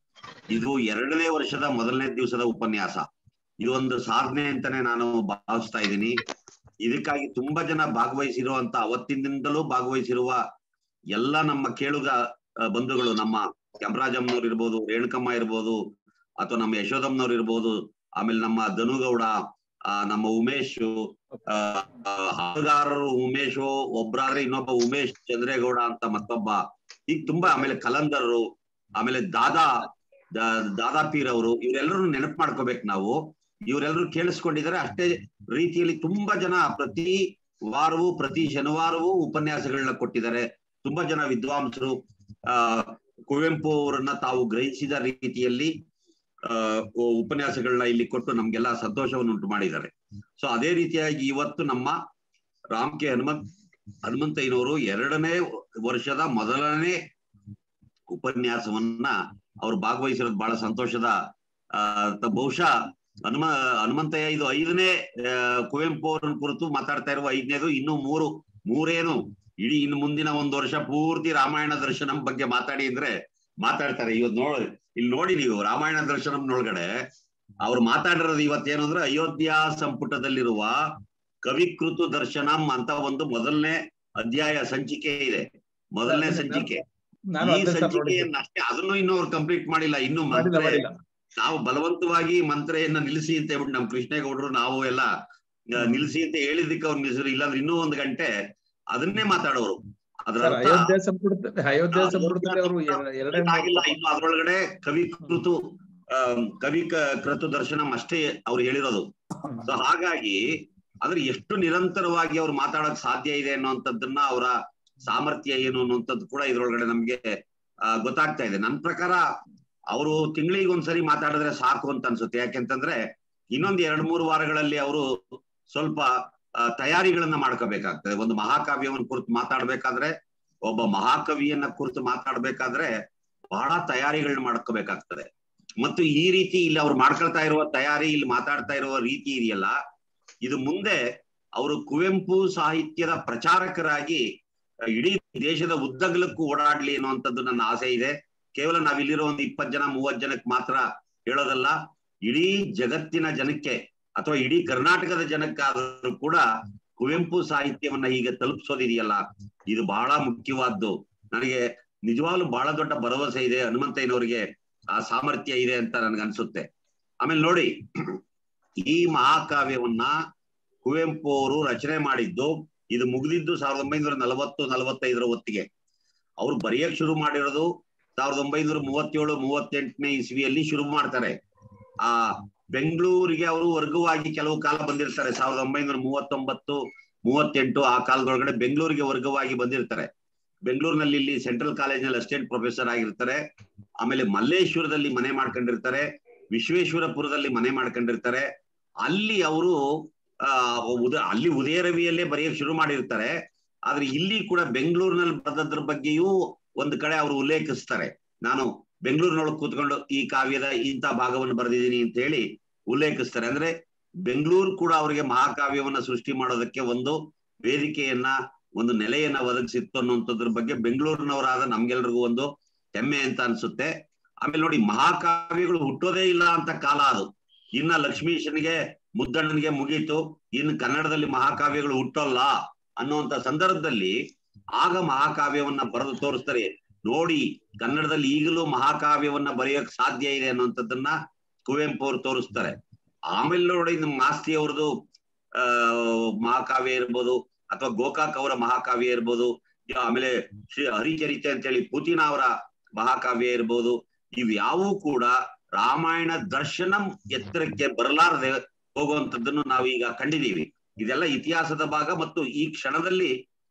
ಇದು ಎರಡನೇ ವರ್ಷದ ಮೊದಲನೇ ದಿವಸದ ಉಪನ್ಯಾಸ ಇದು ಒಂದು ಸಾಧನೆ ಅಂತಾನೆ ನಾನು ಭಾವಿಸ್ತಾ ಇದ್ದೀನಿ ಇದಕ್ಕಾಗಿ ತುಂಬಾ ಜನ ಭಾಗವಹಿಸಿರುವಂತ ಅವತ್ತಿನಿಂದಲೂ ಭಾಗವಹಿಸಿರುವ ಎಲ್ಲ ನಮ್ಮ ಕೇಳುಗ ಆ, ಬಂಧುಗಳು ನಮ್ಮ ಕೆಂಪರಾಜಮ್ಮನವ್ರು ಇರ್ಬೋದು ರೇಣುಕಮ್ಮ ಇರ್ಬೋದು ಅಥವಾ ನಮ್ಮ ಯಶೋದಮ್ಮನವ್ರು ಇರ್ಬೋದು ಆಮೇಲೆ ನಮ್ಮ ಧನುಗೌಡ ಆ, ನಮ್ಮ ಉಮೇಶ್ ಆ, ಆ, ಹಾಡುಗಾರರು ಉಮೇಶ್ ಒಬ್ರಾದ್ರೆ ಇನ್ನೊಬ್ಬ ಉಮೇಶ್ ಚಂದ್ರೇಗೌಡ ಅಂತ ಮತ್ತೊಬ್ಬ ಈಗ ತುಂಬಾ ಆಮೇಲೆ ಕಲಂದರರು ಆಮೇಲೆ ದಾದಾ ದಾ- ದಾದಾ ಪೀರ್ ಅವರು ಇವರೆಲ್ಲರೂ ನೆನಪು ಮಾಡ್ಕೋಬೇಕು ನಾವು ಇವರೆಲ್ಲರೂ ಕೇಳಿಸ್ಕೊಂಡಿದ್ದಾರೆ ಅಷ್ಟೇ ರೀತಿಯಲ್ಲಿ ತುಂಬಾ ಜನ ಪ್ರತಿ ವಾರವೂ ಪ್ರತಿ ಶನಿವಾರವೂ ಉಪನ್ಯಾಸಗಳನ್ನ ಕೊಟ್ಟಿದ್ದಾರೆ ತುಂಬಾ ಜನ ವಿದ್ವಾಂಸರು ಆ ಕುವೆಂಪು ಅವರನ್ನ ತಾವು ಗ್ರಹಿಸಿದ ರೀತಿಯಲ್ಲಿ ಆ ಉಪನ್ಯಾಸಗಳನ್ನ ಇಲ್ಲಿ ಕೊಟ್ಟು ನಮ್ಗೆಲ್ಲ ಸಂತೋಷವನ್ನು ಉಂಟು ಮಾಡಿದ್ದಾರೆ ಸೊ ಅದೇ ರೀತಿಯಾಗಿ ಇವತ್ತು ನಮ್ಮ ರಾಮ್ ಕೆ ಹನುಮಂತ್ ಹನುಮಂತಯ್ಯನವರು ಎರಡನೇ ವರ್ಷದ ಮೊದಲನೇ ಉಪನ್ಯಾಸವನ್ನ ಅವ್ರು ಭಾಗವಹಿಸಿರೋದು ಬಹಳ ಸಂತೋಷದ ಆ ತ- ಬಹುಶಃ ಹನುಮ ಹನುಮಂತಯ್ಯ ಇದು ಐದನೇ ಆ, ಕುವೆಂಪು ಅವರನ್ನ ಕುರಿತು ಮಾತಾಡ್ತಾ ಇರುವ ಐದನೇದು ಇನ್ನು ಮೂರು ಮೂರೇನು ಇಡೀ ಇನ್ನು ಮುಂದಿನ ಒಂದು ವರ್ಷ ಪೂರ್ತಿ ರಾಮಾಯಣ ದರ್ಶನಂ ಬಗ್ಗೆ ಮಾತಾಡಿ ಅಂದ್ರೆ ಮಾತಾಡ್ತಾರೆ ಇವತ್ತು ನೋಡಿ ಇಲ್ಲಿ ನೋಡಿ ನೀವು ರಾಮಾಯಣ ದರ್ಶನಂನೊಳಗಡೆ ಅವ್ರು ಮಾತಾಡಿರೋದು ಇವತ್ತೇನು ಅಂದ್ರೆ ಅಯೋಧ್ಯ ಸಂಪುಟದಲ್ಲಿರುವ ಕವಿಕೃತು ದರ್ಶನಂ ಅಂತ ಒಂದು ಮೊದಲನೇ ಅಧ್ಯಾಯ ಸಂಚಿಕೆ ಇದೆ ಮೊದಲನೇ ಸಂಚಿಕೆ ನಾನು ಈ ಅದೇ ಸರ್ ನೋಡಿದ್ದು. ಸಂಚಿಕೆಯನ್ನ ಅಷ್ಟೇ ಅದನ್ನು ಇನ್ನೂ ಅವ್ರು ಕಂಪ್ಲೀಟ್ ಮಾಡಿಲ್ಲ ಇನ್ನು ಮಾಡಿಲ್ಲ ಮಂತ್ರೆ ಮಾಡಿಲ್ಲ ನಾವು ಬಲವಂತವಾಗಿ ಮಂತ್ರೆಯನ್ನ ನಿಲ್ಲಿಸಿ ಅಂತ ಹೇಳ್ಬಿಟ್ಟು ನಮ್ ಕೃಷ್ಣೇಗೌಡರು ನಾವು ಎಲ್ಲ ಆ, ನಿಲ್ಲಿಸಿ ಅಂತ ಹೇಳಿದ್ದಕ್ಕೆ ಅವ್ರು ನಿಲ್ಲಿಸಿದ್ರು ಇಲ್ಲಾಂದ್ರೆ ಇನ್ನೂ ಒಂದು ಗಂಟೆ ಅದನ್ನೇ ಮಾತಾಡೋರು ಅದರ ಸರ್ ಅರ್ಥ ಅಯೋಧ್ಯ ಸಂಪುಟ ಅಯೋಧ್ಯ ಸಂಪುಟದಲ್ಲಿ ಅವರು ಎರಡೇ ಆಗಿಲ್ಲ ಇನ್ನು ಅದ್ರೊಳಗಡೆ ಕವಿ ಕೃತು ಆ, ಕವಿ ಕ- ಕೃತು ದರ್ಶನಂ ಅಷ್ಟೇ ಅವ್ರು ಹೇಳಿರೋದು ಸೊ ಹಾಗಾಗಿ ಆದ್ರೆ ಎಷ್ಟು ನಿರಂತರವಾಗಿ ಅವ್ರು ಮಾತಾಡಕ್ ಸಾಧ್ಯ ಇದೆ ಅನ್ನುವಂಥದ್ದನ್ನ ಅವರ ಸಾಮರ್ಥ್ಯ ಏನು ಅನ್ನುವಂಥದ್ದು ಕೂಡ ಇದ್ರೊಳಗಡೆ ನಮ್ಗೆ ಆ, ಗೊತ್ತಾಗ್ತಾ ಇದೆ ನನ್ನ ಪ್ರಕಾರ ಅವರು ತಿಂಗಳಿಗೆ ಒಂದ್ಸರಿ ಮಾತಾಡಿದ್ರೆ ಸಾಕು ಅಂತ ಅನ್ಸುತ್ತೆ ಯಾಕೆಂತಂದ್ರೆ ಇನ್ನೊಂದ್ ಎರಡ್ ಮೂರು ವಾರಗಳಲ್ಲಿ ಅವರು ಸ್ವಲ್ಪ ಆ, ತಯಾರಿಗಳನ್ನ ಮಾಡ್ಕೋಬೇಕಾಗ್ತದೆ ಒಂದು ಮಹಾಕಾವ್ಯವನ್ನು ಕುರಿತು ಮಾತಾಡ್ಬೇಕಾದ್ರೆ ಒಬ್ಬ ಮಹಾಕವಿಯನ್ನ ಕುರಿತು ಮಾತಾಡ್ಬೇಕಾದ್ರೆ ಬಹಳ ತಯಾರಿಗಳನ್ನ ಮಾಡ್ಕೋಬೇಕಾಗ್ತದೆ ಮತ್ತು ಈ ರೀತಿ ಇಲ್ಲಿ ಅವ್ರು ಮಾಡ್ಕೊಳ್ತಾ ಇರುವ ತಯಾರಿ ಇಲ್ಲಿ ಮಾತಾಡ್ತಾ ಇರುವ ರೀತಿ ಇದೆಯಲ್ಲ ಇದು ಮುಂದೆ ಅವರು ಕುವೆಂಪು ಸಾಹಿತ್ಯದ ಪ್ರಚಾರಕರಾಗಿ ಆ, ಇಡೀ ದೇಶದ ಉದ್ದಗಲಕ್ಕೂ ಓಡಾಡ್ಲಿ ಅನ್ನುವಂಥದ್ದು ನನ್ನ ಆಸೆ ಇದೆ ಕೇವಲ ನಾವಿಲ್ಲಿರೋ ಒಂದು ಇಪ್ಪತ್ತು ಜನ ಮೂವತ್ತು ಜನಕ್ಕೆ ಮಾತ್ರ ಹೇಳೋದಲ್ಲ ಇಡೀ ಜಗತ್ತಿನ ಜನಕ್ಕೆ ಅಥವಾ ಇಡೀ ಕರ್ನಾಟಕದ ಜನಕ್ಕಾದರೂ ಕೂಡ ಕುವೆಂಪು ಸಾಹಿತ್ಯವನ್ನ ಹೀಗೆ ತಲುಪಿಸೋದಿದೆಯಲ್ಲ ಇದು ಬಹಳ ಮುಖ್ಯವಾದ್ದು ನನಗೆ ನಿಜವಾಗ್ಲೂ ಬಹಳ ದೊಡ್ಡ ಭರವಸೆ ಇದೆ ಹನುಮಂತಯ್ಯನವರಿಗೆ ಆ ಸಾಮರ್ಥ್ಯ ಇದೆ ಅಂತ ನನ್ಗನ್ಸುತ್ತೆ ಆಮೇಲೆ ನೋಡಿ ಈ ಮಹಾಕಾವ್ಯವನ್ನ ಕುವೆಂಪು ಅವರು ರಚನೆ ಮಾಡಿದ್ದು ಇದು ಮುಗಿದಿದ್ದು ಸಾವಿರದ ಒಂಬೈನೂರ ನಲವತ್ತು ನಲವತ್ತೈದರ ಹೊತ್ತಿಗೆ ಅವ್ರು ಬರೆಯಕ್ ಶುರು ಮಾಡಿರೋದು ಸಾವಿರದ ಒಂಬೈನೂರ ಮೂವತ್ತೇಳು ಮೂವತ್ತೆಂಟನೇ ಇಸ್ವಿಯಲ್ಲಿ ಶುರು ಮಾಡ್ತಾರೆ ಆ ಬೆಂಗಳೂರಿಗೆ ಅವರು ವರ್ಗವಾಗಿ ಕೆಲವು ಕಾಲ ಬಂದಿರ್ತಾರೆ ಸಾವಿರದ ಒಂಬೈನೂರ ಮೂವತ್ತೊಂಬತ್ತು ಮೂವತ್ತೆಂಟು ಆ ಕಾಲದೊಳಗಡೆ ಬೆಂಗಳೂರಿಗೆ ವರ್ಗವಾಗಿ ಬಂದಿರ್ತಾರೆ ಬೆಂಗಳೂರಿನಲ್ಲಿ ಇಲ್ಲಿ ಸೆಂಟ್ರಲ್ ಕಾಲೇಜಿನಲ್ಲಿ ಅಸಿಸ್ಟೆಂಟ್ ಪ್ರೊಫೆಸರ್ ಆಗಿರ್ತಾರೆ ಆಮೇಲೆ ಮಲ್ಲೇಶ್ವರದಲ್ಲಿ ಮನೆ ಮಾಡ್ಕೊಂಡಿರ್ತಾರೆ ವಿಶ್ವೇಶ್ವರಪುರದಲ್ಲಿ ಮನೆ ಮಾಡ್ಕೊಂಡಿರ್ತಾರೆ ಅಲ್ಲಿ ಅವರು ಆ ಉದ ಅಲ್ಲಿ ಉದಯ ರವಿಯಲ್ಲೇ ಬರೆಯಕ್ ಶುರು ಮಾಡಿರ್ತಾರೆ ಆದ್ರೆ ಇಲ್ಲಿ ಕೂಡ ಬೆಂಗಳೂರಿನಲ್ಲಿ ಬರೆದದ್ರ ಬಗ್ಗೆಯೂ ಒಂದು ಕಡೆ ಅವರು ಉಲ್ಲೇಖಿಸ್ತಾರೆ ನಾನು ಬೆಂಗಳೂರಿನೊಳಗೆ ಕೂತ್ಕೊಂಡು ಈ ಕಾವ್ಯದ ಇಂಥ ಭಾಗವನ್ನು ಬರೆದಿದ್ದೀನಿ ಅಂತ ಹೇಳಿ ಉಲ್ಲೇಖಿಸ್ತಾರೆ ಅಂದ್ರೆ ಬೆಂಗಳೂರು ಕೂಡ ಅವರಿಗೆ ಮಹಾಕಾವ್ಯವನ್ನ ಸೃಷ್ಟಿ ಮಾಡೋದಕ್ಕೆ ಒಂದು ವೇದಿಕೆಯನ್ನ ಒಂದು ನೆಲೆಯನ್ನ ಒದಗಿಸಿತ್ತು ಅನ್ನುವಂಥದ್ರ ಬಗ್ಗೆ ಬೆಂಗಳೂರಿನವರಾದ ನಮ್ಗೆಲ್ರಿಗೂ ಒಂದು ಹೆಮ್ಮೆ ಅಂತ ಅನ್ಸುತ್ತೆ ಆಮೇಲೆ ನೋಡಿ ಮಹಾಕಾವ್ಯಗಳು ಹುಟ್ಟೋದೇ ಇಲ್ಲ ಅಂತ ಕಾಲ ಅದು ಇನ್ನ ಲಕ್ಷ್ಮೀಶನಿಗೆ ಮುದ್ದಣ್ಣನಿಗೆ ಮುಗೀತು ಇನ್ನು ಕನ್ನಡದಲ್ಲಿ ಮಹಾಕಾವ್ಯಗಳು ಹುಟ್ಟೋಲ್ಲ ಅನ್ನುವಂತ ಸಂದರ್ಭದಲ್ಲಿ ಆಗ ಮಹಾಕಾವ್ಯವನ್ನ ಬರೆದು ತೋರಿಸ್ತಾರೆ ನೋಡಿ ಕನ್ನಡದಲ್ಲಿ ಈಗಲೂ ಮಹಾಕಾವ್ಯವನ್ನ ಬರೆಯೋಕ್ ಸಾಧ್ಯ ಇದೆ ಅನ್ನುವಂಥದ್ದನ್ನ ಕುವೆಂಪು ಅವರು ತೋರಿಸ್ತಾರೆ ಆಮೇಲೆ ನೋಡಿ ನಮ್ಮ ಮಾಸ್ತಿ ಅವ್ರದ್ದು ಆ ಮಹಾಕಾವ್ಯ ಇರ್ಬೋದು ಅಥವಾ ಗೋಕಾಕ್ ಅವರ ಮಹಾಕಾವ್ಯ ಇರ್ಬೋದು ಯಾ- ಆಮೇಲೆ ಶ್ರೀ ಹರಿಚರಿತೆ ಅಂತೇಳಿ ಪುತಿನ ಅವರ ಮಹಾಕಾವ್ಯ ಇರ್ಬೋದು ಇವ್ಯಾವೂ ಕೂಡ ರಾಮಾಯಣ ದರ್ಶನಂ ಎತ್ತರಕ್ಕೆ ಬರಲಾರದೆ ಹೋಗುವಂತದ್ದನ್ನು ನಾವು ಈಗ ಕಂಡಿದ್ದೀವಿ ಇದೆಲ್ಲ ಇತಿಹಾಸದ ಭಾಗ ಮತ್ತು ಈ ಕ್ಷಣದಲ್ಲಿ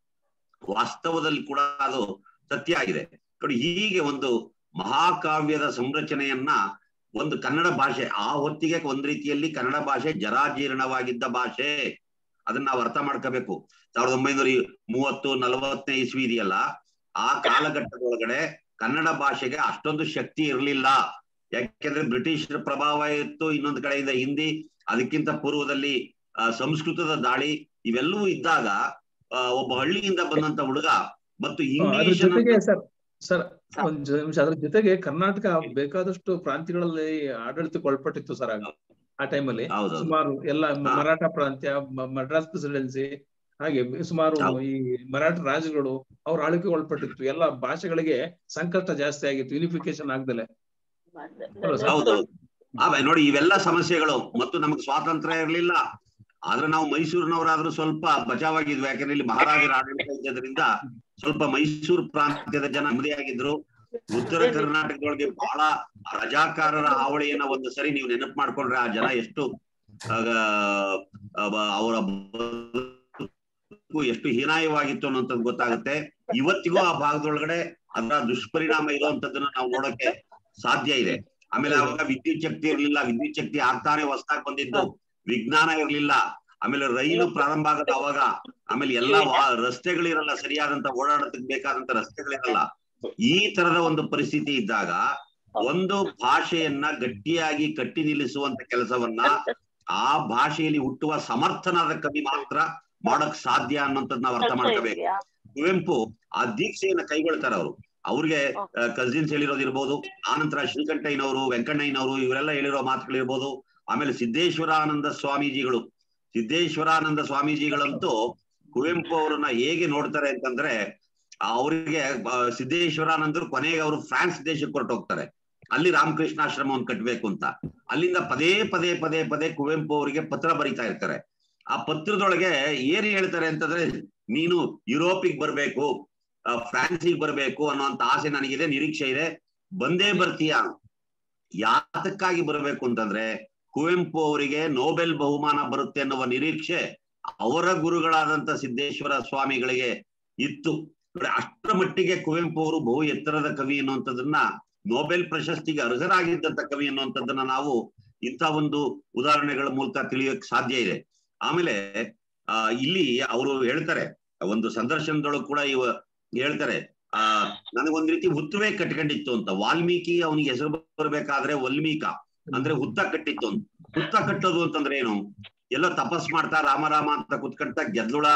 ವಾಸ್ತವದಲ್ಲಿ ಕೂಡ ಅದು ಸತ್ಯ ಆಗಿದೆ ನೋಡಿ ಹೀಗೆ ಒಂದು ಮಹಾಕಾವ್ಯದ ಸಂರಚನೆಯನ್ನ ಒಂದು ಕನ್ನಡ ಭಾಷೆ ಆ ಹೊತ್ತಿಗೆ ಒಂದ್ ರೀತಿಯಲ್ಲಿ ಕನ್ನಡ ಭಾಷೆ ಜರಾಜೀರ್ಣವಾಗಿದ್ದ ಭಾಷೆ ಅದನ್ನ ನಾವು ಅರ್ಥ ಮಾಡ್ಕೋಬೇಕು ಸಾವಿರದ ಒಂಬೈನೂರ ಮೂವತ್ತು ನಲವತ್ತನೇ ಇಸ್ವಿ ಇದೆಯಲ್ಲ ಆ ಕಾಲಘಟ್ಟದೊಳಗಡೆ ಕನ್ನಡ ಭಾಷೆಗೆ ಅಷ್ಟೊಂದು ಶಕ್ತಿ ಇರಲಿಲ್ಲ ಯಾಕೆಂದ್ರೆ ಬ್ರಿಟಿಷರ ಪ್ರಭಾವ ಇತ್ತು ಇನ್ನೊಂದು ಕಡೆಯಿಂದ ಹಿಂದಿ ಅದಕ್ಕಿಂತ ಪೂರ್ವದಲ್ಲಿ ಆ, ಸಂಸ್ಕೃತದ ದಾಳಿ ಇವೆಲ್ಲವೂ ಇದ್ದಾಗ ಆ, ಒಬ್ಬ ಹಳ್ಳಿಯಿಂದ ಬಂದಂತ ಹುಡುಗ ಮತ್ತು ಅದ್ರ ಇಂಗ್ಲಿಷ್ ಜೊತೆಗೆ ಸರ್ ಸರ್ ಒಂದ್ ನಿಮಿಷ ಅದ್ರ ಜೊತೆಗೆ ಕರ್ನಾಟಕ ಬೇಕಾದಷ್ಟು ಪ್ರಾಂತ್ಯಗಳಲ್ಲಿ ಆಡಳಿತಕ್ಕೆ ಒಳಪಟ್ಟಿತ್ತು ಸರ್ ಆಗ ಆ ಟೈಮಲ್ಲಿ ಹೌದು ಸುಮಾರು ಎಲ್ಲ ಮ- ಹಾ. ಮರಾಠ ಪ್ರಾಂತ್ಯ ಮ- ಮಡ್ರಾಸ್ ಪ್ರೆಸಿಡೆನ್ಸಿ ಹಾಗೆ ಸುಮಾರು ಹೌದು. ಈ ಮರಾಠ ರಾಜ್ಯಗಳು ಅವ್ರ ಆಳ್ವಿಕೆ ಒಳಪಟ್ಟಿತ್ತು ಎಲ್ಲ ಭಾಷೆಗಳಿಗೆ ಸಂಕಷ್ಟ ಜಾಸ್ತಿ ಆಗಿತ್ತು ಯೂನಿಫಿಕೇಶನ್ ಆಗ್ದಲೆ ಅಲ್ವಾ ಸರ್? ಹೌದು ಆಮೇಲೆ ನೋಡಿ ಇವೆಲ್ಲ ಸಮಸ್ಯೆಗಳು ಮತ್ತು ನಮಗೆ ಸ್ವಾತಂತ್ರ್ಯ ಇರಲಿಲ್ಲ ಆದ್ರೆ ನಾವು ಮೈಸೂರಿನವರಾದ್ರೂ ಸ್ವಲ್ಪ ಬಚಾವಾಗಿದ್ವಿ ಯಾಕಂದ್ರೆ ಇಲ್ಲಿ ಮಹಾರಾಜರ ಆಡಳಿತ ಇದ್ದದ್ರಿಂದ ಸ್ವಲ್ಪ ಮೈಸೂರು ಪ್ರಾಂತ್ಯದ ಜನ ನೆಮ್ಮದಿಯಾಗಿದ್ರು ಉತ್ತರ ಕರ್ನಾಟಕದೊಳಗೆ ಬಹಳ ರಜಾಕಾರರ ಹಾವಳಿಯನ್ನ ಒಂದು ಸರಿ ನೀವು ನೆನಪು ಮಾಡ್ಕೊಂಡ್ರೆ ಆ ಜನ ಎಷ್ಟು ಆಗ, ಅವ- ಅವರ ಬದುಕು ಎಷ್ಟು ಹೀನಾಯವಾಗಿತ್ತು ಅನ್ನೋಂಥದ್ದು ಗೊತ್ತಾಗುತ್ತೆ ಇವತ್ತಿಗೂ ಆ ಭಾಗದೊಳಗಡೆ ಅದರ ದುಷ್ಪರಿಣಾಮ ಇರುವಂತದ್ದನ್ನ ನಾವು ನೋಡಕ್ಕೆ ಸಾಧ್ಯ ಇದೆ ಆಮೇಲೆ ಅವಾಗ ವಿದ್ಯುತ್ ಶಕ್ತಿ ಇರ್ಲಿಲ್ಲ ವಿದ್ಯುತ್ ಶಕ್ತಿ ಆಗ್ತಾನೆ ಹೊಸದಾಗಿ ಬಂದಿದ್ದು ವಿಜ್ಞಾನ ಇರ್ಲಿಲ್ಲ ಆಮೇಲೆ ರೈಲು ಪ್ರಾರಂಭ ಆಗದ ಅವಾಗ ಆಮೇಲೆ ಎಲ್ಲಾ ವಾ- ರಸ್ತೆಗಳಿರಲ್ಲ ಸರಿಯಾದಂತ ಓಡಾಡೋದಕ್ಕೆ ಬೇಕಾದಂತ ರಸ್ತೆಗಳಿರಲ್ಲ ಈ ತರದ ಒಂದು ಪರಿಸ್ಥಿತಿ ಇದ್ದಾಗ ಒಂದು ಭಾಷೆಯನ್ನ ಗಟ್ಟಿಯಾಗಿ ಕಟ್ಟಿ ನಿಲ್ಲಿಸುವಂತ ಕೆಲಸವನ್ನ ಆ ಭಾಷೆಯಲ್ಲಿ ಹುಟ್ಟುವ ಸಮರ್ಥನಾದ ಕವಿ ಮಾತ್ರ ಮಾಡಕ್ ಸಾಧ್ಯ ಅನ್ನೋಂಥದ್ದು ನಾವು ಅರ್ಥ ಮಾಡ್ಕೋಬೇಕು ಕುವೆಂಪು ಆ ದೀಕ್ಷೆಯನ್ನ ಕೈಗೊಳ್ತಾರೆ ಅವರು ಅವ್ರಿಗೆ ಕಸಿನ್ಸ್ ಹೇಳಿರೋದಿರ್ಬೋದು ಆನಂತರ ಶ್ರೀಕಂಠಯ್ಯನವರು ವೆಂಕಣ್ಣಯ್ಯನವರು ಇವರೆಲ್ಲ ಹೇಳಿರೋ ಮಾತುಗಳಿರ್ಬೋದು ಆಮೇಲೆ ಸಿದ್ದೇಶ್ವರಾನಂದ ಸ್ವಾಮೀಜಿಗಳು ಸಿದ್ದೇಶ್ವರಾನಂದ ಸ್ವಾಮೀಜಿಗಳಂತೂ ಕುವೆಂಪು ಅವರನ್ನ ಹೇಗೆ ನೋಡ್ತಾರೆ ಅಂತಂದ್ರೆ ಅವರಿಗೆ ಸಿದ್ದೇಶ್ವರಾನಂದರು ಕೊನೆಗೆ ಅವರು ಫ್ರಾನ್ಸ್ ದೇಶಕ್ಕೆ ಹೊರಟೋಗ್ತಾರೆ ಅಲ್ಲಿ ರಾಮಕೃಷ್ಣಾಶ್ರಮವನ್ನು ಕಟ್ಟಬೇಕು ಅಂತ ಅಲ್ಲಿಂದ ಪದೇ ಪದೇ ಪದೇ ಪದೇ ಕುವೆಂಪು ಅವರಿಗೆ ಪತ್ರ ಬರಿತಾ ಇರ್ತಾರೆ ಆ ಪತ್ರದೊಳಗೆ ಏನ್ ಹೇಳ್ತಾರೆ ಅಂತಂದ್ರೆ ನೀನು ಯುರೋಪಿಗೆ ಬರ್ಬೇಕು ಆ, ಫ್ರಾನ್ಸಿಗೆ ಬರ್ಬೇಕು ಅನ್ನುವಂತ ಆಸೆ ನನಗಿದೆ ನಿರೀಕ್ಷೆ ಇದೆ ಬಂದೇ ಬರ್ತೀಯ ಯಾತಕ್ಕಾಗಿ ಬರಬೇಕು ಅಂತಂದ್ರೆ ಕುವೆಂಪು ಅವರಿಗೆ ನೋಬೆಲ್ ಬಹುಮಾನ ಬರುತ್ತೆ ಅನ್ನುವ ನಿರೀಕ್ಷೆ ಅವರ ಗುರುಗಳಾದಂತ ಸಿದ್ದೇಶ್ವರ ಸ್ವಾಮಿಗಳಿಗೆ ಇತ್ತು ನೋಡಿ, ಅಷ್ಟರ ಮಟ್ಟಿಗೆ ಕುವೆಂಪು ಅವರು ಬಹು ಎತ್ತರದ ಕವಿ ಅನ್ನುವಂಥದ್ದನ್ನ ನೋಬೆಲ್ ಪ್ರಶಸ್ತಿಗೆ ಅರ್ಹರಾಗಿದ್ದಂತ ಕವಿ ಅನ್ನುವಂಥದ್ದನ್ನ ನಾವು ಇಂಥ ಒಂದು ಉದಾಹರಣೆಗಳ ಮೂಲಕ ತಿಳಿಯೋಕ್ ಸಾಧ್ಯ ಇದೆ ಆಮೇಲೆ ಆ ಇಲ್ಲಿ ಅವರು ಹೇಳ್ತಾರೆ ಒಂದು ಸಂದರ್ಶನದೊಳಗೆ ಕೂಡ ಇವ ಹೇಳ್ತಾರೆ ಆ ನನಗೊಂದ್ ರೀತಿ ಹುತ್ತುವೆ ಕಟ್ಕೊಂಡಿತ್ತು ಅಂತ ವಾಲ್ಮೀಕಿ ಅವನಿಗೆ ಹೆಸರು ಬರ್ಬೇಕಾದ್ರೆ ವಲ್ಮೀಕ ಅಂದ್ರೆ ಹುತ್ತ ಕಟ್ಟಿತ್ತು ಅಂತ ಹುತ್ತ ಕಟ್ಟೋದು ಅಂತಂದ್ರೆ ಏನು ಎಲ್ಲ ತಪಸ್ ಮಾಡ್ತಾ ರಾಮ ರಾಮ ಅಂತ ಕುತ್ಕೊಂತ ಗೆದ್ಲುಳ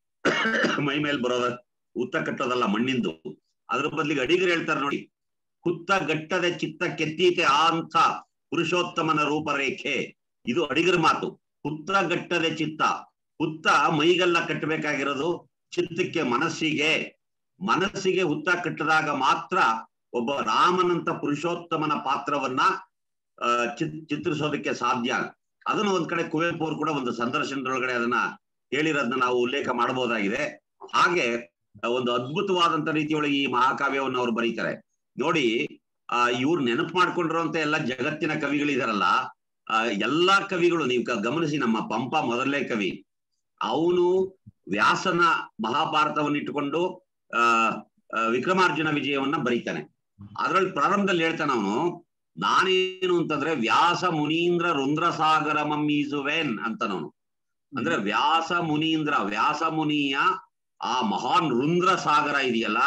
ಮೈ ಮೇಲ್ ಬರೋದ ಹುತ್ತ ಕಟ್ಟೋದಲ್ಲ ಮಣ್ಣಿಂದು ಅದ್ರ ಬದಲಿಗೆ ಅಡಿಗರು ಹೇಳ್ತಾರೆ ನೋಡಿ ಹುತ್ತ ಗಟ್ಟದೆ ಚಿತ್ತ ಕೆತ್ತೀತೆ ಆ ಅಂತ ಪುರುಷೋತ್ತಮನ ರೂಪರೇಖೆ ಇದು ಅಡಿಗರ ಮಾತು ಹುತ್ತ ಗಟ್ಟದೆ ಚಿತ್ತ ಹುತ್ತ ಮೈಗೆಲ್ಲ ಕಟ್ಟಬೇಕಾಗಿರೋದು ಚಿತ್ತಕ್ಕೆ ಮನಸ್ಸಿಗೆ ಮನಸ್ಸಿಗೆ ಹುತ್ತ ಕಟ್ಟದಾಗ ಮಾತ್ರ ಒಬ್ಬ ರಾಮನಂತ ಪುರುಷೋತ್ತಮನ ಪಾತ್ರವನ್ನ ಆ, ಚಿತ್ ಚಿತ್ರಿಸೋದಕ್ಕೆ ಸಾಧ್ಯ ಅದನ್ನ ಒಂದ್ ಕಡೆ ಕುವೆಂಪು ಅವರು ಕೂಡ ಒಂದು ಸಂದರ್ಶನದೊಳಗಡೆ ಅದನ್ನ ಹೇಳಿರೋದನ್ನ ನಾವು ಉಲ್ಲೇಖ ಮಾಡಬಹುದಾಗಿದೆ ಹಾಗೆ ಆ, ಒಂದು ಅದ್ಭುತವಾದಂತ ರೀತಿಯೊಳಗೆ ಈ ಮಹಾಕಾವ್ಯವನ್ನು ಅವರು ಬರೀತಾರೆ ನೋಡಿ ಆ ಇವ್ರು ನೆನಪು ಮಾಡ್ಕೊಂಡಿರುವಂತ ಎಲ್ಲ ಜಗತ್ತಿನ ಕವಿಗಳಿದಾರಲ್ಲ ಆ ಎಲ್ಲಾ ಕವಿಗಳು ನೀವು ಗ- ಗಮನಿಸಿ ನಮ್ಮ ಪಂಪ ಮೊದಲನೇ ಕವಿ ಅವನು ವ್ಯಾಸನ ಮಹಾಭಾರತವನ್ನು ಇಟ್ಟುಕೊಂಡು ಆ ಆ, ವಿಕ್ರಮಾರ್ಜುನ ವಿಜಯವನ್ನ ಬರೀತಾನೆ ಅದ್ರಲ್ಲಿ ಪ್ರಾರಂಭದಲ್ಲಿ ಹೇಳ್ತಾನೆ ಅವನು ನಾನೇನು ಅಂತಂದ್ರೆ ವ್ಯಾಸ ಮುನೀಂದ್ರ ರುಂದ್ರಸಾಗರ ಮಮ್ಮೀಸುವೆನ್ ಅಂತನವನು ಅಂದ್ರೆ ವ್ಯಾಸ ಮುನೀಂದ್ರ ವ್ಯಾಸ ಮುನಿಯ ಆ ಮಹಾನ್ ರುಂದ್ರ ಸಾಗರ ಇದೆಯಲ್ಲ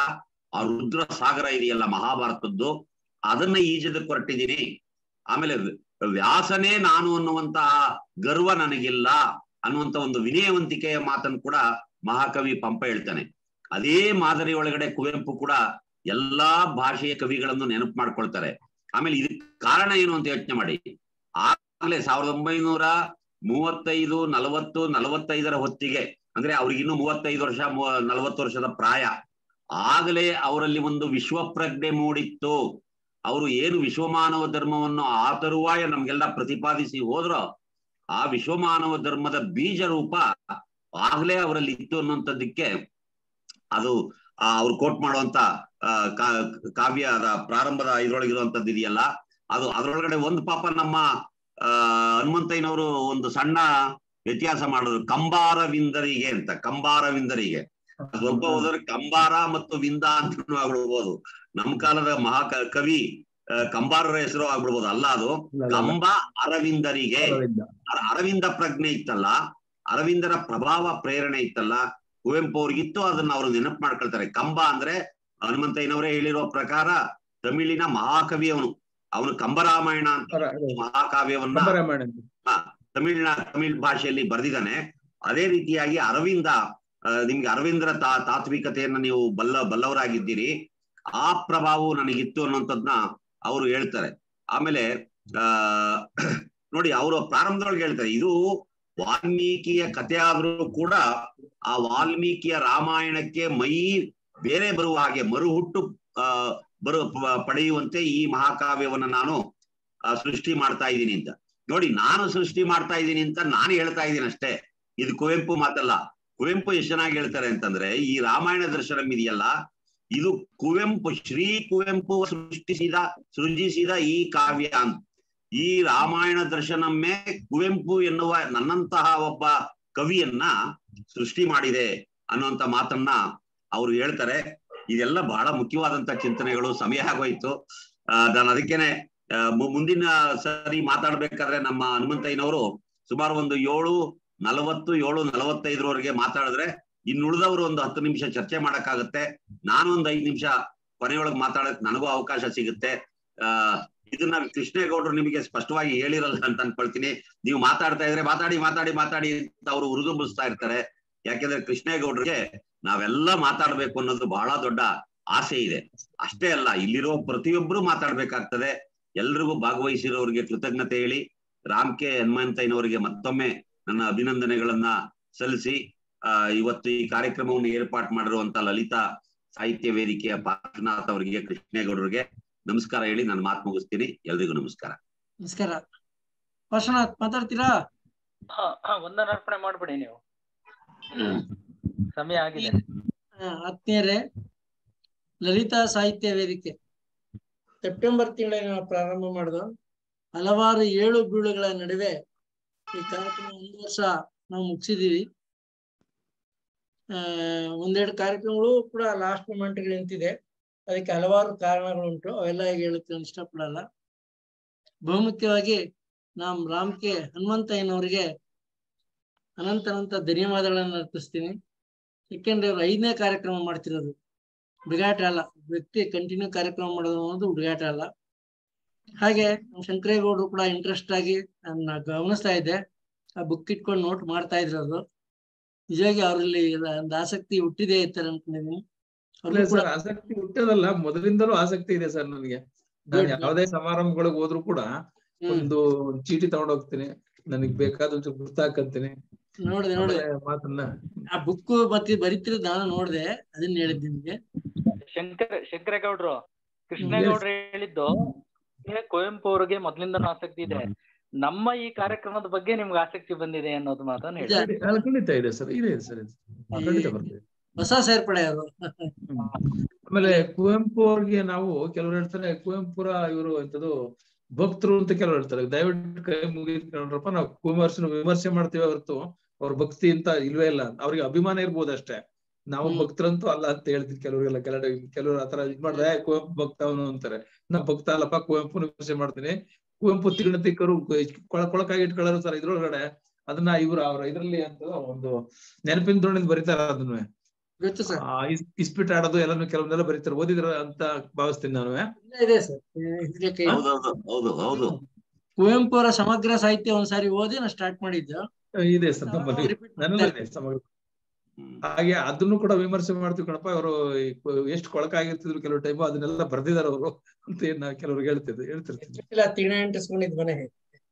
ಆ ರುದ್ರ ಸಾಗರ ಇದೆಯಲ್ಲ ಮಹಾಭಾರತದ್ದು ಅದನ್ನ ಈಜದಕ್ಕೆ ಹೊರಟಿದ್ದೀನಿ ಆಮೇಲೆ ವ್ಯಾಸನೇ ನಾನು ಅನ್ನುವಂತಹ ಗರ್ವ ನನಗಿಲ್ಲ ಅನ್ನುವಂತ ಒಂದು ವಿನಯವಂತಿಕೆಯ ಮಾತನ್ನು ಕೂಡ ಮಹಾಕವಿ ಪಂಪ ಹೇಳ್ತಾನೆ ಅದೇ ಮಾದರಿ ಒಳಗಡೆ ಕುವೆಂಪು ಕೂಡ ಎಲ್ಲಾ ಭಾಷೆಯ ಕವಿಗಳನ್ನು ನೆನಪು ಮಾಡ್ಕೊಳ್ತಾರೆ ಆಮೇಲೆ ಇದಕ್ ಕಾರಣ ಏನು ಅಂತ ಯೋಚನೆ ಮಾಡಿ ಆಗ್ಲೇ ಸಾವಿರದ ಒಂಬೈನೂರ ಮೂವತ್ತೈದು ನಲವತ್ತು ನಲವತ್ತೈದರ ಹೊತ್ತಿಗೆ ಅಂದ್ರೆ ಅವ್ರಿಗಿನ್ನೂ ಮೂವತ್ತೈದು ವರ್ಷ ನಲವತ್ತು ವರ್ಷದ ಪ್ರಾಯ ಆಗಲೇ ಅವರಲ್ಲಿ ಒಂದು ವಿಶ್ವಪ್ರಜ್ಞೆ ಮೂಡಿತ್ತು ಅವರು ಏನು ವಿಶ್ವಮಾನವ ಧರ್ಮವನ್ನು ಆ ತರುವಾಯ ನಮ್ಗೆಲ್ಲ ಪ್ರತಿಪಾದಿಸಿ ಹೋದ್ರೋ ಆ ವಿಶ್ವಮಾನವ ಧರ್ಮದ ಬೀಜ ರೂಪ ಆಗ್ಲೇ ಅವರಲ್ಲಿ ಇತ್ತು ಅನ್ನುವಂಥದ್ದಕ್ಕೆ ಅದು ಆ ಅವ್ರು ಕೋಟ್ ಮಾಡುವಂತ ಆ ಕಾವ್ಯದ ಪ್ರಾರಂಭದ ಇದ್ರೊಳಗಿರುವಂತದ್ದು ಇದೆಯಲ್ಲ ಅದು ಅದ್ರೊಳಗಡೆ ಒಂದು ಪಾಪ ನಮ್ಮ ಆ ಹನುಮಂತಯ್ಯನವರು ಒಂದು ಸಣ್ಣ ವ್ಯತ್ಯಾಸ ಮಾಡಿದ್ರು ಕಂಬಾರ ವಿಂದರಿಗೆ ಅಂತ ಕಂಬಾರ ವಿಂದರಿಗೆ ಸ್ವಲ್ಪ ಹೋದ್ರೆ ಕಂಬಾರ ಮತ್ತು ವಿಂದ ಅಂತ ಆಗ್ಬಿಡ್ಬೋದು ನಮ್ ಕಾಲದ ಮಹಾ ಕವಿ ಕಂಬಾರರ ಹೆಸರು ಆಗ್ಬಿಡ್ಬೋದು ಅಲ್ಲ ಅದು ಕಂಬ ಅರವಿಂದರಿಗೆ ಅರವಿಂದ ಪ್ರಜ್ಞೆ ಇತ್ತಲ್ಲ ಅರವಿಂದರ ಪ್ರಭಾವ ಪ್ರೇರಣೆ ಇತ್ತಲ್ಲ ಕುವೆಂಪು ಅವ್ರಿಗಿತ್ತು ಅದನ್ನ ಅವರು ನೆನಪು ಮಾಡ್ಕೊಳ್ತಾರೆ ಕಂಬ ಅಂದ್ರೆ ಹನುಮಂತಯ್ಯನವರೇ ಹೇಳಿರೋ ಪ್ರಕಾರ ತಮಿಳಿನ ಮಹಾಕವಿ ಅವನು ಅವನು ಕಂಬರಾಮಾಯಣ ಅಂತ ಮಹಾಕಾವ್ಯವನ್ನ ತಮಿಳಿನ ತಮಿಳ್ ಭಾಷೆಯಲ್ಲಿ ಬರೆದಿದ್ದಾನೆ ಅದೇ ರೀತಿಯಾಗಿ ಅರವಿಂದ ನಿಮ್ಗೆ ಅರವಿಂದರ ತಾ ತಾತ್ವಿಕತೆಯನ್ನ ನೀವು ಬಲ್ಲ ಬಲ್ಲವರಾಗಿದ್ದೀರಿ ಆ ಪ್ರಭಾವವು ನನಗಿತ್ತು ಅನ್ನೋಂಥದ್ನ ಅವರು ಹೇಳ್ತಾರೆ ಆಮೇಲೆ ಆ ನೋಡಿ ಅವರು ಪ್ರಾರಂಭದೊಳಗೆ ಹೇಳ್ತಾರೆ ಇದು ವಾಲ್ಮೀಕಿಯ ಕಥೆ ಆದ್ರೂ ಕೂಡ ಆ ವಾಲ್ಮೀಕಿಯ ರಾಮಾಯಣಕ್ಕೆ ಮೈ ಬೇರೆ ಬರುವ ಹಾಗೆ ಮರುಹುಟ್ಟು ಆ ಬರು ಪಡೆಯುವಂತೆ ಈ ಮಹಾಕಾವ್ಯವನ್ನ ನಾನು ಸೃಷ್ಟಿ ಮಾಡ್ತಾ ಇದ್ದೀನಿ ಅಂತ ನೋಡಿ ನಾನು ಸೃಷ್ಟಿ ಮಾಡ್ತಾ ಇದ್ದೀನಿ ಅಂತ ನಾನು ಹೇಳ್ತಾ ಇದ್ದೀನಿ ಅಷ್ಟೇ ಇದು ಕುವೆಂಪು ಮಾತಲ್ಲ ಕುವೆಂಪು ಎಷ್ಟು ಚೆನ್ನಾಗಿ ಹೇಳ್ತಾರೆ ಅಂತಂದ್ರೆ ಈ ರಾಮಾಯಣ ದರ್ಶನಂ ಇದೆಯಲ್ಲ ಇದು ಕುವೆಂಪು ಶ್ರೀ ಕುವೆಂಪು ಸೃಷ್ಟಿಸಿದ ಸೃಜಿಸಿದ ಈ ಕಾವ್ಯ ಅಂತ ಈ ರಾಮಾಯಣ ದರ್ಶನಮ್ಮೆ ಕುವೆಂಪು ಎನ್ನುವ ನನ್ನಂತಹ ಒಬ್ಬ ಕವಿಯನ್ನ ಸೃಷ್ಟಿ ಮಾಡಿದೆ ಅನ್ನುವಂತ ಮಾತನ್ನ ಅವ್ರು ಹೇಳ್ತಾರೆ ಇದೆಲ್ಲ ಬಹಳ ಮುಖ್ಯವಾದಂತ ಚಿಂತನೆಗಳು ಸಮಯ ಆಗೋಯ್ತು ಆ ನಾನು ಅದಕ್ಕೇನೆ ಮುಂದಿನ ಸರಿ ಮಾತಾಡ್ಬೇಕಾದ್ರೆ ನಮ್ಮ ಹನುಮಂತಯ್ಯನವರು ಸುಮಾರು ಒಂದು ಏಳು ನಲವತ್ತು ಏಳು ನಲವತ್ತೈದರವರೆಗೆ ಮಾತಾಡಿದ್ರೆ ಇನ್ನುಳಿದವರು ಒಂದು ಹತ್ತು ನಿಮಿಷ ಚರ್ಚೆ ಮಾಡಕ್ಕಾಗತ್ತೆ ನಾನು ಒಂದು ಐದು ನಿಮಿಷ ಕೊನೆಯೊಳಗೆ ಮಾತಾಡಕ್ ನನಗೂ ಅವಕಾಶ ಸಿಗುತ್ತೆ ಆ ಇದನ್ನ ಕೃಷ್ಣೇಗೌಡರು ನಿಮಗೆ ಸ್ಪಷ್ಟವಾಗಿ ಹೇಳಿರಲ್ಲ ಅಂತ ಅನ್ಕೊಳ್ತೀನಿ ನೀವು ಮಾತಾಡ್ತಾ ಇದ್ರೆ ಮಾತಾಡಿ ಮಾತಾಡಿ ಮಾತಾಡಿ ಅಂತ ಅವರು ಹುರಿದುಂಬಿಸ್ತಾ ಇರ್ತಾರೆ ಯಾಕೆಂದ್ರೆ ಕೃಷ್ಣೇಗೌಡರಿಗೆ ನಾವೆಲ್ಲ ಮಾತಾಡ್ಬೇಕು ಅನ್ನೋದು ಬಹಳ ದೊಡ್ಡ ಆಸೆ ಇದೆ ಅಷ್ಟೇ ಅಲ್ಲ ಇಲ್ಲಿರೋ ಪ್ರತಿಯೊಬ್ರು ಮಾತಾಡ್ಬೇಕಾಗ್ತದೆ ಎಲ್ರಿಗೂ ಭಾಗವಹಿಸಿರೋರಿಗೆ ಕೃತಜ್ಞತೆ ಹೇಳಿ ರಾಮ್ ಕೆ ಹನುಮಂತಯ್ಯನವರಿಗೆ ಮತ್ತೊಮ್ಮೆ ನನ್ನ ಅಭಿನಂದನೆಗಳನ್ನ ಸಲ್ಲಿಸಿ ಆ ಇವತ್ತು ಈ ಕಾರ್ಯಕ್ರಮವನ್ನು ಏರ್ಪಾಟ್ ಮಾಡಿರುವಂತ ಲಲಿತಾ ಸಾಹಿತ್ಯ ವೇದಿಕೆಯ ಪಾರ್ಶ್ವನಾಥ್ ಅವರಿಗೆ ಕೃಷ್ಣೇಗೌಡರಿಗೆ ನಮಸ್ಕಾರ ಹೇಳಿ ನಾನು ಮಾತು ಮುಗಿಸ್ತೀನಿ ಎಲ್ರಿಗೂ ನಮಸ್ಕಾರ ನಮಸ್ಕಾರ ಪಾರ್ಶ್ವನಾಥ್ ಮಾತಾಡ್ತೀರಾ ವಂದನಾರ್ಪಣೆ ಮಾಡ್ಬಿಡಿ ನೀವು ಸಮಯ ಆಗಿದೆ ಆತ್ಮೀಯರೇ ಲಲಿತಾ ಸಾಹಿತ್ಯ ವೇದಿಕೆ ಸೆಪ್ಟೆಂಬರ್ ತಿಂಗಳಲ್ಲಿ ನಾವು ಪ್ರಾರಂಭ ಮಾಡಿದ ಹಲವಾರು ಏಳು ಬೀಳುಗಳ ನಡುವೆ ಈ ಕಾರ್ಯಕ್ರಮ ಒಂದು ವರ್ಷ ನಾವು ಮುಗಿಸಿದೀವಿ ಆ ಒಂದೆರಡು ಕಾರ್ಯಕ್ರಮಗಳು ಕೂಡ ಲಾಸ್ಟ್ ಮೂಮೆಂಟ್ ನಿಂತಿದೆ ಅದಕ್ಕೆ ಹಲವಾರು ಕಾರಣಗಳುಂಟು ಅವೆಲ್ಲ ಈಗ ಹೇಳಕ್ಕೆ ನಾನು ಇಷ್ಟಪಡಲ್ಲ ಬಹುಮುಖ್ಯವಾಗಿ ನಾಮ್ ರಾಮ್ ಕೆ ಹನುಮಂತಯ್ಯನವರಿಗೆ ಅನಂತ ಅನಂತ ಧನ್ಯವಾದಗಳನ್ನು ಅರ್ಪಿಸ್ತೀನಿ ಯಾಕೆಂದ್ರೆ ಅವ್ರು ಐದನೇ ಕಾರ್ಯಕ್ರಮ ಮಾಡ್ತಿರೋದು ಹುಡುಗಾಟ ಅಲ್ಲ ವ್ಯಕ್ತಿ ಕಂಟಿನ್ಯೂ ಕಾರ್ಯಕ್ರಮ ಮಾಡೋದು ಅನ್ನೋದು ಹುಡುಗಾಟ ಅಲ್ಲ ಹಾಗೆ ನಮ್ಮ ಶಂಕರೇಗೌಡರು ಕೂಡ ಇಂಟ್ರೆಸ್ಟ್ ಆಗಿ ನನ್ನ ಗಮನಿಸ್ತಾ ಇದ್ದೆ ಆ ಬುಕ್ ಇಟ್ಕೊಂಡು ನೋಟ್ ಮಾಡ್ತಾ ಇದ್ರು ಅದು ನಿಜವಾಗಿ ಅವರಲ್ಲಿ ಒಂದು ಆಸಕ್ತಿ ಹುಟ್ಟಿದೆ ಇರ್ತಾರೆ ಅನ್ಕೊಂಡಿದ್ದೀನಿ ಇಲ್ಲ ಸರ್ ಆಸಕ್ತಿ ಹುಟ್ಟದಲ್ಲ ಮೊದಲಿಂದಲೂ ಆಸಕ್ತಿ ಇದೆ ಸರ್ ನನಗೆ ನಾನು Good. ಯಾವುದೇ ಸಮಾರಂಭಗಳಿಗೆ ಹೋದ್ರು ಕೂಡ ಹ್ಮ್ ಒಂದು ಚೀಟಿ ತಗೊಂಡ್ ಹೋಗ್ತೀನಿ ನನಗ್ ಬೇಕಾದ ಒಂಚೂರು ಗುರ್ತಾಕಂತೀನಿ ನೋಡಿದೆ ನೋಡಿದೆ ಆಮೇಲೆ ಮಾತನ್ನ ಆ ಬುಕ್ ಮತ್ತೆ ಬರಿತಿರೋದು ನಾನು ನೋಡಿದೆ ಅದನ್ನ ಹೇಳಿದ್ ನಿಮ್ಗೆ ಶಂಕರ ಶಂಕರೇಗೌಡ್ರು ಕೃಷ್ಣೇಗೌಡ್ರು ಹೇಳಿದ್ದು ಏ, ಕುವೆಂಪು ಅವ್ರಿಗೆ ಮೊದ್ಲಿಂದನೂ ಆಸಕ್ತಿ ಇದೆ ನಮ್ಮ ಈ ಕಾರ್ಯಕ್ರಮದ ಬಗ್ಗೆ ನಿಮ್ಗೆ ಆಸಕ್ತಿ ಬಂದಿದೆ ಅನ್ನೋದು ಮಾತನ್ನ ಹೇಳಿ ನಿಜ. ಅಲ್ಲ, ಖಂಡಿತ ಇದೆ ಸರ್ ಇದೆ ಸರ್ ಇದೆ. ಖಂಡಿತ ಬರ್ತದೆ ಹೊಸ ಸೇರ್ಪಡೆ ಅದು ಆಮೇಲೆ ಕುವೆಂಪು ಅವ್ರಿಗೆ ನಾವು ಕೆಲವ್ರು ಹೇಳ್ತಾರೆ ಕುವೆಂಪುರ ಇವರು ಎಂತದು ಭಕ್ತರು ಅಂತ ಕೆಲವ್ರು ಹೇಳ್ತಾರೆ ದಯವಿಟ್ಟು ಕೈ ಮುಗಿದ್ಕೊಂಡ್ರಪ್ಪ ನಾವು ಕುಮಾರ್ಸನ ವಿಮರ್ಶೆ ಮಾಡ್ತೀವಿ ಹೊರತು ಅವ್ರ ಭಕ್ತಿ ಅಂತ ಇಲ್ವೇ ಇಲ್ಲ ಅವ್ರಿಗೆ ಅಭಿಮಾನ ಇರ್ಬೋದು ಅಷ್ಟೇ ನಾವು ಹ್ಮ್. ಭಕ್ತರಂತೂ ಅಲ್ಲ ಅಂತ ಹೇಳ್ತೀವಿ ಕೆಲವರಿಗೆಲ್ಲ ಕೆಲವು ಕೆಲವರು ಆತರ ಇದ್ ಮಾಡ್ದೆ "ಏ, ಕುವೆಂಪು ಭಕ್ತ ಅವನು ಅಂತಾರೆ ನಾ ಭಕ್ತ ಅಲ್ಲಪ್ಪ ಕುವೆಂಪು ವಿಮರ್ಶೆ ಮಾಡ್ತೀನಿ ಕುವೆಂಪು ತಿರುಣತಿಕರು ಕೊಳ ಕೊಳಕಾಗಿ ಇಟ್ಕೊಳ್ಳೋರು ಸರ್ ಇದ್ರೊಳಗಡೆ ಅದನ್ನ ಇವ್ರು ಅವ್ರ ಇದ್ರಲ್ಲಿ ಅಂತ ಒಂದು ನೆನಪಿನ ದೋಣಿಂದ ಬರೀತಾರ ಅದನ್ನ ಗೊತ್ತು ಸರ್ ಆ, ಇಸ್- ಇಸ್ಪಿಟ್ ಆಡೋದು ಎಲ್ಲಾನು ಕೆಲವೊಂದೆಲ್ಲ ಬರೀತಾರೆ ಓದಿದ್ರ ಅಂತ ಭಾವಿಸ್ತೀನಿ ನಾನು ಇದೆ ಸರ್ ಇದಕ್ಕೆ ಹೌದೌದು ಹೌದು ಹೌದು ಕುವೆಂಪು ಅವರ ಸಮಗ್ರ ಸಾಹಿತ್ಯ ಒಂದ್ಸಾರಿ ಓದಿ ನಾ ಸ್ಟಾರ್ಟ್ ಮಾಡಿದ್ದೆ ಇದೆ ಸರ್ ನಮ್ಮಲ್ಲಿ Repeat ಮಾಡ್ತಾ ನನ್ನಲ್ಲೂ ಇರ್ತೀನಿ. ಇದೆ ಸಮಗ್ರ ಹ್ಮ್. ಹಾಗೆ ಅದನ್ನು ಕೂಡ ವಿಮರ್ಶೆ ಮಾಡ್ತೀವಿ ಕಣಪ್ಪ ಅವರು ಎಷ್ಟು ಕೊಳಕ ಆಗಿರ್ತಿದ್ರು ಕೆಲವು ಟೈಮ್ ಅದನ್ನೆಲ್ಲ ಬರ್ದಿದಾರೆ ಅವರು ಅಂತ ಏನ್ ನಾ ಕೆಲವ್ರಿಗೆ ಹೇಳ್ತಿದ್ದೆ ಹೇಳ್ತಿರ್ತೀನಿ ಇಲ್ಲ ತಿಣ ಅಂಟಿಸ್ಕೊಂಡಿದ್ ಮನೆಗೆ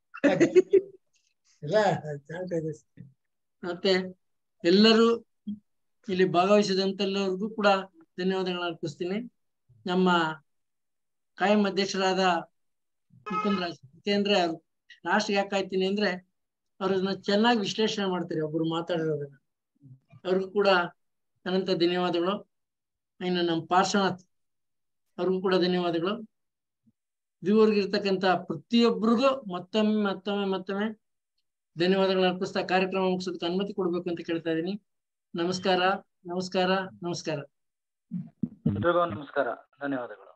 ಎಲ್ಲ ಜಾಗ ಇದೆ ಸರ್. ಮತ್ತೆ ಎಲ್ಲರೂ ಇಲ್ಲಿ ಭಾಗವಹಿಸಿದಂತೆಲ್ಲರಿಗೂ ಕೂಡ ಧನ್ಯವಾದಗಳನ್ನ ಅರ್ಪಿಸ್ತೀನಿ ನಮ್ಮ ಕಾಯಂ ಅಧ್ಯಕ್ಷರಾದ ಮುಕುಂದರಾಜ್ ಯಾಕೆಂದ್ರೆ ಲಾಸ್ಟ್ ಯಾಕೆ ಆಯ್ತೀನಿ ಅಂದ್ರೆ ಅವ್ರನ್ನ ಚೆನ್ನಾಗಿ ವಿಶ್ಲೇಷಣೆ ಮಾಡ್ತಾರೆ ಒಬ್ರು ಮಾತಾಡಿರೋದನ್ನ ಅವ್ರಿಗೂ ಕೂಡ ಅನಂತ ಧನ್ಯವಾದಗಳು ಇನ್ನು ನಮ್ಮ ಪಾರ್ಶ್ವನಾಥ್ ಅವ್ರಿಗೂ ಕೂಡ ಧನ್ಯವಾದಗಳು ಇದುವರೆಗೂ ಇರ್ತಕ್ಕಂತ ಪ್ರತಿಯೊಬ್ಬರಿಗೂ ಮತ್ತೊಮ್ಮೆ ಮತ್ತೊಮ್ಮೆ ಮತ್ತೊಮ್ಮೆ ಧನ್ಯವಾದಗಳನ್ನ ಅರ್ಪಿಸ್ತಾ ಕಾರ್ಯಕ್ರಮ ಮುಗಿಸೋದಕ್ಕೆ ಅನುಮತಿ ಕೊಡ್ಬೇಕು ಅಂತ ಕೇಳ್ತಾ ಇದೀನಿ ನಮಸ್ಕಾರ ನಮಸ್ಕಾರ ನಮಸ್ಕಾರ ಎಲ್ರಿಗೂ ನಮಸ್ಕಾರ ಧನ್ಯವಾದಗಳು